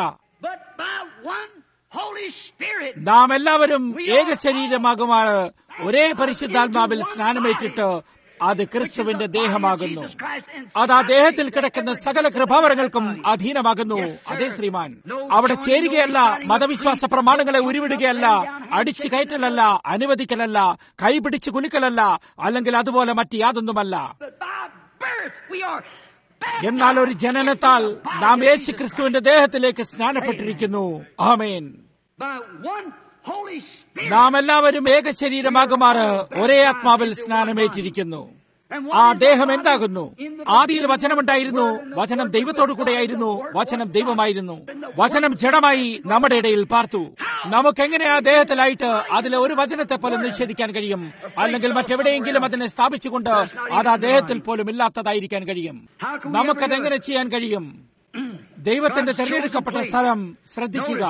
നാം എല്ലാവരും ഏക ശരീരമാകുമാറ് ഒരേ പരിശുദ്ധാത്മാവിൽ സ്നാനമേറ്റിട്ട് അത് ക്രിസ്തുവിന്റെ ദേഹമാകുന്നു അത് ആ ദേഹത്തിൽ കിടക്കുന്ന സകല കൃപാവരങ്ങൾക്കും അധീനമാകുന്നു അതേ ശ്രീമാൻ അവിടെ ചേരുകയല്ല മതവിശ്വാസ പ്രമാണങ്ങളെ ഉരുവിടുകയല്ല അടിച്ചു കയറ്റലല്ല അനുവദിക്കലല്ല കൈപിടിച്ച് കുലുക്കലല്ല അല്ലെങ്കിൽ അതുപോലെ മറ്റ് യാതൊന്നുമല്ല എന്നാൽ ഒരു ജനനത്താൽ നാം യേശു ക്രിസ്തുവിന്റെ ദേഹത്തിലേക്ക് സ്നാനപ്പെട്ടിരിക്കുന്നു ആമേൻ നാം എല്ലാവരും ഏക ശരീരമാകുമാറ് ഒരേ ആത്മാവിൽ സ്നാനമേറ്റിരിക്കുന്നു ആ ദേഹം എന്താകുന്നു ആദിയിൽ വചനമുണ്ടായിരുന്നു വചനം ദൈവത്തോടു കൂടെയായിരുന്നു വചനം ദൈവമായിരുന്നു വചനം ജഡമായി നമ്മുടെ ഇടയിൽ പാർത്തു നമുക്കെങ്ങനെ ആ ദേഹത്തിലായിട്ട് അതിലെ ഒരു വചനത്തെ പോലും നിഷേധിക്കാൻ കഴിയും അല്ലെങ്കിൽ മറ്റെവിടെയെങ്കിലും അതിനെ സ്ഥാപിച്ചുകൊണ്ട് അത് ആ ദേഹത്തിൽ പോലും ഇല്ലാത്തതായിരിക്കാൻ കഴിയും നമുക്കതെങ്ങനെ ചെയ്യാൻ കഴിയും ദൈവത്തിന്റെ തെരഞ്ഞെടുക്കപ്പെട്ട സ്ഥലം ശ്രദ്ധിക്കുക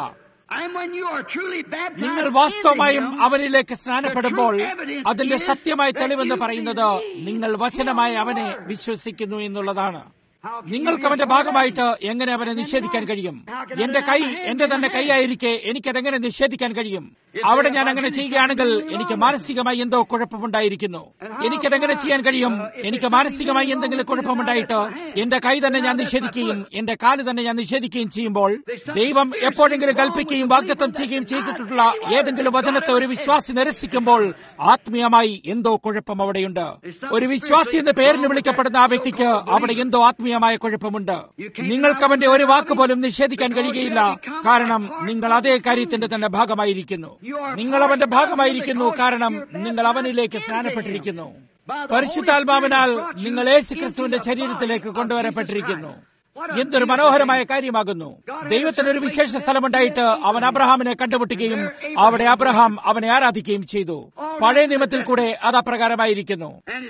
നിങ്ങൾ വാസ്തവമായും അവനിലേക്ക് സ്നാനപ്പെടുമ്പോൾ അതിന്റെ സത്യമായ തെളിവെന്ന് പറയുന്നത് നിങ്ങൾ വചനമായി അവനെ വിശ്വസിക്കുന്നു എന്നുള്ളതാണ് നിങ്ങൾക്ക് അവന്റെ ഭാഗമായിട്ട് എങ്ങനെ അവനെ നിഷേധിക്കാൻ കഴിയും എന്റെ കൈ എന്റെ തന്നെ കൈയായിരിക്കെ എനിക്കതെങ്ങനെ നിഷേധിക്കാൻ കഴിയും അവിടെ ഞാൻ അങ്ങനെ ചെയ്യുകയാണെങ്കിൽ എനിക്ക് മാനസികമായി എന്തോ കുഴപ്പമുണ്ടായിരിക്കുന്നു എനിക്കതെങ്ങനെ ചെയ്യാൻ കഴിയും എനിക്ക് മാനസികമായി എന്തെങ്കിലും കുഴപ്പമുണ്ടായിട്ട് എന്റെ കൈ തന്നെ ഞാൻ നിഷേധിക്കുകയും എന്റെ കാല് തന്നെ ഞാൻ നിഷേധിക്കുകയും ചെയ്യുമ്പോൾ ദൈവം എപ്പോഴെങ്കിലും കൽപ്പിക്കുകയും വാഗ്ദത്തം ചെയ്യുകയും ചെയ്തിട്ടുള്ള ഏതെങ്കിലും വചനത്തെ ഒരു വിശ്വാസി നിരസിക്കുമ്പോൾ ആത്മീയമായി എന്തോ കുഴപ്പം അവിടെയുണ്ട് ഒരു വിശ്വാസി എന്ന പേരിന് വിളിക്കപ്പെടുന്ന ആ വ്യക്തിക്ക് അവിടെ എന്തോ ആത്മീയ ആത്മീയമായ കുഴപ്പമുണ്ട് നിങ്ങൾക്ക് അവന്റെ ഒരു വാക്ക് പോലും നിഷേധിക്കാൻ കഴിയുകയില്ല കാരണം നിങ്ങൾ അതേ കാര്യത്തിന്റെ തന്നെ ഭാഗമായിരിക്കുന്നു നിങ്ങൾ അവന്റെ ഭാഗമായിരിക്കുന്നു കാരണം നിങ്ങൾ അവനിലേക്ക് സ്നാനപ്പെട്ടിരിക്കുന്നു പരിശുദ്ധാത്മാവിനാൽ നിങ്ങൾ യേശു ക്രിസ്തുവിന്റെ ശരീരത്തിലേക്ക് കൊണ്ടുവരപ്പെട്ടിരിക്കുന്നു എന്തൊരു മനോഹരമായ കാര്യമാകുന്നു ദൈവത്തിന് ഒരു വിശേഷ സ്ഥലമുണ്ടായിട്ട് അവൻ അബ്രഹാമിനെ കണ്ടുമുട്ടുകയും അവിടെ അബ്രഹാം അവനെ ആരാധിക്കുകയും ചെയ്തു പഴയ നിയമത്തിൽ കൂടെ അത് അപ്രകാരമായിരിക്കുന്നു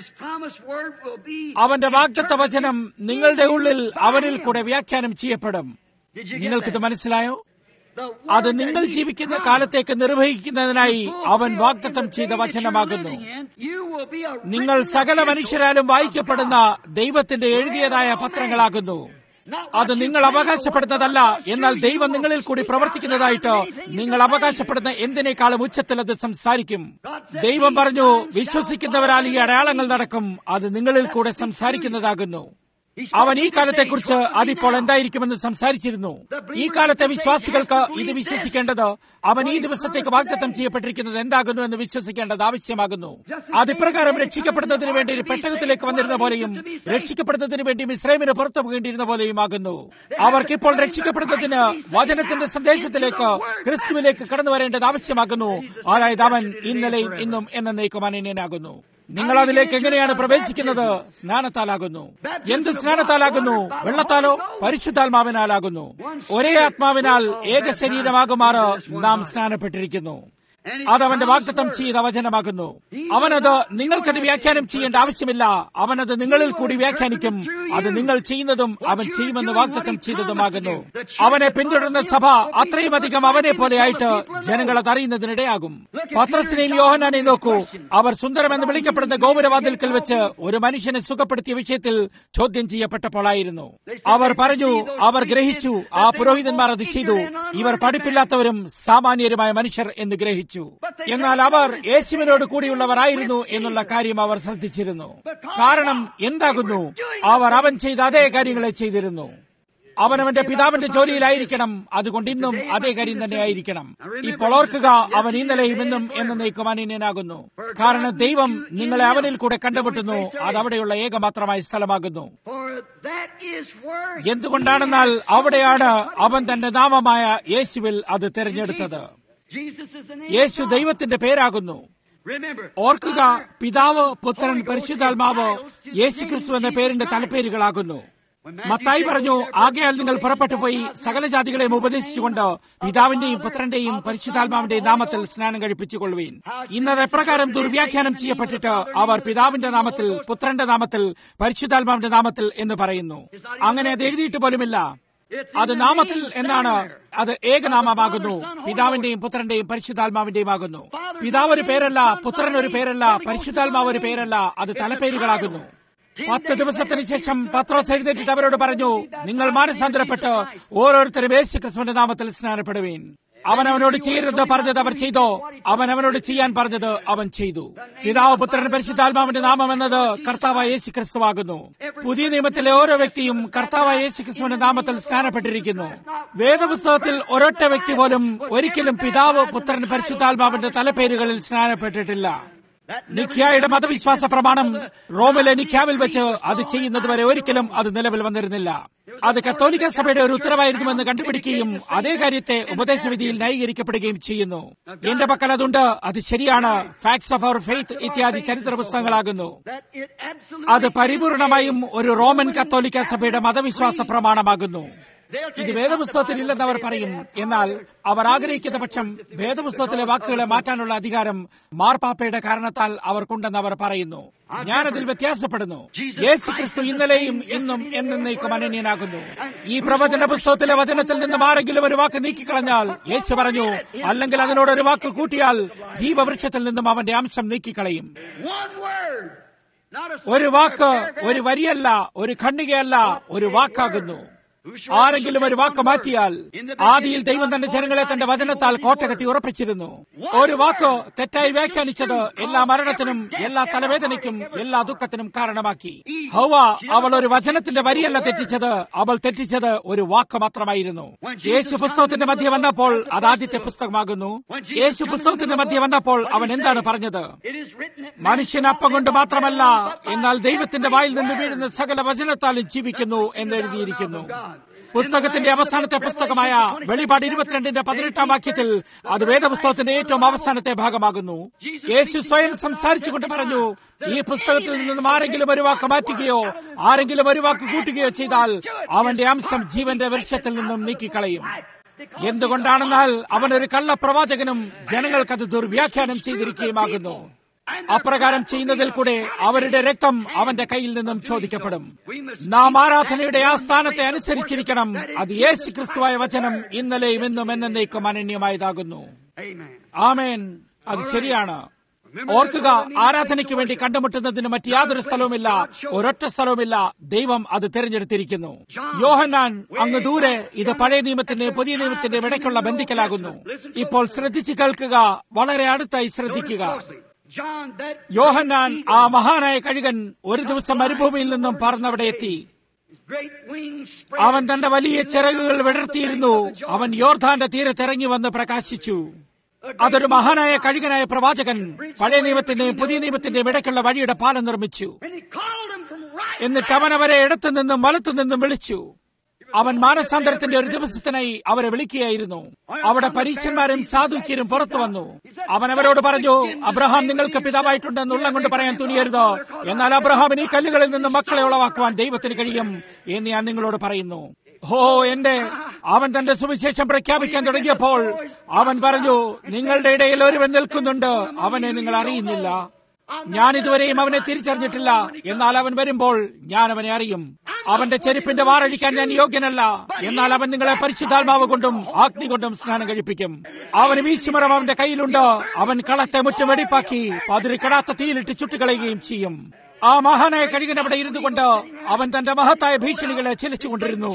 അവന്റെ വാഗ്ദത്ത വചനം നിങ്ങളുടെ ഉള്ളിൽ അവനിൽ കൂടെ വ്യാഖ്യാനം ചെയ്യപ്പെടും നിങ്ങൾക്കിത് മനസ്സിലായോ അത് നിങ്ങൾ ജീവിക്കുന്ന കാലത്തേക്ക് നിർവഹിക്കുന്നതിനായി അവൻ വാഗ്ദത്തം ചെയ്ത വചനമാകുന്നു നിങ്ങൾ സകല മനുഷ്യരാലും വായിക്കപ്പെടുന്ന ദൈവത്തിന്റെ എഴുതിയതായ പത്രങ്ങളാകുന്നു അത് നിങ്ങൾ അവകാശപ്പെടുന്നതല്ല എന്നാൽ ദൈവം നിങ്ങളിൽ കൂടി പ്രവർത്തിക്കുന്നതായിട്ട് നിങ്ങൾ അവകാശപ്പെടുന്ന എന്തിനേക്കാളും ഉച്ചത്തിൽ അത് സംസാരിക്കും ദൈവം പറഞ്ഞു വിശ്വസിക്കുന്നവരാൽ ഈ അടയാളങ്ങൾ നടക്കും അത് നിങ്ങളിൽ കൂടെ സംസാരിക്കുന്നതാകുന്നു അവൻ ഈ കാലത്തെക്കുറിച്ച് അതിപ്പോൾ എന്തായിരിക്കുമെന്ന് സംസാരിച്ചിരുന്നു ഈ കാലത്തെ വിശ്വാസികൾക്ക് ഇത് വിശ്വസിക്കേണ്ടത് അവൻ ഈ ദിവസത്തേക്ക് വാഗ്ദത്തം ചെയ്യപ്പെട്ടിരിക്കുന്നത് എന്താകുന്നു എന്ന് വിശ്വസിക്കേണ്ടത് ആവശ്യമാകുന്നു അതിപ്രകാരം രക്ഷിക്കപ്പെടുന്നതിന് വേണ്ടി ഒരു പെട്ടകത്തിലേക്ക് വന്നിരുന്ന പോലെയും രക്ഷിക്കപ്പെടുന്നതിന് വേണ്ടി ഇസ്രൈമിന് പുറത്തു പോകേണ്ടിയിരുന്ന പോലെയും ആകുന്നു അവർക്കിപ്പോൾ രക്ഷിക്കപ്പെടുന്നതിന് വചനത്തിന്റെ സന്ദേശത്തിലേക്ക് ക്രിസ്തുവിലേക്ക് കടന്നു വരേണ്ടത് ആവശ്യമാകുന്നു അതായത് അവൻ ഇന്നലെയും ഇന്നും എന്നേക്കും അനന്യനാകുന്നു നിങ്ങൾ അതിലേക്ക് എങ്ങനെയാണ് പ്രവേശിക്കുന്നത് സ്നാനത്താലാകുന്നു എന്ത് സ്നാനത്താലാകുന്നു വെള്ളത്താലോ പരിശുദ്ധാത്മാവിനാലാകുന്നു ഒരേ ആത്മാവിനാൽ ഏക ശരീരമാകുമാറ് നാം സ്നാനപ്പെട്ടിരിക്കുന്നു അതവന്റെ വാഗ്ദത്തം ചെയ്ത വചനമാകുന്നു അവനത് നിങ്ങൾക്കത് വ്യാഖ്യാനം ചെയ്യേണ്ട ആവശ്യമില്ല അവനത് നിങ്ങളിൽ കൂടി വ്യാഖ്യാനിക്കും അത് നിങ്ങൾ ചെയ്യുന്നതും അവൻ ചെയ്യുമെന്ന് വാഗ്ദത്തം ചെയ്തതുമാകുന്നു അവനെ പിന്തുടരുന്ന സഭ അത്രയും അധികം അവനെ പോലെയായിട്ട് ജനങ്ങൾ അത് അറിയുന്നതിനിടയാകും പത്രസിനെയും യോഹനാനെയും നോക്കൂ അവർ സുന്ദരമെന്ന് വിളിക്കപ്പെടുന്ന ഗോപുരവാതിൽക്കൽ വെച്ച് ഒരു മനുഷ്യനെ സുഖപ്പെടുത്തിയ വിഷയത്തിൽ ചോദ്യം ചെയ്യപ്പെട്ടപ്പോഴായിരുന്നു അവർ പറഞ്ഞു അവർ ഗ്രഹിച്ചു ആ പുരോഹിതന്മാർ അത് ചെയ്തു ഇവർ പഠിപ്പില്ലാത്തവരും സാമാന്യരുമായ മനുഷ്യർ എന്ന് ഗ്രഹിച്ചു എന്നാൽ അവർ യേശുവിനോട് കൂടിയുള്ളവരായിരുന്നു എന്നുള്ള കാര്യം അവർ ശ്രദ്ധിച്ചിരുന്നു കാരണം എന്താകുന്നു അവർ അവൻ ചെയ്ത അതേ കാര്യങ്ങളെ ചെയ്തിരുന്നു അവൻ അവന്റെ പിതാവിന്റെ ജോലിയിലായിരിക്കണം അതുകൊണ്ട് ഇന്നും അതേ കാര്യം തന്നെ ആയിരിക്കണം ഇപ്പോൾ ഓർക്കുക അവൻ ഇന്നലെയും ഇന്നും എന്നേക്കും അനന്യനാകുന്നു കാരണം ദൈവം നിങ്ങളെ അവനിൽ കൂടെ കണ്ടുമുട്ടുന്നു അത് അവിടെയുള്ള ഏകമാത്രമായ സ്ഥലമാകുന്നു എന്തുകൊണ്ടാണെന്നാൽ അവിടെയാണ് അവൻ തന്റെ നാമമായ യേശുവിൽ അത് തിരഞ്ഞെടുത്തത് യേശു ദൈവത്തിന്റെ പേരാകുന്നു ഓർക്കുക പിതാവ് പുത്രൻ പരിശുദ്ധാത്മാവ് യേശുക്രിസ്തു എന്ന പേരിന്റെ തലപ്പേരുകളാകുന്നു മത്തായി പറഞ്ഞു ആകയാൽ നിങ്ങൾ പുറപ്പെട്ടു പോയി സകല ജാതികളെയും ഉപദേശിച്ചുകൊണ്ട് പിതാവിന്റെയും പുത്രന്റെയും പരിശുദ്ധാത്മാവിന്റെയും നാമത്തിൽ സ്നാനം കഴിപ്പിച്ചുകൊള്ളുവീൻ ഇന്നത് എപ്രകാരം ദുർവ്യാഖ്യാനം ചെയ്യപ്പെട്ടിട്ട് അവർ പിതാവിന്റെ നാമത്തിൽ പുത്രന്റെ നാമത്തിൽ പരിശുദ്ധാത്മാവിന്റെ നാമത്തിൽ എന്ന് പറയുന്നു അങ്ങനെ അത് എഴുതിയിട്ട് പോലുമില്ല അത് നാമത്തിൽ എന്നാണ് അത് ഏകനാമമാകുന്നു പിതാവിന്റെയും പുത്രന്റെയും പരിശുദ്ധാത്മാവിന്റെയും ആകുന്നു പിതാവ് ഒരു പേരല്ല പുത്രൻ ഒരു പേരല്ല പരിശുദ്ധാത്മാവ് ഒരു പേരല്ല അത് തലപ്പേരുകളാകുന്നു പത്ത് ദിവസത്തിന് ശേഷം പത്രോസ് എഴുന്നേറ്റിട്ട് അവരോട് പറഞ്ഞു നിങ്ങൾ മാനസാന്തരപ്പെട്ട് ഓരോരുത്തരും യേശു ക്രിസ്തുവിന്റെ നാമത്തിൽ സ്നാനപ്പെടുവീൻ അവൻ അവനോട് ചെയ്യരുത് പറഞ്ഞത് അവർ ചെയ്തോ അവൻ അവനോട് ചെയ്യാൻ പറഞ്ഞത് അവൻ ചെയ്തു പിതാവ് പുത്രൻ പരിശുദ്ധാത്മാവിന്റെ നാമം എന്നത് കർത്താവായ യേശു ക്രിസ്തുവാകുന്നു പുതിയ നിയമത്തിലെ ഓരോ വ്യക്തിയും കർത്താവായ യേശു ക്രിസ്തുവിന്റെ നാമത്തിൽ സ്നാനപ്പെട്ടിരിക്കുന്നു വേദപുസ്തകത്തിൽ ഒരൊറ്റ വ്യക്തി പോലും ഒരിക്കലും പിതാവ് പുത്രൻ പരിശുദ്ധാത്മാവിന്റെ തലപ്പേരുകളിൽ സ്നാനപ്പെട്ടിട്ടില്ല നിഖ്യായുടെ മതവിശ്വാസ പ്രമാണം റോമിലെ നിഖ്യാവിൽ വെച്ച് അത് ചെയ്യുന്നതുവരെ ഒരിക്കലും അത് നിലവിൽ വന്നിരുന്നില്ല അത് കത്തോലിക്ക സഭയുടെ ഒരു ഉത്തരവായിരുന്നുവെന്ന് കണ്ടുപിടിക്കുകയും അതേ കാര്യത്തെ ഉപദേശവിധിയിൽ ന്യായീകരിക്കപ്പെടുകയും ചെയ്യുന്നു എന്റെ പക്കൽ അതുണ്ട് അത് ശരിയാണ് ഫാക്ട്സ് ഓഫ് അവർ ഫെയ്ത്ത് ഇത്യാദി ചരിത്ര പുസ്തകങ്ങളാകുന്നു അത് പരിപൂർണമായും ഒരു റോമൻ കത്തോലിക്ക സഭയുടെ മതവിശ്വാസ പ്രമാണമാകുന്നു ഇത് വേദപുസ്തകത്തിൽ ഇല്ലെന്ന് അവർ പറയും എന്നാൽ അവർ ആഗ്രഹിക്കുന്ന പക്ഷം വേദപുസ്തകത്തിലെ വാക്കുകളെ മാറ്റാനുള്ള അധികാരം മാർപ്പാപ്പയുടെ കാരണത്താൽ അവർക്കുണ്ടെന്ന് അവർ പറയുന്നു ഞാനതിൽ വ്യത്യാസപ്പെടുന്നു യേശു ക്രിസ്തു ഇന്നലെയും ഇന്നും എന്നേക്കും അനന്യനാകുന്നു ഈ പ്രവചന പുസ്തകത്തിലെ വചനത്തിൽ നിന്നും ആരെങ്കിലും ഒരു വാക്ക് നീക്കിക്കളഞ്ഞാൽ യേശു പറഞ്ഞു അല്ലെങ്കിൽ അതിനോട് ഒരു വാക്ക് കൂട്ടിയാൽ ജീവവൃക്ഷത്തിൽ നിന്നും അവന്റെ അംശം നീക്കിക്കളയും ഒരു വാക്ക് ഒരു വരിയല്ല ഒരു ഖണ്ഡികയല്ല ഒരു വാക്കാകുന്നു ആരെങ്കിലും ഒരു വാക്ക് മാറ്റിയാൽ ആദിയിൽ ദൈവം തന്റെ ജനങ്ങളെ തന്റെ വചനത്താൽ കോട്ട കെട്ടി ഉറപ്പിച്ചിരുന്നു ഒരു വാക്ക് തെറ്റായി വ്യാഖ്യാനിച്ചത് എല്ലാ മരണത്തിനും എല്ലാ തലവേദനയ്ക്കും എല്ലാ ദുഃഖത്തിനും കാരണമാക്കി ഹൗവ അവൾ ഒരു വചനത്തിന്റെ വരിയല്ല തെറ്റിച്ചത് അവൾ തെറ്റിച്ചത് ഒരു വാക്ക് മാത്രമായിരുന്നു യേശു പുസ്തകത്തിന്റെ മധ്യ വന്നപ്പോൾ അത് ആദ്യത്തെ പുസ്തകമാകുന്നു യേശു പുസ്തകത്തിന്റെ മധ്യ വന്നപ്പോൾ അവൻ എന്താണ് പറഞ്ഞത് മനുഷ്യൻ അപ്പം കൊണ്ട് മാത്രമല്ല എന്നാൽ ദൈവത്തിന്റെ വായിൽ നിന്ന് വീഴുന്ന സകല വചനത്താലും ജീവിക്കുന്നു എന്ന് എഴുതിയിരിക്കുന്നു പുസ്തകത്തിന്റെ അവസാനത്തെ പുസ്തകമായ വെളിപാട് ഇരുപത്തിരണ്ടിന്റെ പതിനെട്ടാം വാക്യത്തിൽ അത് വേദപുസ്തകത്തിന്റെ ഏറ്റവും അവസാനത്തെ ഭാഗമാകുന്നു യേശു സ്വയം സംസാരിച്ചുകൊണ്ട് പറഞ്ഞു ഈ പുസ്തകത്തിൽ നിന്നും ആരെങ്കിലും ഒരു വാക്ക് മാറ്റുകയോ ആരെങ്കിലും ഒരു വാക്ക് കൂട്ടുകയോ ചെയ്താൽ അവന്റെ അംശം ജീവന്റെ വൃക്ഷത്തിൽ നിന്നും നീക്കിക്കളയും എന്തുകൊണ്ടാണെന്നാൽ അവൻ ഒരു കള്ളപ്രവാചകനും ജനങ്ങൾക്കത് ദുർവ്യാഖ്യാനം ചെയ്തിരിക്കുകയുമാകുന്നു അപ്രകാരം ചെയ്യുന്നതിൽ കൂടെ അവരുടെ രക്തം അവന്റെ കയ്യിൽ നിന്നും ചോദിക്കപ്പെടും നാം ആരാധനയുടെ ആ സ്ഥാനത്തെ അനുസരിച്ചിരിക്കണം അത് യേശു ക്രിസ്തുവായ വചനം ഇന്നലെയും ഇന്നും എന്നേക്കും അനന്യമായതാകുന്നു ആമേൻ അത് ശരിയാണ് ഓർക്കുക ആരാധനയ്ക്ക് വേണ്ടി കണ്ടുമുട്ടുന്നതിന് മറ്റ് യാതൊരു സ്ഥലവുമില്ല ഒരൊറ്റ സ്ഥലവുമില്ല ദൈവം അത് തിരഞ്ഞെടുത്തിരിക്കുന്നു യോഹന്നാൻ അങ്ങ് ദൂരെ ഇത് പഴയ നിയമത്തിന്റെ പുതിയ നിയമത്തിന്റെ ഇടയ്ക്കുള്ള ബന്ധിക്കലാകുന്നു ഇപ്പോൾ ശ്രദ്ധിച്ചു കേൾക്കുക വളരെ അടുത്തായി ശ്രദ്ധിക്കുക John, that യോഹന്നാൻ ആ മഹാനായ കഴുകൻ ഒരു ദിവസം മരുഭൂമിയിൽ നിന്നും പറന്നവിടെ എത്തി his great wings spread. അവൻ തന്റെ വലിയ ചിറകുകൾ വിടർത്തിയിരുന്നു അവൻ യോർധാന്റെ തീരത്തിറങ്ങി വന്ന് പ്രകാശിച്ചു അതൊരു മഹാനായ കഴുകനായ പ്രവാചകൻ പഴയ നിയമത്തിന്റെയും പുതിയ നിയമത്തിന്റെയും ഇടയ്ക്കുള്ള വഴിയുടെ പാലം നിർമ്മിച്ചു And he called him from right എന്നിട്ട് അവൻ അവരെ ഇടത്തു നിന്നും വലത്തു നിന്നും വിളിച്ചു അവൻ മാനസാന്തരത്തിന്റെ ഒരു ദിവസത്തിനായി അവരെ വിളിക്കുകയായിരുന്നു അവിടെ പരീക്ഷന്മാരും സാധുക്യരും പുറത്തു വന്നു അവൻ അവരോട് പറഞ്ഞു അബ്രഹാം നിങ്ങൾക്ക് പിതാവായിട്ടുണ്ടെന്ന് ഉള്ളം കൊണ്ട് പറയാൻ തുനിയരുത് എന്നാൽ അബ്രഹാമിന് ഈ കല്ലുകളിൽ നിന്ന് മക്കളെ ഉളവാക്കുവാൻ ദൈവത്തിന് കഴിയും എന്ന് ഞാൻ നിങ്ങളോട് പറയുന്നു ഹോ എന്റെ അവൻ തന്റെ സുവിശേഷം പ്രഖ്യാപിക്കാൻ തുടങ്ങിയപ്പോൾ അവൻ പറഞ്ഞു നിങ്ങളുടെ ഇടയിൽ ഒരുവൻ നിൽക്കുന്നുണ്ട് അവനെ നിങ്ങൾ അറിയുന്നില്ല ഞാൻ ഇതുവരെയും അവനെ തിരിച്ചറിഞ്ഞിട്ടില്ല എന്നാൽ അവൻ വരുമ്പോൾ ഞാൻ അവനെ അറിയും അവന്റെ ചെരുപ്പിന്റെ വാറഴിക്കാൻ ഞാൻ യോഗ്യനല്ല എന്നാൽ അവൻ നിങ്ങളെ പരിശുദ്ധാത്മാവ് കൊണ്ടും അഗ്നി കൊണ്ടും സ്നാനം കഴിപ്പിക്കും അവന് വീശുമരം അവന്റെ കയ്യിലുണ്ട് അവൻ കളത്തെ മുറ്റം വെടിപ്പാക്കി അതിന് കിടാത്ത തീയിലിട്ട് ചുട്ടുകളയുകയും ചെയ്യും ആ മഹാനായ കഴുകൻ അവിടെ ഇരുന്നു കൊണ്ട് അവൻ തന്റെ മഹത്തായ ഭീഷണികളെ ചിലിച്ചുകൊണ്ടിരുന്നു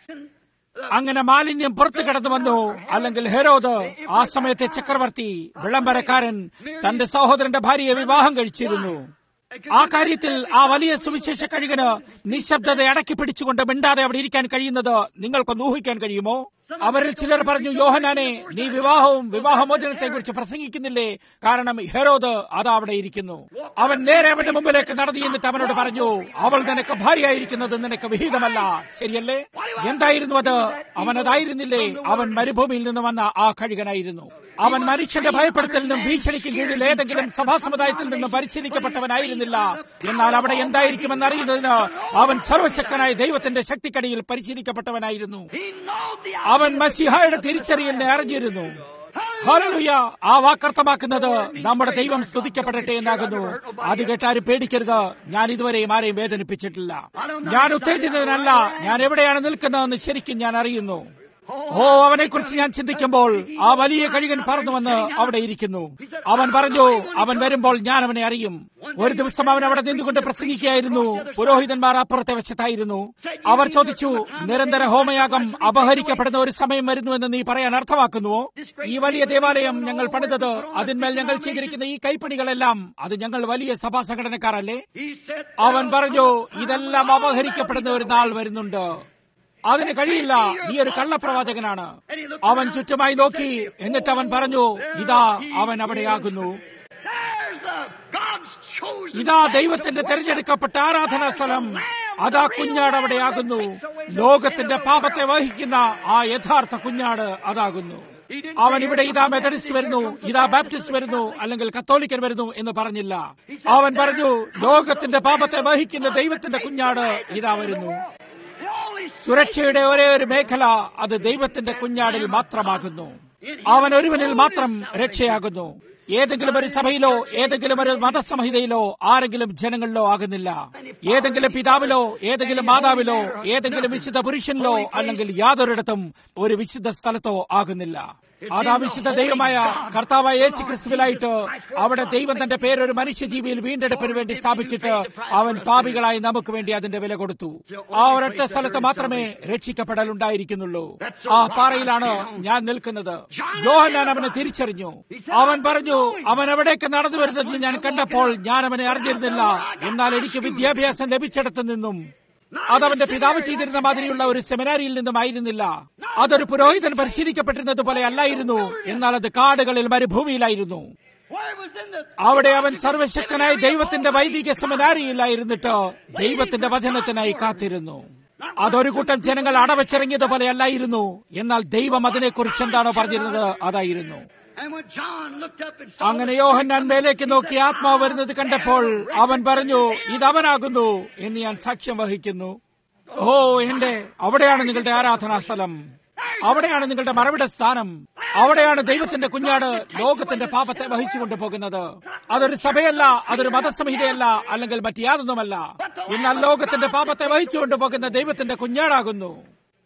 അങ്ങനെ മാലിന്യം പുറത്തു കടന്നു വന്നു അല്ലെങ്കിൽ ഹെരോദ് ആ സമയത്തെ ചക്രവർത്തി വിളംബരക്കാരൻ തന്റെ സഹോദരന്റെ ഭാര്യയെ വിവാഹം കഴിച്ചിരുന്നു ആ കാര്യത്തിൽ ആ വലിയ സുവിശേഷ കഴുകന് നിശബ്ദത അടക്കി പിടിച്ചുകൊണ്ട് മിണ്ടാതെ അവിടെ ഇരിക്കാൻ കഴിയുന്നത് നിങ്ങൾക്കൊന്ന് ഊഹിക്കാൻ കഴിയുമോ അവരിൽ ചിലർ പറഞ്ഞു യോഹനാനെ നീ വിവാഹവും വിവാഹമോചനത്തെ കുറിച്ച് പ്രസംഗിക്കുന്നില്ലേ കാരണം ഹെരോദ് അതാ അവിടെ ഇരിക്കുന്നു അവൻ നേരെ അവന്റെ മുമ്പിലേക്ക് നടന്നു എന്നിട്ട് അവനോട് പറഞ്ഞു അവൾ നിനക്ക് ഭാര്യയായിരിക്കുന്നത് നിനക്ക് വിഹിതമല്ല ശരിയല്ലേ എന്തായിരുന്നു അത് അവൻ അതായിരുന്നില്ലേ അവൻ മരുഭൂമിയിൽ നിന്ന് വന്ന ആ കഴുകനായിരുന്നു അവൻ മനുഷ്യന്റെ ഭയപ്പെടുത്തലിനും ഭീഷണിക്കും കീഴിൽ ഏതെങ്കിലും സഭാ സമുദായത്തിൽ നിന്നും പരിശീലിക്കപ്പെട്ടവനായിരുന്നില്ല എന്നാൽ അവിടെ എന്തായിരിക്കുമെന്ന് അറിയുന്നതിന് അവൻ സർവശക്തനായ ദൈവത്തിന്റെ ശക്തിക്കടിയിൽ പരിശീലിക്കപ്പെട്ടവനായിരുന്നു He know the അവൻ മസിഹായുടെ തിരിച്ചറിയലിനെ അറിഞ്ഞിരുന്നു ഹല്ലേലൂയ ആ വാക്കർത്ഥമാക്കുന്നത് നമ്മുടെ ദൈവം സ്തുതിക്കപ്പെടട്ടെ എന്നാകുന്നു അത് കേട്ടാരും പേടിക്കരുത് ഞാൻ ഇതുവരെയും ആരെയും വേദനിപ്പിച്ചിട്ടില്ല ഞാൻ ഉത്തേജിതനല്ല ഞാൻ എവിടെയാണ് നിൽക്കുന്നതെന്ന് ശരിക്കും ഞാൻ അറിയുന്നു ഓ അവനെ കുറിച്ച് ഞാൻ ചിന്തിക്കുമ്പോൾ ആ വലിയ കഴുകൻ പറന്നു വന്ന് അവിടെ ഇരിക്കുന്നു അവൻ പറഞ്ഞു അവൻ വരുമ്പോൾ ഞാൻ അവനെ അറിയും ഒരു ദിവസം അവൻ അവിടെ നിന്നുകൊണ്ട് പ്രസംഗിക്കുകയായിരുന്നു പുരോഹിതന്മാർ അപ്പുറത്തെ വശത്തായിരുന്നു അവർ ചോദിച്ചു നിരന്തര ഹോമയാഗം അപഹരിക്കപ്പെടുന്ന ഒരു സമയം വരുന്നുവെന്ന് നീ പറയാൻ അർത്ഥമാക്കുന്നുവോ ഈ വലിയ ദേവാലയം ഞങ്ങൾ പണിതത് അതിന്മേൽ ഞങ്ങൾ ചെയ്തിരിക്കുന്ന ഈ കൈപ്പണികളെല്ലാം അത് ഞങ്ങൾ വലിയ സഭാ സംഘടനക്കാരല്ലേ He said, അവൻ പറഞ്ഞു ഇതെല്ലാം അപഹരിക്കപ്പെടുന്ന ഒരു നാൾ വരുന്നുണ്ട് അതിന് കഴിയില്ല നീ ഒരു കള്ളപ്രവാചകനാണ് അവൻ ചുറ്റുമായി നോക്കി എന്നിട്ട് അവൻ പറഞ്ഞു ഇതാ അവൻ അവിടെയാകുന്നു There's the God's chosen. ഇതാ ദൈവത്തിന്റെ തെരഞ്ഞെടുക്കപ്പെട്ട ആരാധനാ സ്ഥലം അതാ കുഞ്ഞാട് അവിടെയാകുന്നു ലോകത്തിന്റെ പാപത്തെ വഹിക്കുന്ന ആ യഥാർത്ഥ കുഞ്ഞാട് അതാകുന്നു അവൻ ഇവിടെ ഇതാ മെത്തഡിസ്റ്റ് വരുന്നു ഇതാ ബാപ്റ്റിസ്റ്റ് വരുന്നു അല്ലെങ്കിൽ കത്തോലിക്കൻ വരുന്നു എന്ന് പറഞ്ഞില്ല അവൻ പറഞ്ഞു ലോകത്തിന്റെ പാപത്തെ വഹിക്കുന്ന ദൈവത്തിന്റെ കുഞ്ഞാട് ഇതാ വരുന്നു The only സുരക്ഷയുടെ ഒരേ ഒരു മേഖല അത് ദൈവത്തിന്റെ കുഞ്ഞാടിൽ മാത്രമാകുന്നു അവൻ ഒരുവനിൽ മാത്രം രക്ഷയാകുന്നു ഏതെങ്കിലും ഒരു സഭയിലോ ഏതെങ്കിലും ഒരു മതസംഹിതയിലോ ആരെങ്കിലും ജനങ്ങളിലോ ആകുന്നില്ല ഏതെങ്കിലും പിതാവിലോ ഏതെങ്കിലും മാതാവിലോ ഏതെങ്കിലും വിശുദ്ധ പുരുഷനിലോ അല്ലെങ്കിൽ യാതൊരിടത്തും ഒരു വിശുദ്ധ സ്ഥലത്തോ ആകുന്നില്ല അതാ വിശുദ്ധ ദൈവമായ കർത്താവായ യേശു ക്രിസ്തുവിലായിട്ട് അവിടെ ദൈവം തന്റെ പേരൊരു മനുഷ്യജീവിയിൽ വീണ്ടെടുപ്പിന് വേണ്ടി സ്ഥാപിച്ചിട്ട് അവൻ പാപികളായി നമുക്ക് വേണ്ടി അതിന്റെ വില കൊടുത്തു ആ ഒരൊറ്റ സ്ഥലത്ത് മാത്രമേ രക്ഷിക്കപ്പെടലുണ്ടായിരിക്കുന്നുള്ളൂ ആ പാറയിലാണ് ഞാൻ നിൽക്കുന്നത് യോഹന്നാൻ അവനെ തിരിച്ചറിഞ്ഞു അവൻ പറഞ്ഞു അവൻ എവിടേക്ക് നടന്നു വരുന്നത് ഞാൻ കണ്ടപ്പോൾ ഞാൻ അവനെ അറിഞ്ഞിരുന്നില്ല എന്നാൽ എനിക്ക് വിദ്യാഭ്യാസം ലഭിച്ചിടത്തു നിന്നും അതവന്റെ പിതാവ് ചെയ്തിരുന്ന മാതിരിയുള്ള ഒരു സെമിനാരിയിൽ നിന്നും ആയിരുന്നില്ല അതൊരു പുരോഹിതൻ പരിശീലിക്കപ്പെട്ടിരുന്നത് പോലെ അല്ലായിരുന്നു എന്നാൽ അത് കാടുകളിൽ മരുഭൂമിയിലായിരുന്നു where it was in the അവിടെ അവൻ സർവശക്തനായ ദൈവത്തിന്റെ വൈദിക സെമിനാരിയിലായിരുന്നിട്ട് ദൈവത്തിന്റെ വചനത്തിനായി കാത്തിരുന്നു അതൊരു കൂട്ടം ജനങ്ങൾ അടവച്ചിറങ്ങിയതുപോലെ അല്ലായിരുന്നു എന്നാൽ ദൈവം അതിനെക്കുറിച്ച് എന്താണോ പറഞ്ഞിരുന്നത് അതായിരുന്നു and when John looked up and saw അങ്ങനെ യോഹന്നാൻ മേലേക്ക് നോക്കി ആത്മാവ് വരുന്നത് കണ്ടപ്പോൾ അവൻ പറഞ്ഞു ഇതവനാകുന്നു എന്ന് ഞാൻ സാക്ഷ്യം വഹിക്കുന്നു ഓ എന്റെ അവിടെയാണ് നിങ്ങളുടെ ആരാധനാ സ്ഥലം അവിടെയാണ് നിങ്ങളുടെ മറവിട സ്ഥാനം അവിടെയാണ് ദൈവത്തിന്റെ കുഞ്ഞാട് ലോകത്തിന്റെ പാപത്തെ വഹിച്ചുകൊണ്ട് പോകുന്നത് അതൊരു സഭയല്ല അതൊരു മതസംഹിതയല്ല അല്ലെങ്കിൽ മറ്റ് യാതൊന്നുമല്ല എന്നാൽ ലോകത്തിന്റെ പാപത്തെ വഹിച്ചുകൊണ്ട് പോകുന്ന ദൈവത്തിന്റെ കുഞ്ഞാടാകുന്നു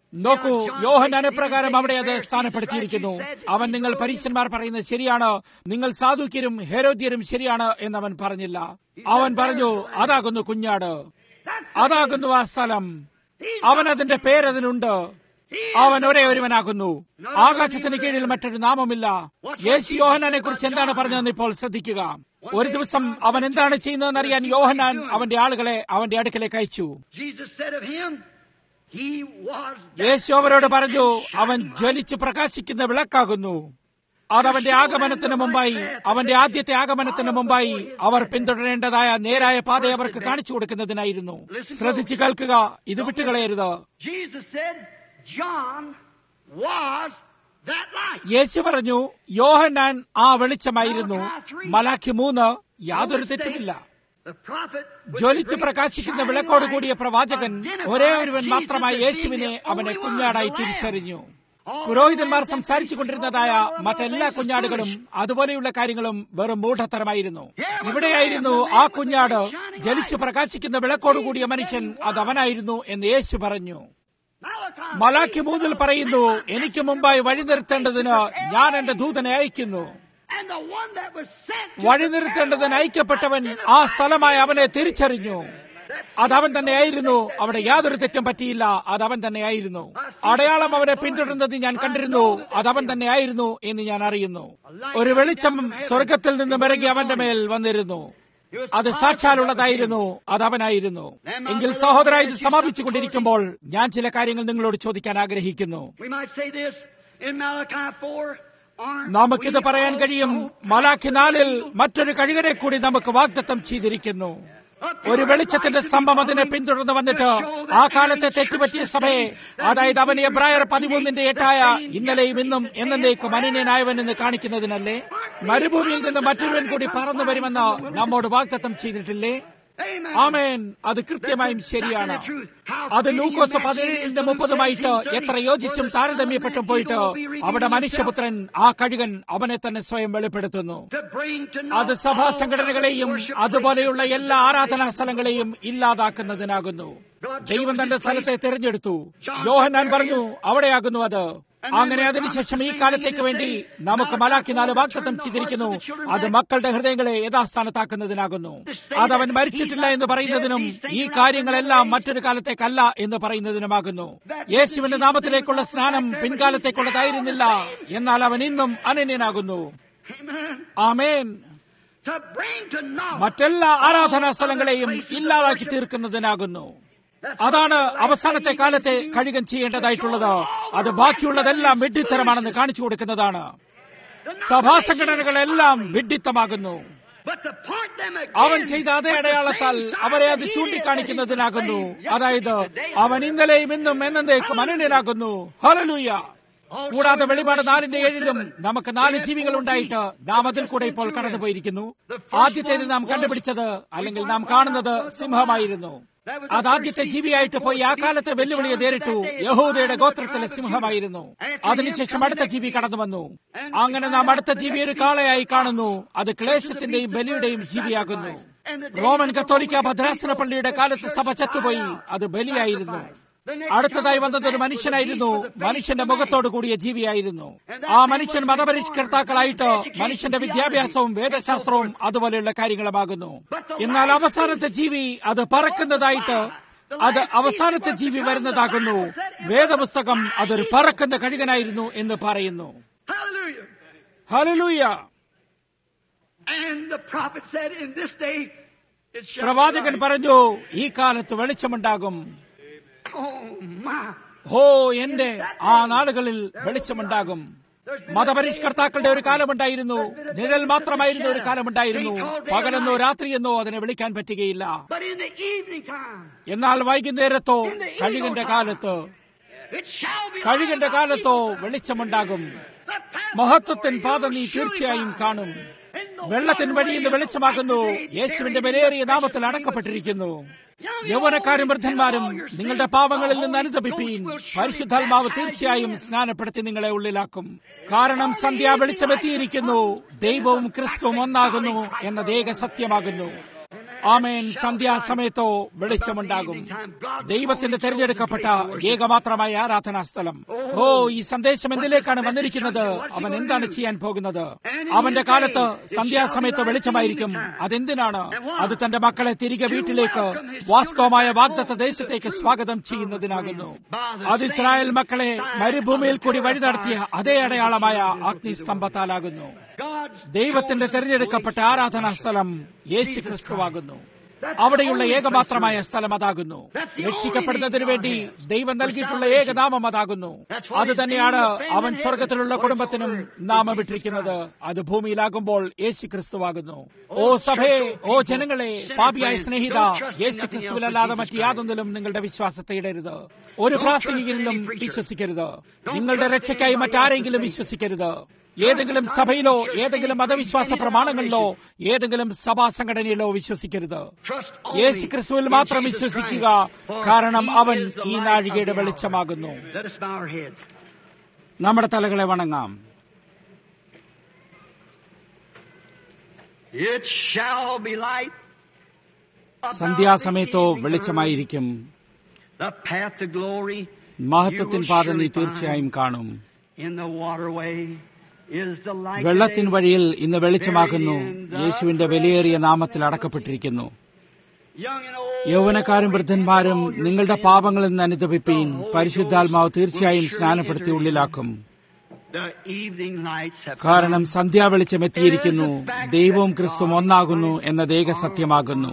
നോക്കൂ യോഹൻ പ്രകാരം അവിടെ അത് സ്ഥാനപ്പെടുത്തിയിരിക്കുന്നു അവൻ നിങ്ങൾ പരീശന്മാർ പറയുന്നത് ശരിയാണ് നിങ്ങൾ സാധുക്യരും ഹേരോദ്യരും ശരിയാണ് എന്നവൻ പറഞ്ഞില്ല അവൻ പറഞ്ഞു അതാകുന്നു കുഞ്ഞാട് അതാകുന്നു ആ സ്ഥലം അവൻ അതിന്റെ പേരതിനുണ്ട് അവൻ ഒരേ ഒരുവനാകുന്നു ആകാശത്തിന് കീഴിൽ മറ്റൊരു നാമമില്ല യേശു യോഹനാനെ കുറിച്ച് എന്താണ് പറഞ്ഞതെന്ന് ഇപ്പോൾ ശ്രദ്ധിക്കുക ഒരു ദിവസം അവൻ എന്താണ് ചെയ്യുന്നതെന്ന് അറിയാൻ യോഹനാൻ അവന്റെ ആളുകളെ അവന്റെ അടുക്കലേക്ക് അയച്ചു Jesus said of him, he was യേശു അവരോട് പറഞ്ഞു അവൻ ജ്വലിച്ച് പ്രകാശിക്കുന്ന വിളക്കാകുന്നു അതവന്റെ ആഗമനത്തിന് മുമ്പായി അവന്റെ ആദ്യത്തെ ആഗമനത്തിന് മുമ്പായി അവർ പിന്തുടരേണ്ടതായ നേരായ പാത അവർക്ക് കാണിച്ചു കൊടുക്കുന്നതിനായിരുന്നു ശ്രദ്ധിച്ചു കേൾക്കുക ഇത് വിട്ടുകളയരുത് Jesus said, John was that light. യേശു പറഞ്ഞു യോഹന്നാൻ ആ വെളിച്ചമായിരുന്നു മലാഖി മൂന്ന് യാതൊരു തെറ്റുമില്ല The prophet with ജ്വലിച്ച് the great പ്രകാശിക്കുന്ന shining വിളക്കോട് light കൂടിയ പ്രവാചകൻ identified ഒരേ ഒരുവൻ Jesus മാത്രമായി as being യേശുവിനെ the അവനെ only one, കുഞ്ഞാടായി the Lamb. തിരിച്ചറിഞ്ഞു പുരോഹിതന്മാർ സംസാരിച്ചു കൊണ്ടിരുന്നതായ മറ്റെല്ലാ കുഞ്ഞാടുകളും അതുപോലെയുള്ള കാര്യങ്ങളും വെറും മൂഢത്തരമായിരുന്നു ഇവിടെയായിരുന്നു ആ കുഞ്ഞാട് ജലിച്ചു പ്രകാശിക്കുന്ന വിളക്കോടുകൂടിയ മനുഷ്യൻ അത് അവനായിരുന്നു എന്ന് യേശു പറഞ്ഞു Malachi മലാഖി മൂന്നിൽ പറയുന്നു എനിക്ക് മുമ്പായി വഴി നിർത്തേണ്ടതിന് ഞാൻ എന്റെ ദൂതനെ അയക്കുന്നു and the one that was sent to വഴി നിർത്തേണ്ടതിന് അയക്കപ്പെട്ടവൻ ആ സ്ഥലമായി അവനെ തിരിച്ചറിഞ്ഞു അതവൻ തന്നെയായിരുന്നു അവിടെ യാതൊരു തെറ്റും പറ്റിയില്ല അതവൻ തന്നെയായിരുന്നു അടയാളം അവനെ പിന്തുടരുന്നത് ഞാൻ കണ്ടിരുന്നു അതവൻ തന്നെയായിരുന്നു എന്ന് ഞാൻ അറിയുന്നു ഒരു വെളിച്ചം സ്വർഗത്തിൽ നിന്നും ഇറങ്ങി അവന്റെ മേൽ വന്നിരുന്നു അത് സാക്ഷാലുള്ളതായിരുന്നു അതവനായിരുന്നു എങ്കിൽ സഹോദര ഇത് സമാപിച്ചു കൊണ്ടിരിക്കുമ്പോൾ ഞാൻ ചില കാര്യങ്ങൾ നിങ്ങളോട് ചോദിക്കാൻ ആഗ്രഹിക്കുന്നു We might say this in Malachi 4. aren't നമുക്കിത് we പറയാൻ കഴിയും also മലാഖി നാലിൽ മറ്റൊരു കഴിവിനെ കൂടി നമുക്ക് വാഗ്ദത്തം ചെയ്തിരിക്കുന്നു ഒരു വെളിച്ചത്തിന്റെ സ്തംഭം അതിനെ പിന്തുടർന്ന് വന്നിട്ട് ആ കാലത്തെ തെറ്റുപറ്റിയ സഭയെ അതായത് അവൻ എബ്രായർ പതിമൂന്നിന്റെ എട്ടായ ഇന്നലെയും ഇന്നും എന്നേക്കും അനന്യനായവൻ എന്ന് കാണിക്കുന്നതിനല്ലേ മരുഭൂമിയിൽ നിന്ന് മറ്റൊരുവൻ കൂടി പറന്നു വരുമെന്ന് നമ്മോട് വാഗ്ദത്തം ചെയ്തിട്ടില്ലേ Amen. ആമേൻ അത് കൃത്യമായും ശരിയാണ് അത് ലൂക്കോസ് പതിനേഴിന്റെ മുപ്പതുമായിട്ട് എത്ര യോജിച്ചും താരതമ്യപ്പെട്ടും പോയിട്ട് അവിടെ മനുഷ്യപുത്രൻ ആ കഴുകൻ അവനെ തന്നെ സ്വയം വെളിപ്പെടുത്തുന്നു To bring to അത് naught സഭാ all സംഘടനകളെയും worship അതുപോലെയുള്ള എല്ലാ ആരാധനാ സ്ഥലങ്ങളെയും ഇല്ലാതാക്കുന്നതിനാകുന്നു ദൈവം തന്റെ സ്ഥലത്തെ തിരഞ്ഞെടുത്തു യോഹന്നാൻ പറഞ്ഞു അവിടെയാകുന്നു അത് അങ്ങനെ അതിനുശേഷം ഈ കാലത്തേക്ക് വേണ്ടി നമുക്ക് മലാക്കി നാല് വാക്തത്വം ചെയ്തിരിക്കുന്നു അത് മക്കളുടെ ഹൃദയങ്ങളെ യഥാസ്ഥാനത്താക്കുന്നതിനാകുന്നു അതവൻ മരിച്ചിട്ടില്ല എന്ന് പറയുന്നതിനും ഈ കാര്യങ്ങളെല്ലാം മറ്റൊരു കാലത്തേക്കല്ല എന്ന് പറയുന്നതിനുമാകുന്നു യേശുവിന്റെ നാമത്തിലേക്കുള്ള സ്നാനം പിൻകാലത്തേക്കുള്ളതായിരുന്നില്ല എന്നാൽ അവൻ ഇന്നും അനന്യനാകുന്നു Amen. Amen To bring to naught മറ്റെല്ലാ ആരാധനാ സ്ഥലങ്ങളെയും ഇല്ലാതാക്കി തീർക്കുന്നതിനാകുന്നു അതാണ് അവസാനത്തെ കാലത്തെ കഴുകൻ ചെയ്യേണ്ടതായിട്ടുള്ളത് അത് ബാക്കിയുള്ളതെല്ലാം വിഡ്ഢിത്തരമാണെന്ന് കാണിച്ചു കൊടുക്കുന്നതാണ് സഭാ സംഘടനകളെല്ലാം വിഡ്ഢിത്തമാകുന്നു But to point them again, അവൻ ചെയ്ത അതേ അടയാളത്താൽ അവരെ അത് ചൂണ്ടിക്കാണിക്കുന്നതിനാകുന്നു അതായത് അവൻ ഇന്നലെയും ഇന്നും എന്നേക്കും അനന്യനാകുന്നു ഹലലൂയ കൂടാതെ വെളിപാട് നാലിന്റെ ഏഴിലും നമുക്ക് നാല് ജീവികൾ ഉണ്ടായിട്ട് നാം അതിൽ കൂടെ ഇപ്പോൾ കടന്നുപോയിരിക്കുന്നു ആദ്യത്തേത് നാം കണ്ടുപിടിച്ചത് അല്ലെങ്കിൽ നാം കാണുന്നത് സിംഹമായിരുന്നു അത് ആദ്യത്തെ ജീവിയായിട്ട് പോയി ആ കാലത്തെ വെല്ലുവിളിയെ നേരിട്ടു യഹൂദയുടെ ഗോത്രത്തിലെ സിംഹമായിരുന്നു അതിനുശേഷം അടുത്ത ജീവി കടന്നു വന്നു അങ്ങനെ നാം അടുത്ത ജീവി ഒരു കാളയായി കാണുന്നു അത് ക്ലേശത്തിന്റെയും ബലിയുടെയും ജീവിയാകുന്നു റോമൻ കത്തോലിക്ക ഭദ്രാസന പള്ളിയുടെ കാലത്ത് സഭ ചത്തുപോയി അത് ബലിയായിരുന്നു അടുത്തതായി വന്നത് ഒരു മനുഷ്യനായിരുന്നു മനുഷ്യന്റെ മുഖത്തോട് കൂടിയ ജീവിയായിരുന്നു ആ മനുഷ്യൻ മതപരിഷ്കർത്താക്കളായിട്ട് മനുഷ്യന്റെ വിദ്യാഭ്യാസവും വേദശാസ്ത്രവും അതുപോലെയുള്ള കാര്യങ്ങളുമാകുന്നു എന്നാൽ അവസാനത്തെ ജീവി അത് പറക്കുന്നതായിട്ട് അത് അവസാനത്തെ ജീവി വരുന്നതാകുന്നു വേദപുസ്തകം അതൊരു പറക്കുന്ന കഴുകനായിരുന്നു എന്ന് പറയുന്നു Hallelujah. Hallelujah And the prophet said, In this day it shall be പ്രവാചകൻ light. പറഞ്ഞു ഈ കാലത്ത് വെളിച്ചമുണ്ടാകും Oh my. ഹോ എന്റെ ആ നാളുകളിൽ വെളിച്ചമുണ്ടാകും മതപരിഷ്കർത്താക്കളുടെ ഒരു കാലമുണ്ടായിരുന്നു നിഴൽ മാത്രമായിരുന്ന ഒരു കാലമുണ്ടായിരുന്നു പകലെന്നോ രാത്രിയെന്നോ അതിനെ വിളിക്കാൻ പറ്റുകയില്ല But in the evening time, എന്നാൽ വൈകുന്നേരത്തോ കഴുകന്റെ കാലത്ത് it shall be കഴുകന്റെ light. കാലത്തോ വെളിച്ചമുണ്ടാകും The path മഹത്വത്തിൻ before പാത you നീ will തീർച്ചയായും surely കാണും find. In the വെള്ളത്തിൻ വഴി ഇന്ന് വെളിച്ചമാകുന്നു യേശുവിന്റെ വിലയേറിയ നാമത്തിൽ അടക്കപ്പെട്ടിരിക്കുന്നു യൗവനക്കാരും വൃദ്ധന്മാരും നിങ്ങളുടെ പാപങ്ങളിൽ നിന്ന് അനുദപിപ്പീൻ പരിശുദ്ധാത്മാവ് തീർച്ചയായും സ്നാനപ്പെടുത്തി നിങ്ങളെ ഉള്ളിലാക്കും കാരണം സന്ധ്യാ വെളിച്ചമെത്തിയിരിക്കുന്നു ദൈവവും ക്രിസ്തുവും ഒന്നാകുന്നു എന്നത് ഏക സത്യമാകുന്നു ആമേൻ സന്ധ്യാസമയത്തോ വെളിച്ചമുണ്ടാകും ദൈവത്തിന്റെ തെരഞ്ഞെടുക്കപ്പെട്ട ഏകമാത്രമായ ആരാധനാ സ്ഥലം ഓ ഈ സന്ദേശം എന്തിലേക്കാണ് വന്നിരിക്കുന്നത് അവൻ എന്താണ് ചെയ്യാൻ പോകുന്നത് അവന്റെ കാലത്ത് സന്ധ്യാസമയത്ത് വെളിച്ചമായിരിക്കും അതെന്തിനാണ് അത് തന്റെ മക്കളെ തിരികെ വീട്ടിലേക്ക് വാസ്തവമായ വാഗ്ദത്ത ദേശത്തേക്ക് സ്വാഗതം ചെയ്യുന്നതിനാകുന്നു അത് ഇസ്രായേൽ മക്കളെ മരുഭൂമിയിൽ കൂടി വഴി നടത്തിയ അതേ അടയാളമായ അഗ്നിസ്തംഭത്താലാകുന്നു ദൈവത്തിന്റെ തെരഞ്ഞെടുക്കപ്പെട്ട ആരാധനാ സ്ഥലം യേശു ക്രിസ്തുവാകുന്നു അവിടെയുള്ള ഏകമാത്രമായ സ്ഥലം അതാകുന്നു രക്ഷിക്കപ്പെടുന്നതിനു വേണ്ടി ദൈവം നൽകിയിട്ടുള്ള ഏകനാമം അതാകുന്നു അത് തന്നെയാണ് അവൻ സ്വർഗത്തിലുള്ള കുടുംബത്തിനും നാമമിട്ടിരിക്കുന്നത് അത് ഭൂമിയിലാകുമ്പോൾ യേശു ക്രിസ്തുവാകുന്നു ഓ സഭേ ഓ ജനങ്ങളെ പാപിയായ സ്നേഹിത യേശു ക്രിസ്തുവിലല്ലാതെ മറ്റ് യാതൊന്നിലും നിങ്ങളുടെ വിശ്വാസത്തെ ഇടരുത് ഒരു പ്രാസംഗികനിലും വിശ്വസിക്കരുത് നിങ്ങളുടെ രക്ഷയ്ക്കായി മറ്റാരെങ്കിലും വിശ്വസിക്കരുത് ഏതെങ്കിലും സഭയിലോ ഏതെങ്കിലും മതവിശ്വാസ പ്രമാണങ്ങളിലോ ഏതെങ്കിലും സഭാ സംഘടനയിലോ വിശ്വസിക്കരുത് യേശു ക്രിസ്തുവിൽ മാത്രം വിശ്വസിക്കുക കാരണം അവൻ ഈ നാഴികയുടെ വെളിച്ചമാകുന്നു Let us bow our heads. നമ്മുടെ തലകളെ വണങ്ങാം It shall be light. about സന്ധ്യാസമയത്തോ the evening വെളിച്ചമായിരിക്കും hour. The path to glory മഹത്വത്തിൻ പാത നീ തീർച്ചയായും കാണും in the waterway is the light. വെള്ളത്തിൻ today. വഴിയിൽ ഇന്ന് വെളിച്ചമാക്കുന്നു യേശുവിന്റെ വിലയേറിയ നാമത്തിൽ അടക്കപ്പെട്ടിരിക്കുന്നു Young and old, യൗവനക്കാരും വൃദ്ധന്മാരും നിങ്ങളുടെ പാപങ്ങളിൽ നിന്ന് അനുദപിപ്പീൻ പരിശുദ്ധാത്മാവ് തീർച്ചയായും സ്നാനപ്പെടുത്തി ഉള്ളിലാക്കും the evening lights have കാരണം സന്ധ്യാവെളിച്ചം എത്തിയിരിക്കുന്നു ദൈവവും ക്രിസ്തുവും ഒന്നാകുന്നു എന്നത് ഏക സത്യമാകുന്നു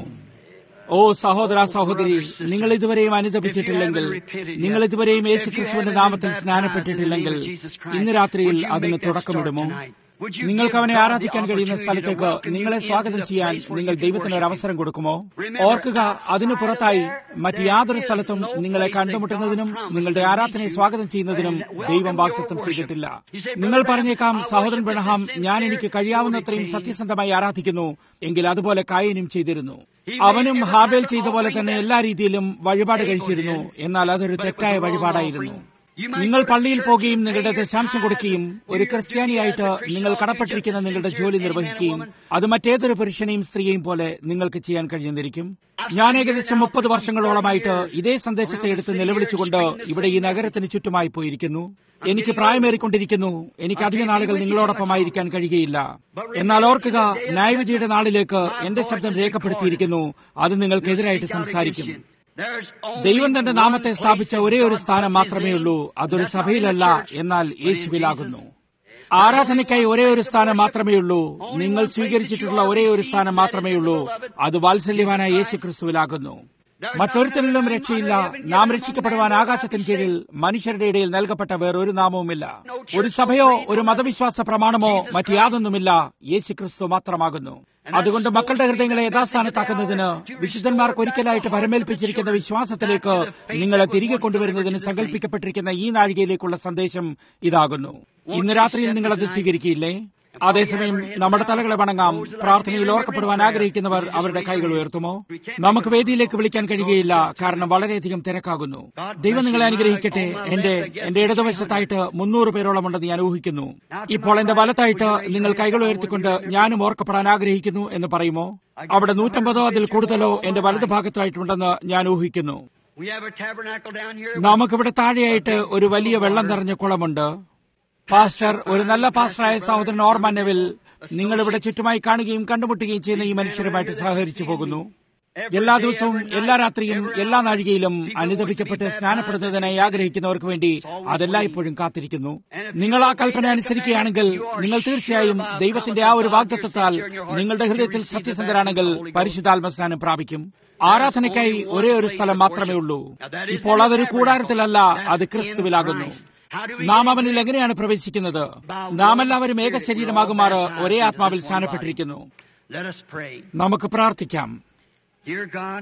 ഓ സഹോദര സഹോദരി നിങ്ങൾ ഇതുവരെയും അനുദപിച്ചിട്ടില്ലെങ്കിൽ നിങ്ങൾ ഇതുവരെയും യേശു ക്രിസ്തുവിന്റെ നാമത്തിൽ സ്നാനപ്പെട്ടിട്ടില്ലെങ്കിൽ ഇന്ന് രാത്രിയിൽ അതിന് തുടക്കമിടുമോ നിങ്ങൾക്ക് അവനെ ആരാധിക്കാൻ കഴിയുന്ന സ്ഥലത്തേക്ക് നിങ്ങളെ സ്വാഗതം ചെയ്യാൻ നിങ്ങൾ ദൈവത്തിന് ഒരു അവസരം കൊടുക്കുമോ ഓർക്കുക അതിനു പുറത്തായി മറ്റ് യാതൊരു സ്ഥലത്തും നിങ്ങളെ കണ്ടുമുട്ടുന്നതിനും നിങ്ങളുടെ ആരാധനയെ സ്വാഗതം ചെയ്യുന്നതിനും ദൈവം വാഗ്ദത്തം ചെയ്തിട്ടില്ല നിങ്ങൾ പറഞ്ഞേക്കാം സഹോദരൻ ബ്രഹ്ഹാം ഞാൻ എനിക്ക് കഴിയാവുന്നത്രയും സത്യസന്ധമായി ആരാധിക്കുന്നു എങ്കിൽ അതുപോലെ കായനും ചെയ്തിരുന്നു അവനും ഹാബേൽ ചെയ്ത പോലെ തന്നെ എല്ലാ രീതിയിലും വഴിപാട് കഴിച്ചിരുന്നു എന്നാൽ അതൊരു തെറ്റായ വഴിപാടായിരുന്നു നിങ്ങൾ പള്ളിയിൽ പോകുകയും നിങ്ങളുടെ ദശാംശം കൊടുക്കുകയും ഒരു ക്രിസ്ത്യാനിയായിട്ട് നിങ്ങൾ കടപ്പെട്ടിരിക്കുന്ന നിങ്ങളുടെ ജോലി നിർവഹിക്കുകയും അത് മറ്റേതൊരു പുരുഷനെയും സ്ത്രീയെയും പോലെ നിങ്ങൾക്ക് ചെയ്യാൻ കഴിയുന്നിരിക്കും ഞാൻ ഏകദേശം മുപ്പത് വർഷങ്ങളോളമായിട്ട് ഇതേ സന്ദേശത്തെ എടുത്ത് നിലവിളിച്ചുകൊണ്ട് ഇവിടെ ഈ നഗരത്തിന് ചുറ്റുമായി പോയിരിക്കുന്നു എനിക്ക് പ്രായമേറിക്കൊണ്ടിരിക്കുന്നു എനിക്ക് അധിക നാളുകൾ നിങ്ങളോടൊപ്പമായിരിക്കാൻ കഴിയുകയില്ല എന്നാൽ ഓർക്കുക ന്യായവിധിയുടെ നാളിലേക്ക് എന്റെ ശബ്ദം രേഖപ്പെടുത്തിയിരിക്കുന്നു അത് നിങ്ങൾക്കെതിരായിട്ട് സംസാരിക്കും There's only ദൈവം തന്റെ one നാമത്തെ place സ്ഥാപിച്ച ഒരേ ഒരു to സ്ഥാനം call മാത്രമേ his ഉള്ളൂ name. അതൊരു That's not in സഭയിലല്ല the church, എന്നാൽ but in യേശുവിലാകുന്നു Jesus. ആരാധനയ്ക്കായി ഒരേ ഒരു സ്ഥാനം മാത്രമേ ഉള്ളൂ നിങ്ങൾ സ്വീകരിച്ചിട്ടുള്ള ഒരേ ഒരു സ്ഥാനം മാത്രമേ ഉള്ളൂ അത് വാത്സല്യവാനായ യേശു ക്രിസ്തുവിലാകുന്നു മറ്റൊരുത്തരിലും രക്ഷയില്ല നാം രക്ഷിക്കപ്പെടുവാൻ ആകാശത്തിന് കീഴിൽ മനുഷ്യരുടെ ഇടയിൽ നൽകപ്പെട്ട വേറൊരു നാമവുമില്ല ഒരു സഭയോ ഒരു മതവിശ്വാസ പ്രമാണമോ മറ്റ് യാതൊന്നുമില്ല യേശു ക്രിസ്തു മാത്രമാകുന്നു അതുകൊണ്ട് മക്കളുടെ ഹൃദയങ്ങളെ യഥാസ്ഥാനത്താക്കുന്നതിന് വിശുദ്ധന്മാർക്ക് ഒരിക്കലായിട്ട് പരമേൽപ്പിച്ചിരിക്കുന്ന വിശ്വാസത്തിലേക്ക് നിങ്ങളെ തിരികെ കൊണ്ടുവരുന്നതിന് സങ്കല്പിക്കപ്പെട്ടിരിക്കുന്ന ഈ നാഴികയിലേക്കുള്ള സന്ദേശം ഇതാകുന്നു ഇന്ന് രാത്രിയിൽ നിങ്ങൾ അത് സ്വീകരിക്കില്ലേ അതേസമയം നമ്മുടെ തലകളെ വണങ്ങാം പ്രാർത്ഥനയിൽ ഓർക്കപ്പെടുവാൻ ആഗ്രഹിക്കുന്നവർ അവരുടെ കൈകൾ ഉയർത്തുമോ നമുക്ക് വേദിയിലേക്ക് വിളിക്കാൻ കഴിയുകയില്ല കാരണം വളരെയധികം തിരക്കാകുന്നു ദൈവം നിങ്ങളെ അനുഗ്രഹിക്കട്ടെ എന്റെ എന്റെ ഇടതുവശത്തായിട്ട് മുന്നൂറ് പേരോളം ഉണ്ടെന്ന് ഞാൻ ഊഹിക്കുന്നു ഇപ്പോൾ എന്റെ വലത്തായിട്ട് നിങ്ങൾ കൈകൾ ഉയർത്തിക്കൊണ്ട് ഞാനും ഓർക്കപ്പെടാൻ ആഗ്രഹിക്കുന്നു എന്ന് പറയുമോ അവിടെ നൂറ്റമ്പതോ അതിൽ കൂടുതലോ എന്റെ വലതുഭാഗത്തായിട്ടുണ്ടെന്ന് ഞാൻ ഊഹിക്കുന്നു We have a tabernacle down here. നമുക്കിവിടെ താഴെയായിട്ട് ഒരു വലിയ വെള്ളം നിറഞ്ഞ കുളമുണ്ട് പാസ്റ്റർ ഒരു നല്ല പാസ്റ്ററായ സഹോദരൻ ഓർമാൻ നെവിൽ നിങ്ങൾ ഇവിടെ ചുറ്റുമായി കാണുകയും കണ്ടുമുട്ടുകയും ചെയ്യുന്ന ഈ മനുഷ്യരുമായിട്ട് സഹകരിച്ചു പോകുന്നു എല്ലാ ദിവസവും എല്ലാ രാത്രിയും എല്ലാ നാഴികയിലും അനുദപിക്കപ്പെട്ട് സ്നാനപ്പെടുന്നതിനായി ആഗ്രഹിക്കുന്നവർക്ക് വേണ്ടി അതെല്ലായ്പ്പോഴും കാത്തിരിക്കുന്നു നിങ്ങൾ ആ കൽപ്പന അനുസരിക്കുകയാണെങ്കിൽ നിങ്ങൾ തീർച്ചയായും ദൈവത്തിന്റെ ആ ഒരു വാഗ്ദത്വത്താൽ നിങ്ങളുടെ ഹൃദയത്തിൽ സത്യസന്ധരാണെങ്കിൽ പരിശുദ്ധാത്മ സ്നാനം പ്രാപിക്കും ആരാധനയ്ക്കായി ഒരേ ഒരു സ്ഥലം മാത്രമേ ഉള്ളൂ ഇപ്പോൾ അതൊരു കൂടാരത്തിലല്ല അത് ക്രിസ്തുവിലാകുന്നു നാം അവനിൽ എങ്ങനെയാണ് പ്രവേശിക്കുന്നത് നാം എല്ലാവരും ഏക ശരീരമാകുമാറ് ഒരേ ആത്മാവിൽ സ്ഥാനപ്പെട്ടിരിക്കുന്നു Let us pray. നമുക്ക് പ്രാർത്ഥിക്കാം Dear God,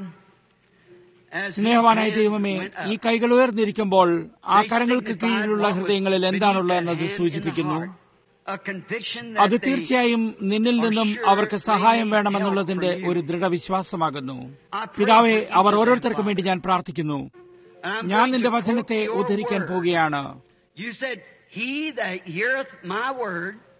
as സ്നേഹവാനായ these ദൈവമേ hands went ഈ up, കൈകൾ ഉയർന്നിരിക്കുമ്പോൾ ആ കരങ്ങൾക്ക് കീഴിലുള്ള ഹൃദയങ്ങളിൽ എന്താണുള്ളതെന്നത് സൂചിപ്പിക്കുന്നു a conviction അത് that they തീർച്ചയായും നിന്നിൽ നിന്നും അവർക്ക് സഹായം വേണമെന്നുള്ളതിന്റെ ഒരു ദൃഢവിശ്വാസമാകുന്നു പിതാവെ അവർ ഓരോരുത്തർക്കും വേണ്ടി ഞാൻ പ്രാർത്ഥിക്കുന്നു I'm ഞാൻ going നിന്റെ to വചനത്തെ quote your ഉദ്ധരിക്കാൻ word. പോവുകയാണ് You said, He that heareth my word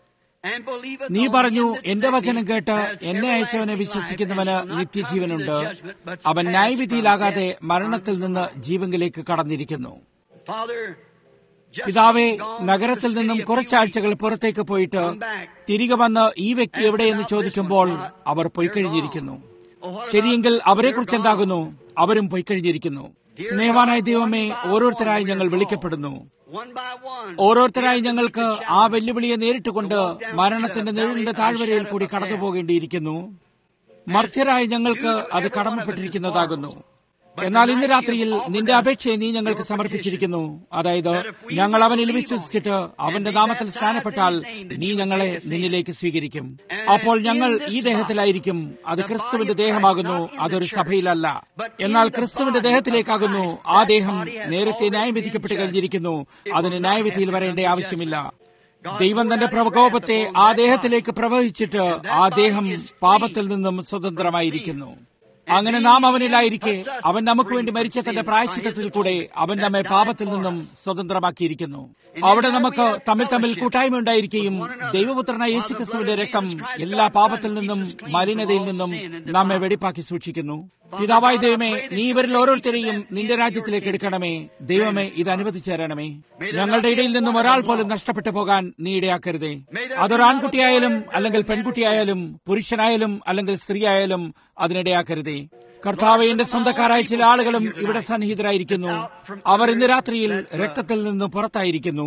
and believeth നീ on പറഞ്ഞു him that എന്റെ sent വചനം me കേട്ട് has എന്നെ അയച്ചവനെ everlasting വിശ്വസിക്കുന്നവന് life, and shall not നിത്യജീവനുണ്ട് come into judgment, but അവൻ passed ന്യായവിധിയിലാകാതെ from death മരണത്തിൽ unto നിന്ന് life. ജീവങ്കിലേക്ക് കടന്നിരിക്കുന്നു Father, just പിതാവേ being gone നഗരത്തിൽ to the നിന്നും city a few കുറച്ചാഴ്ചകൾ weeks, പുറത്തേക്ക് പോയിട്ട് come back. തിരികെ വന്ന് ഈ വ്യക്തി എവിടെയെന്ന് ചോദിക്കുമ്പോൾ അവർ പൊയ്ക്കഴിഞ്ഞിരിക്കുന്നു ശരിയെങ്കിൽ അവരെക്കുറിച്ച് എന്താകുന്നു അവരും പൊയ്ക്കഴിഞ്ഞിരിക്കുന്നു സ്നേഹവാനായ ദൈവമേ ഓരോരുത്തരായി ഞങ്ങൾ വിളിക്കപ്പെടുന്നു one by one, ഓരോരുത്തരായി ഞങ്ങൾക്ക് ആ വെല്ലുവിളിയെ നേരിട്ടുകൊണ്ട് മരണത്തിന്റെ നിഴലിന്റെ താഴ്വരയിൽ കൂടി കടന്നു പോകേണ്ടിയിരിക്കുന്നു മർത്യരായി ഞങ്ങൾക്ക് അത് കടമപ്പെട്ടിരിക്കുന്നതാകുന്നു എന്നാൽ ഇന്ന് രാത്രിയിൽ നിന്റെ അപേക്ഷയെ നീ ഞങ്ങൾക്ക് സമർപ്പിച്ചിരിക്കുന്നു അതായത് ഞങ്ങൾ അവനിൽ വിശ്വസിച്ചിട്ട് അവന്റെ നാമത്തിൽ സ്നാനപ്പെട്ടാൽ നീ ഞങ്ങളെ നിന്നിലേക്ക് സ്വീകരിക്കും അപ്പോൾ ഞങ്ങൾ ഈ ദേഹത്തിലായിരിക്കും അത് ക്രിസ്തുവിന്റെ ദേഹമാകുന്നു അതൊരു സഭയിലല്ല എന്നാൽ ക്രിസ്തുവിന്റെ ദേഹത്തിലേക്കാകുന്നു ആ ദേഹം നേരത്തെ ന്യായം വിധിക്കപ്പെട്ട് കഴിഞ്ഞിരിക്കുന്നു അതിന് ന്യായവിധിയിൽ വരേണ്ട ആവശ്യമില്ല ദൈവം തന്റെ പ്രകോപത്തെ ആ ദേഹത്തിലേക്ക് പ്രവഹിച്ചിട്ട് ആ ദേഹം പാപത്തിൽ നിന്നും സ്വതന്ത്രമായിരിക്കുന്നു അങ്ങനെ നാം അവനിലായിരിക്കെ അവൻ നമുക്ക് വേണ്ടി മരിച്ച തന്റെ പ്രായച്ചിത്തത്തിൽ കൂടെ അവൻ നമ്മെ പാപത്തിൽ നിന്നും സ്വതന്ത്രമാക്കിയിരിക്കുന്നു അവിടെ നമുക്ക് തമ്മിൽ തമ്മിൽ കൂട്ടായ്മ ഉണ്ടായിരിക്കുകയും ദൈവപുത്രനായ യേശുക്രിസ്തുവിന്റെ രക്തം എല്ലാ പാപത്തിൽ നിന്നും മലിനതയിൽ നിന്നും നമ്മെ വെടിപ്പാക്കി സൂക്ഷിക്കുന്നു പിതാവായ ദൈവമേ നീ ഇവരിൽ ഓരോരുത്തരെയും നിന്റെ രാജ്യത്തിലേക്ക് എടുക്കണമേ ദൈവമേ ഇത് അനുവദിച്ചു തരണമേ ഞങ്ങളുടെ ഇടയിൽ നിന്നും ഒരാൾ പോലും നഷ്ടപ്പെട്ടു പോകാൻ നീ ഇടയാക്കരുതേ അതൊരു ആൺകുട്ടിയായാലും അല്ലെങ്കിൽ പെൺകുട്ടിയായാലും പുരുഷനായാലും അല്ലെങ്കിൽ സ്ത്രീയായാലും അതിനിടയാക്കരുതേ കർത്താവ് എന്റെ സ്വന്തക്കാരായ ചില ആളുകളും ഇവിടെ സന്നിഹിതരായിരിക്കുന്നു അവർ ഇന്ന് രാത്രിയിൽ രക്തത്തിൽ നിന്ന് പുറത്തായിരിക്കുന്നു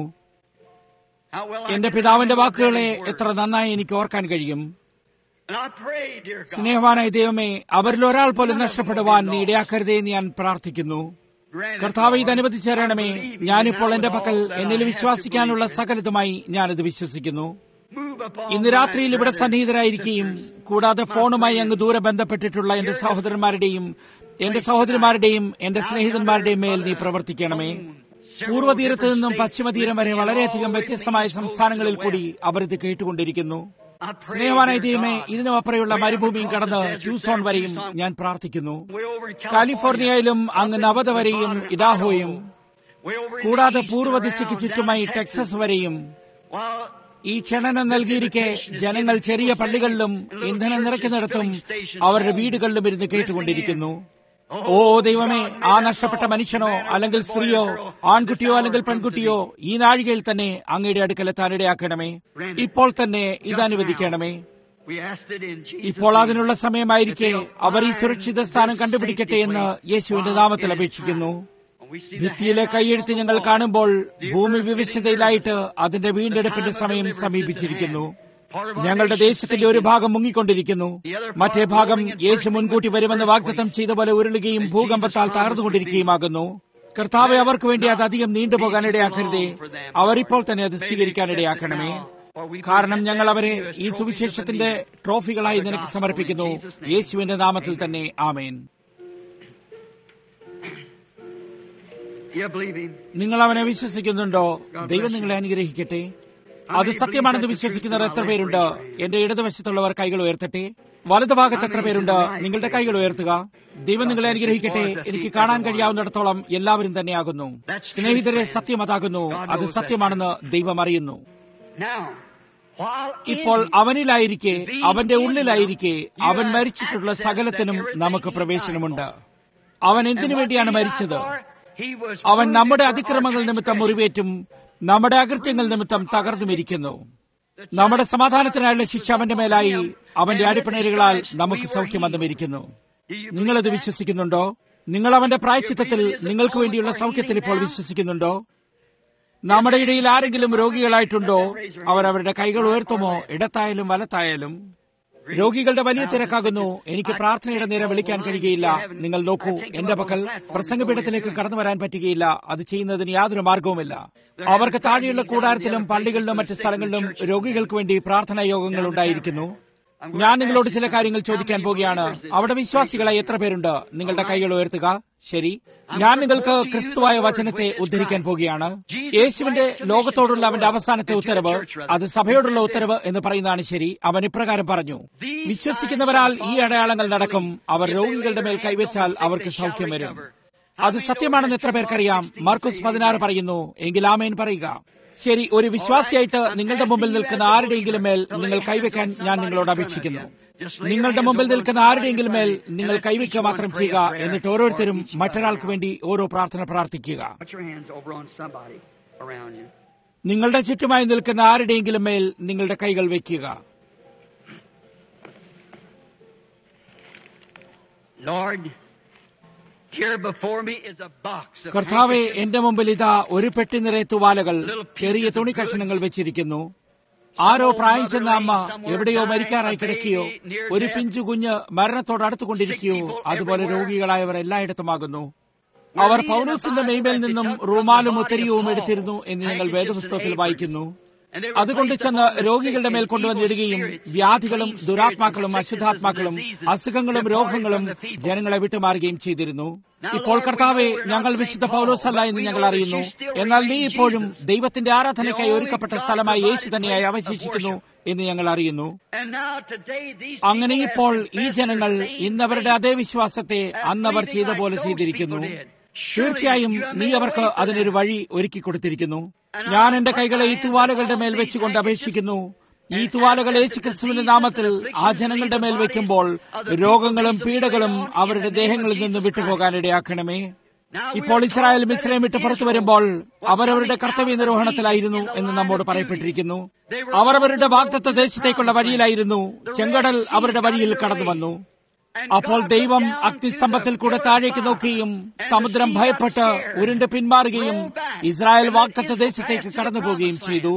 how well I എന്റെ can പിതാവിന്റെ remember വാക്കുകളെ these words. എത്ര നന്നായി എനിക്ക് ഓർക്കാൻ കഴിയും And I pray, dear God, സ്നേഹവാനായ ദൈവമേ അവരിൽ ഒരാൾ പോലും നഷ്ടപ്പെടുവാൻ നീ ഇടയാക്കരുതേ എന്ന് ഞാൻ പ്രാർത്ഥിക്കുന്നു grant it, കർത്താവ് Lord. ഇത് അനുവദിച്ചു തരണമേ I believe you ഞാനിപ്പോൾ now എന്റെ with പക്കൽ all that I എന്നിൽ have to വിശ്വസിക്കാനുള്ള believe in. സകലതുമായി ഞാനിത് വിശ്വസിക്കുന്നു Move upon ഇന്ന് my രാത്രിയിൽ ഇവിടെ brothers, സന്നിഹിതരായിരിക്കുകയും sisters, കൂടാതെ my ഫോണുമായി friends. അങ്ങ് ദൂരെ ബന്ധപ്പെട്ടിട്ടുള്ള എന്റെ സഹോദരന്മാരുടെയും എന്റെ സഹോദരിമാരുടെയും എന്റെ സ്നേഹിതന്മാരുടെയും മേൽ നീ പ്രവർത്തിക്കണമേ പൂർവ്വതീരത്ത് നിന്നും പശ്ചിമതീരം വരെ വളരെയധികം വ്യത്യസ്തമായ സംസ്ഥാനങ്ങളിൽ കൂടി അവർ ഇത് കേട്ടുകൊണ്ടിരിക്കുന്നു I pray, സ്നേഹവാനായ dear ദൈവമേ God, ഇതിനും അപ്പുറയുള്ള മരുഭൂമിയും കടന്ന് ട്യൂസോൺ വരെയും ഞാൻ പ്രാർത്ഥിക്കുന്നു way over in California, കാലിഫോർണിയയിലും അങ്ങ് നവത വരെയും ഇഡാഹോയും way over in the കൂടാതെ east പൂർവ്വദിശയ്ക്ക് around ചുറ്റുമായി down in Texas. ടെക്സസ് വരെയും While ഈ ക്ഷണനം നൽകിയിരിക്കെ ജനങ്ങൾ ചെറിയ പള്ളികളിലും ഇന്ധനം നിറയ്ക്കുന്നിടത്തും അവരുടെ വീടുകളിലും ഇരുന്ന് കേട്ടുകൊണ്ടിരിക്കുന്നു ഓ ദൈവമേ ആ നഷ്ടപ്പെട്ട മനുഷ്യനോ അല്ലെങ്കിൽ സ്ത്രീയോ ആൺകുട്ടിയോ അല്ലെങ്കിൽ പെൺകുട്ടിയോ ഈ നാഴികയിൽ തന്നെ അങ്ങയുടെ അടുക്കലെത്താൻ ഇടയാക്കണമേ ഇപ്പോൾ തന്നെ ഇത് അനുവദിക്കണമേ we asked it in Jesus' ഇപ്പോൾ name. അതിനുള്ള സമയമായിരിക്കെ അവർ ഈ സുരക്ഷിത സ്ഥാനം കണ്ടുപിടിക്കട്ടെ എന്ന് യേശുവിന്റെ നാമത്തിൽ അപേക്ഷിക്കുന്നു We see the ഭിത്തിയിലെ handwriting കൈയെഴുത്ത് on the ഞങ്ങൾ wall. കാണുമ്പോൾ ഭൂമി വിവിശതയിലായിട്ട് അതിന്റെ വീണ്ടെടുപ്പിന്റെ സമയം സമീപിച്ചിരിക്കുന്നു ഞങ്ങളുടെ ദേശത്തിന്റെ ഒരു ഭാഗം മുങ്ങിക്കൊണ്ടിരിക്കുന്നു മറ്റേ ഭാഗം യേശു മുൻകൂട്ടി വരുമെന്ന് വാഗ്ദത്തം ചെയ്ത പോലെ ഉരുളുകയും ഭൂകമ്പത്താൽ തകർന്നുകൊണ്ടിരിക്കുകയുമാകുന്നു കർത്താവെ അവർക്ക് വേണ്ടി അത് അധികം നീണ്ടുപോകാൻ ഇടയാക്കരുതേ അവർ ഇപ്പോൾ തന്നെ അത് സ്വീകരിക്കാൻ ഇടയാക്കണമേ കാരണം ഞങ്ങൾ അവരെ ഈ സുവിശേഷത്തിന്റെ ട്രോഫികളായി നിനക്ക് സമർപ്പിക്കുന്നു യേശുവിന്റെ നാമത്തിൽ തന്നെ ആമേൻ You believe him? നിങ്ങൾ അവനെ വിശ്വസിക്കുന്നുണ്ടോ ദൈവം നിങ്ങളെ അനുഗ്രഹിക്കട്ടെ അത് സത്യമാണെന്ന് വിശ്വസിക്കുന്നവർ എത്ര പേരുണ്ട് എന്റെ ഇടതുവശത്തുള്ളവർ കൈകൾ ഉയർത്തട്ടെ വലതുഭാഗത്ത് എത്ര പേരുണ്ട് നിങ്ങളുടെ കൈകൾ ഉയർത്തുക ദൈവം നിങ്ങളെ അനുഗ്രഹിക്കട്ടെ എനിക്ക് കാണാൻ കഴിയാവുന്നിടത്തോളം എല്ലാവരും തന്നെയാകുന്നു സ്നേഹിതരെ സത്യം അതാകുന്നു അത് സത്യമാണെന്ന് ദൈവം അറിയുന്നു Now, while in ഇപ്പോൾ അവനിലായിരിക്കെ അവന്റെ ഉള്ളിലായിരിക്കെ അവൻ മരിച്ചിട്ടുള്ള സകലത്തിനും നമുക്ക് പ്രവേശനമുണ്ട് അവൻ എന്തിനു വേണ്ടിയാണ് മരിച്ചത് അവൻ നമ്മുടെ അതിക്രമങ്ങൾ നിമിത്തം മുറിവേറ്റും നമ്മുടെ അകൃത്യങ്ങൾ നിമിത്തം തകർന്നുമിരിക്കുന്നു നമ്മുടെ സമാധാനത്തിനായുള്ള ശിക്ഷ അവന്റെ മേലായി അവന്റെ അടിപ്പിണരുകളാൽ നമുക്ക് സൗഖ്യം വന്നുമിരിക്കുന്നു നിങ്ങളത് വിശ്വസിക്കുന്നുണ്ടോ നിങ്ങൾ അവന്റെ പ്രായച്ചിത്തത്തിൽ നിങ്ങൾക്ക് വേണ്ടിയുള്ള സൗഖ്യത്തിൽ ഇപ്പോൾ വിശ്വസിക്കുന്നുണ്ടോ നമ്മുടെ ഇടയിൽ ആരെങ്കിലും രോഗികളായിട്ടുണ്ടോ അവർ അവരുടെ കൈകൾ ഉയർത്തുമോ ഇടത്തായാലും വലത്തായാലും രോഗികളുടെ വലിയ തിരക്കാകുന്നു എനിക്ക് പ്രാർത്ഥനയുടെ നേരം വിളിക്കാൻ കഴിയുകയില്ല നിങ്ങൾ നോക്കൂ എന്റെ പക്കൽ പ്രസംഗപീഠത്തിലേക്ക് കടന്നു വരാൻ പറ്റുകയില്ല അത് ചെയ്യുന്നതിന് യാതൊരു മാർഗവുമില്ല അവർക്ക് താഴെയുള്ള കൂടാരത്തിലും പള്ളികളിലും മറ്റ് സ്ഥലങ്ങളിലും രോഗികൾക്ക് വേണ്ടി പ്രാർത്ഥനാ യോഗങ്ങൾ ഉണ്ടായിരിക്കുന്നു ഞാൻ നിങ്ങളോട് ചില കാര്യങ്ങൾ ചോദിക്കാൻ പോവുകയാണ് അവിടെ വിശ്വാസികളായി എത്ര പേരുണ്ട് നിങ്ങളുടെ കൈകൾ ഉയർത്തുക ശരി ഞാൻ നിങ്ങൾക്ക് ക്രിസ്തുവായ വചനത്തെ ഉദ്ധരിക്കാൻ പോവുകയാണ് യേശുവിന്റെ ലോകത്തോടുള്ള അവന്റെ അവസാനത്തെ ഉത്തരവ് അത് സഭയോടുള്ള ഉത്തരവ് എന്ന് പറയുന്നതാണ് ശരി അവൻ ഇപ്രകാരം പറഞ്ഞു വിശ്വസിക്കുന്നവരാൽ ഈ അടയാളങ്ങൾ നടക്കും അവർ രോഗികളുടെ മേൽ കൈവച്ചാൽ അവർക്ക് സൗഖ്യം വരും അത് സത്യമാണെന്ന് എത്ര പേർക്കറിയാം മാർക്കോസ് പതിനാറ് പറയുന്നു എങ്കിൽ ആമേൻ പറയുക ശരി ഒരു വിശ്വാസിയായിട്ട് നിങ്ങളുടെ മുമ്പിൽ നിൽക്കുന്ന ആരുടെയെങ്കിലും മേൽ നിങ്ങൾ കൈവയ്ക്കാൻ ഞാൻ നിങ്ങളോട് അപേക്ഷിക്കുന്നു നിങ്ങളുടെ മുമ്പിൽ നിൽക്കുന്ന ആരുടെയെങ്കിലും മേൽ നിങ്ങൾ കൈവയ്ക്കുക മാത്രം ചെയ്യുക എന്നിട്ട് ഓരോരുത്തരും മറ്റൊരാൾക്ക് വേണ്ടി ഓരോ പ്രാർത്ഥന പ്രാർത്ഥിക്കുക Put your hands over on somebody around you. നിങ്ങളുടെ ചുറ്റുമായി നിൽക്കുന്ന ആരുടെയെങ്കിലും മേൽ നിങ്ങളുടെ കൈകൾ വയ്ക്കുക Lord, here before me is a box of കർത്താവെ handkerchiefs. എന്റെ മുമ്പിൽ ഇതാ ഒരു പെട്ടി നിറയെ തുവാലകൾ ചെറിയ തുണി കഷണങ്ങൾ വെച്ചിരിക്കുന്നു ആരോ പ്രായം ചെന്ന അമ്മ എവിടെയോ മരിക്കാറായി കിടക്കുകയോ ഒരു പിഞ്ചു കുഞ്ഞ് മരണത്തോട് അടുത്തുകൊണ്ടിരിക്കുകയോ അതുപോലെ രോഗികളായവർ എല്ലായിടത്തുമാകുന്നു അവർ പൗലോസിന്റെ മെയ്മേൽ നിന്നും റൂമാലും ഉത്തരിയവും എടുത്തിരുന്നു എന്ന് ഞങ്ങൾ വേദപുസ്തകത്തിൽ വായിക്കുന്നു അതുകൊണ്ട് ചെന്ന് രോഗികളുടെ മേൽ കൊണ്ടുവന്നിടുകയും വ്യാധികളും ദുരാത്മാക്കളും അശുദ്ധാത്മാക്കളും അസുഖങ്ങളും രോഗങ്ങളും ജനങ്ങളെ വിട്ടുമാറുകയും ചെയ്തിരുന്നു ഇപ്പോൾ കർത്താവെ ഞങ്ങൾ വിശുദ്ധ പൗലോസല്ല എന്ന് ഞങ്ങൾ അറിയുന്നു എന്നാൽ നീ ഇപ്പോഴും ദൈവത്തിന്റെ ആരാധനയ്ക്കായി ഒരുക്കപ്പെട്ട സ്ഥലമായി യേശു തന്നെയായി അവശേഷിക്കുന്നു എന്ന് ഞങ്ങൾ അറിയുന്നു And now today these അങ്ങനെ people ഇപ്പോൾ have ഈ confessed ജനങ്ങൾ the same ഇന്നവരുടെ അതേ വിശ്വാസത്തെ അന്നവർ ചെയ്ത പോലെ ചെയ്തിരിക്കുന്നു തീർച്ചയായും നീ അവർക്ക് അതിനൊരു വഴി ഒരുക്കി കൊടുത്തിരിക്കുന്നു ഞാൻ എന്റെ കൈകളെ ഈ തുവാലകളുടെ മേൽ വെച്ചുകൊണ്ട് അപേക്ഷിക്കുന്നു ഈ തുവാലകൾ യേശു ക്രിസ്തുവിന്റെ നാമത്തിൽ ആ ജനങ്ങളുടെ മേൽ വെക്കുമ്പോൾ രോഗങ്ങളും പീഡകളും അവരുടെ ദേഹങ്ങളിൽ നിന്ന് വിട്ടുപോകാൻ ഇടയാക്കണമേ ഇപ്പോൾ ഇസ്രായേൽ മിസ്രൈം വിട്ട് പുറത്തു വരുമ്പോൾ അവരവരുടെ കർത്തവ്യ നിർവഹണത്തിലായിരുന്നു എന്ന് നമ്മോട് പറയപ്പെട്ടിരിക്കുന്നു അവർ അവരുടെ വാഗ്ദത്ത ദേശത്തേക്കുള്ള വഴിയിലായിരുന്നു ചെങ്കടൽ അവരുടെ വഴിയിൽ കടന്നു വന്നു അപ്പോൾ ദൈവം അഗ്നിസ്തംഭത്തിൽ കൂടെ താഴേക്ക് നോക്കുകയും സമുദ്രം ഭയപ്പെട്ട് ഉരുണ്ട് പിന്മാറുകയും ഇസ്രായേൽ വാഗ്ദത്ത ദേശത്തേക്ക് കടന്നു പോവുകയും ചെയ്തു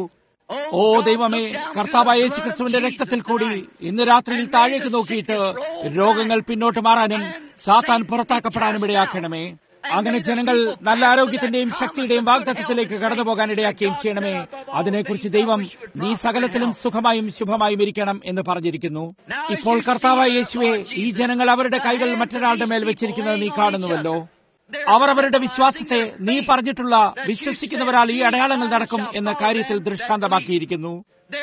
ഓ ദൈവമേ കർത്താവായ യേശു ക്രിസ്തുവിന്റെ രക്തത്തിൽ കൂടി ഇന്ന് രാത്രിയിൽ താഴേക്ക് നോക്കിയിട്ട് രോഗങ്ങൾ പിന്നോട്ട് മാറാനും സാത്താൻ പുറത്താക്കപ്പെടാനും ഇടയാക്കണമേ അങ്ങനെ ജനങ്ങൾ നല്ല ആരോഗ്യത്തിന്റെയും ശക്തിയുടെയും വാഗ്ദത്തത്തിലേക്ക് കടന്നു പോകാൻ ഇടയാക്കുകയും ചെയ്യണമേ അതിനെക്കുറിച്ച് ദൈവം നീ സകലത്തിലും സുഖമായും ശുഭമായും ഇരിക്കണം എന്ന് പറഞ്ഞിരിക്കുന്നു ഇപ്പോൾ കർത്താവായ യേശുവെ ഈ ജനങ്ങൾ അവരുടെ കൈകൾ മറ്റൊരാളുടെ മേൽ വെച്ചിരിക്കുന്നത് നീ കാണുന്നുവല്ലോ അവർ അവരുടെ വിശ്വാസത്തെ നീ പറഞ്ഞിട്ടുള്ള വിശ്വസിക്കുന്നവരാൽ ഈ അടയാളങ്ങൾ നടക്കും എന്ന കാര്യത്തിൽ ദൃഷ്ടാന്തമാക്കിയിരിക്കുന്നു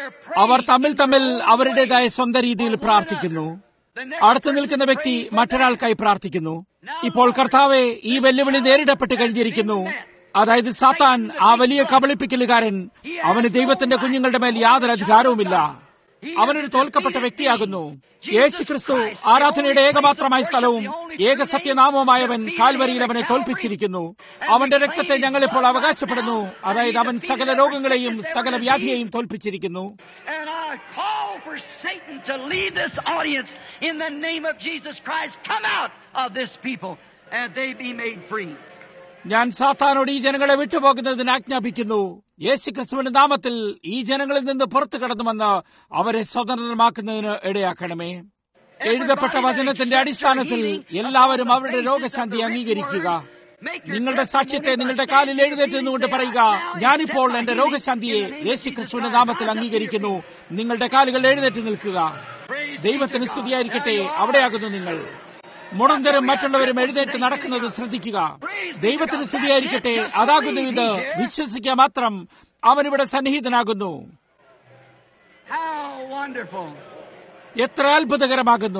അവർ തമ്മിൽ തമ്മിൽ അവരുടേതായ സ്വന്തം രീതിയിൽ പ്രാർത്ഥിക്കുന്നു അടുത്തു നിൽക്കുന്ന വ്യക്തി മറ്റൊരാൾക്കായി പ്രാർത്ഥിക്കുന്നു ഇപ്പോൾ കർത്താവെ ഈ വെല്ലുവിളി നേരിടപ്പെട്ട് കഴിഞ്ഞിരിക്കുന്നു അതായത് സാത്താൻ ആ വലിയ കബളിപ്പിക്കലുകാരൻ അവന് ദൈവത്തിന്റെ കുഞ്ഞുങ്ങളുടെ മേൽ യാതൊരു അധികാരവുമില്ല അവനൊരു തോൽക്കപ്പെട്ട വ്യക്തിയാകുന്നു യേശു ക്രിസ്തു ആരാധനയുടെ ഏകമാത്രമായ സ്ഥലവും ഏക സത്യനാമവുമായവൻ കാൽവരിയിൽ അവനെ തോൽപ്പിച്ചിരിക്കുന്നു അവന്റെ രക്തത്തെ ഞങ്ങൾ ഇപ്പോൾ അവകാശപ്പെടുന്നു അതായത് അവൻ സകല രോഗങ്ങളെയും സകല വ്യാധിയെയും തോൽപ്പിച്ചിരിക്കുന്നു And I call for Satan to leave this audience in the name of Jesus Christ. Come out of this people and they be made free. ഞാൻ സാത്താനോട് ഈ ജനങ്ങളെ വിട്ടുപോകുന്നതിന് ആജ്ഞാപിക്കുന്നു യേശു ക്രിസ്തുവിന്റെ നാമത്തിൽ ഈ ജനങ്ങളിൽ നിന്ന് പുറത്തു കടന്നുവന്ന് അവരെ സ്വതന്ത്രമാക്കുന്നതിന് ഇടയാക്കണമേ എഴുതപ്പെട്ട വചനത്തിന്റെ അടിസ്ഥാനത്തിൽ എല്ലാവരും അവരുടെ രോഗശാന്തി അംഗീകരിക്കുക നിങ്ങളുടെ സാക്ഷ്യത്തെ നിങ്ങളുടെ കാലിൽ എഴുന്നേറ്റ് നിന്നുകൊണ്ട് പറയുക ഞാനിപ്പോൾ എന്റെ രോഗശാന്തിയെ യേശു ക്രിസ്തുവിന്റെ നാമത്തിൽ അംഗീകരിക്കുന്നു നിങ്ങളുടെ കാലുകൾ എഴുന്നേറ്റ് നിൽക്കുക ദൈവത്തിന് സ്തുതിയായിരിക്കട്ടെ അവിടെയാകുന്നു നിങ്ങൾ മുടന്തരും മറ്റുള്ളവരും എഴുന്നേറ്റ് നടക്കുന്നത് ശ്രദ്ധിക്കുക ദൈവത്തിന് സ്തുതിയായിരിക്കട്ടെ അതാകുന്നു ഇത് വിശ്വസിക്കുക മാത്രം അവനിവിടെ സന്നിഹിതനാകുന്നു How wonderful. എത്ര അത്ഭുതകരമാകുന്നു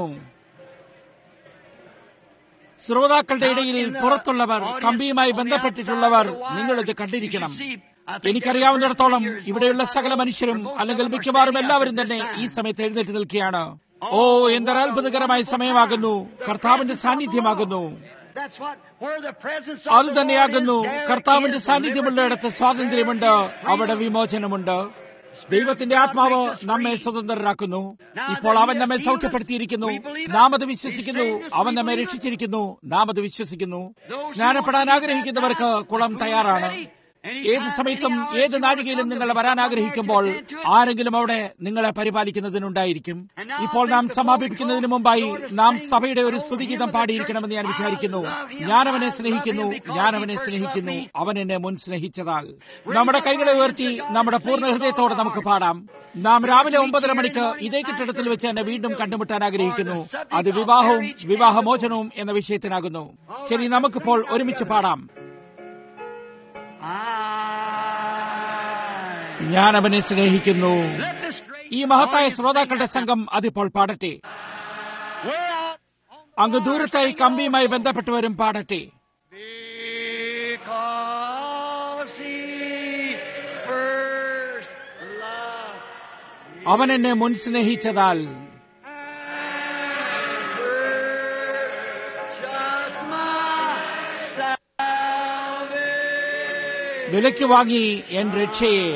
ശ്രോതാക്കളുടെ ഇടയിൽ പുറത്തുള്ളവർ കമ്പിയുമായി ബന്ധപ്പെട്ടിട്ടുള്ളവർ നിങ്ങളിത് കണ്ടിരിക്കണം എനിക്കറിയാവുന്നിടത്തോളം ഇവിടെയുള്ള സകല മനുഷ്യരും അല്ലെങ്കിൽ മിക്കവാറും എല്ലാവരും തന്നെ ഈ സമയത്ത് എഴുന്നേറ്റ് നിൽക്കുകയാണ് ഓ എന്തൊരു അത്ഭുതകരമായ സമയമാകുന്നു കർത്താവിന്റെ സാന്നിധ്യമാകുന്നു That's what, where the presence of അത് the Lord തന്നെയാകുന്നു is, there കർത്താവിന്റെ is സാന്നിധ്യമുള്ളിടത്ത് സ്വാതന്ത്ര്യമുണ്ട് അവിടെ വിമോചനമുണ്ട് ദൈവത്തിന്റെ ആത്മാവ് നമ്മെ സ്വതന്ത്രരാക്കുന്നു ഇപ്പോൾ അവൻ നമ്മെ സൗഖ്യപ്പെടുത്തിയിരിക്കുന്നു നാം അത് വിശ്വസിക്കുന്നു അവൻ നമ്മെ രക്ഷിച്ചിരിക്കുന്നു നാം അത് വിശ്വസിക്കുന്നു സ്നാനപ്പെടാൻ ആഗ്രഹിക്കുന്നവർക്ക് കുളം തയ്യാറാണ് ഏത് സമയത്തും ഏത് നാഴികയിലും നിങ്ങൾ വരാൻ ആഗ്രഹിക്കുമ്പോൾ ആരെങ്കിലും അവിടെ നിങ്ങളെ പരിപാലിക്കുന്നതിനുണ്ടായിരിക്കും ഇപ്പോൾ നാം സമാപിപ്പിക്കുന്നതിന് മുമ്പായി നാം സഭയുടെ ഒരു സ്തുതിഗീതം പാടിയിരിക്കണമെന്ന് ഞാൻ വിചാരിക്കുന്നു ഞാൻ അവനെ സ്നേഹിക്കുന്നു ഞാൻ അവനെ സ്നേഹിക്കുന്നു അവൻ എന്നെ മുൻ സ്നേഹിച്ചതാൽ നമ്മുടെ കൈകളെ ഉയർത്തി നമ്മുടെ പൂർണ്ണ ഹൃദയത്തോടെ നമുക്ക് പാടാം നാം രാവിലെ ഒമ്പതര മണിക്ക് ഇതേ കെട്ടിടത്തിൽ വെച്ച് എന്നെ വീണ്ടും കണ്ടുമുട്ടാൻ ആഗ്രഹിക്കുന്നു അത് വിവാഹവും വിവാഹമോചനവും എന്ന വിഷയത്തിനാകുന്നു ശരി നമുക്കിപ്പോൾ ഒരുമിച്ച് പാടാം I ഞാൻ അവനെ സ്നേഹിക്കുന്നു let this great ഈ മഹത്തായ ശ്രോതാക്കളുടെ സംഘം അതിപ്പോൾ പാടട്ടെ we're out അങ്ങ് ദൂരത്തായി കമ്പിയുമായി ബന്ധപ്പെട്ടവരും പാടട്ടെ because he first അവൻ എന്നെ മുൻ സ്നേഹിച്ചതാൽ just my salvation. വിലയ്ക്ക് വാങ്ങി എൻ രക്ഷയെ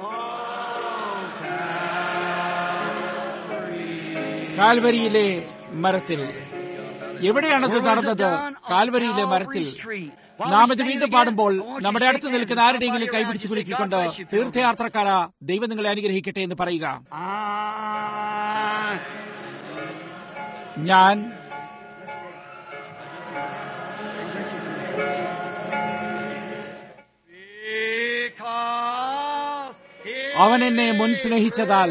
കാൽവരിയിലെ മരത്തിൽ എവിടെയാണത് നടന്നത് കാൽവരിയിലെ മരത്തിൽ നാം ഇത് വീണ്ടും പാടുമ്പോൾ നമ്മുടെ അടുത്ത് നിൽക്കുന്ന ആരുടെയെങ്കിലും കൈപിടിച്ച് കുലുക്കിക്കൊണ്ട് തീർത്ഥയാത്രക്കാരാ ദൈവം നിങ്ങളെ അനുഗ്രഹിക്കട്ടെ എന്ന് പറയുക I ഞാൻ because he അവൻ എന്നെ മുൻ സ്നേഹിച്ചതാൽ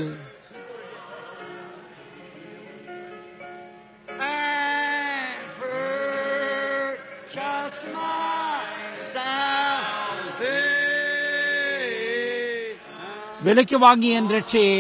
and purchased my salvation. വിലയ്ക്ക് വാങ്ങി എൻ രക്ഷയെ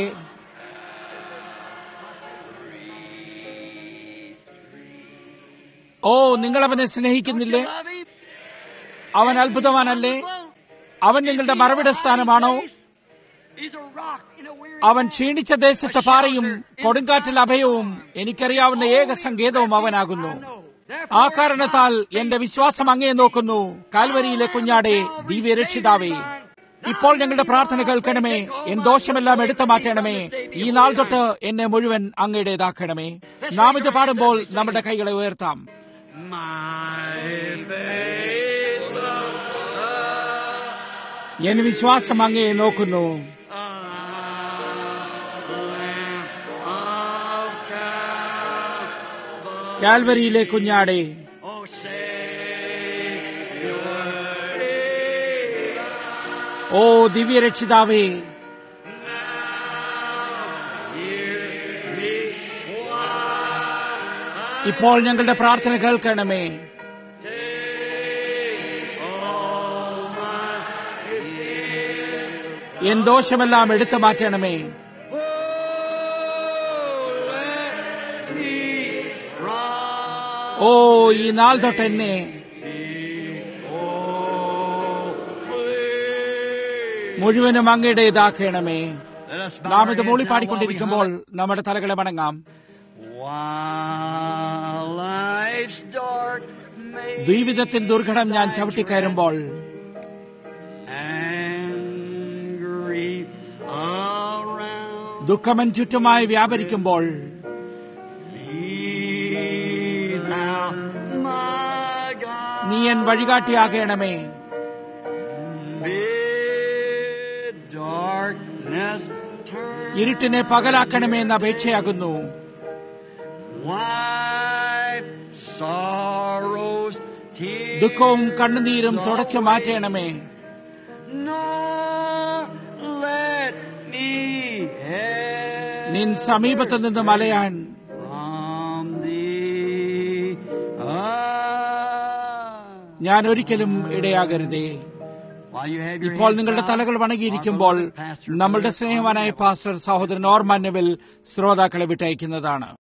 ഓ നിങ്ങൾ അവനെ സ്നേഹിക്കുന്നില്ലേ Love him? അവൻ അത്ഭുതവാനല്ലേ അവൻ നിങ്ങളുടെ മറവിട സ്ഥാനമാണോ He's a rock in a weary അവൻ ക്ഷീണിച്ച ദേശത്തെ പാറയും കൊടുങ്കാറ്റിൽ അഭയവും എനിക്കറിയാവുന്ന ഏക സങ്കേതവും അവനാകുന്നു ആ കാരണത്താൽ എന്റെ വിശ്വാസം അങ്ങേ നോക്കുന്നു കാൽവരിയിലെ കുഞ്ഞാടെ ദിവ്യരക്ഷിതാവേ ഇപ്പോൾ ഞങ്ങളുടെ പ്രാർത്ഥന കേൾക്കണമേ എൻ ദോഷമെല്ലാം എടുത്തു മാറ്റണമേ ഈ നാൾ തൊട്ട് എന്നെ മുഴുവൻ അങ്ങയുടേതാക്കണമേ നാം ഇത് പാടുമ്പോൾ നമ്മുടെ കൈകളെ ഉയർത്താം My faith എൻ വിശ്വാസം അങ്ങയെ നോക്കുന്നു of Calvary. കാൽവരിയിലെ കുഞ്ഞാടെ Oh, Savior, ഓ ദിവ്യരക്ഷിതാവേ hear me while ഇപ്പോൾ ഞങ്ങളുടെ പ്രാർത്ഥന കേൾക്കണമേ all my എൻ ദോഷമെല്ലാം എടുത്തു മാറ്റണമേ Oh, let me from ഓ ഈ നാൾ തൊട്ട് എന്നെ മുഴുവനും അങ്ങയുടേതാക്കണമേ Let us bow നാം our ഇത് heads മൂളി now while we പാടിക്കൊണ്ടിരിക്കുമ്പോൾ hum. നമ്മുടെ തലകളെ വണങ്ങാം While life's dark maze ജീവിതത്തിൻ ദുർഘടം ഞാൻ ചവിട്ടിക്കയറുമ്പോൾ and grief around ദുഃഖമൻ ചുറ്റുമായി വ്യാപരിക്കുമ്പോൾ me thou, my God, നീ എൻ വഴികാട്ടിയാകണമേ bid darkness turn ഇരുട്ടിനെ പകലാക്കണമേ എന്ന അപേക്ഷയാകുന്നു wipe sorrows tears ദുഃഖവും കണ്ണുനീരും തുടച്ചു മാറ്റണമേ nor let me have നിൻ സമീപത്ത് നിന്ന് മലയാൻ from thee. Ah. ഞാൻ ഒരിക്കലും ഇടയാകരുതേ While you have your ഇപ്പോൾ heads നിങ്ങളുടെ bowed, തലകൾ our വണങ്ങിയിരിക്കുമ്പോൾ beloved pastor, നമ്മളുടെ Brother സ്നേഹവാനായ Norman പാസ്റ്റർ സഹോദരൻ ഓർമാൻ നെവിൽ ശ്രോതാക്കളെ വിട്ടയക്കുന്നതാണ്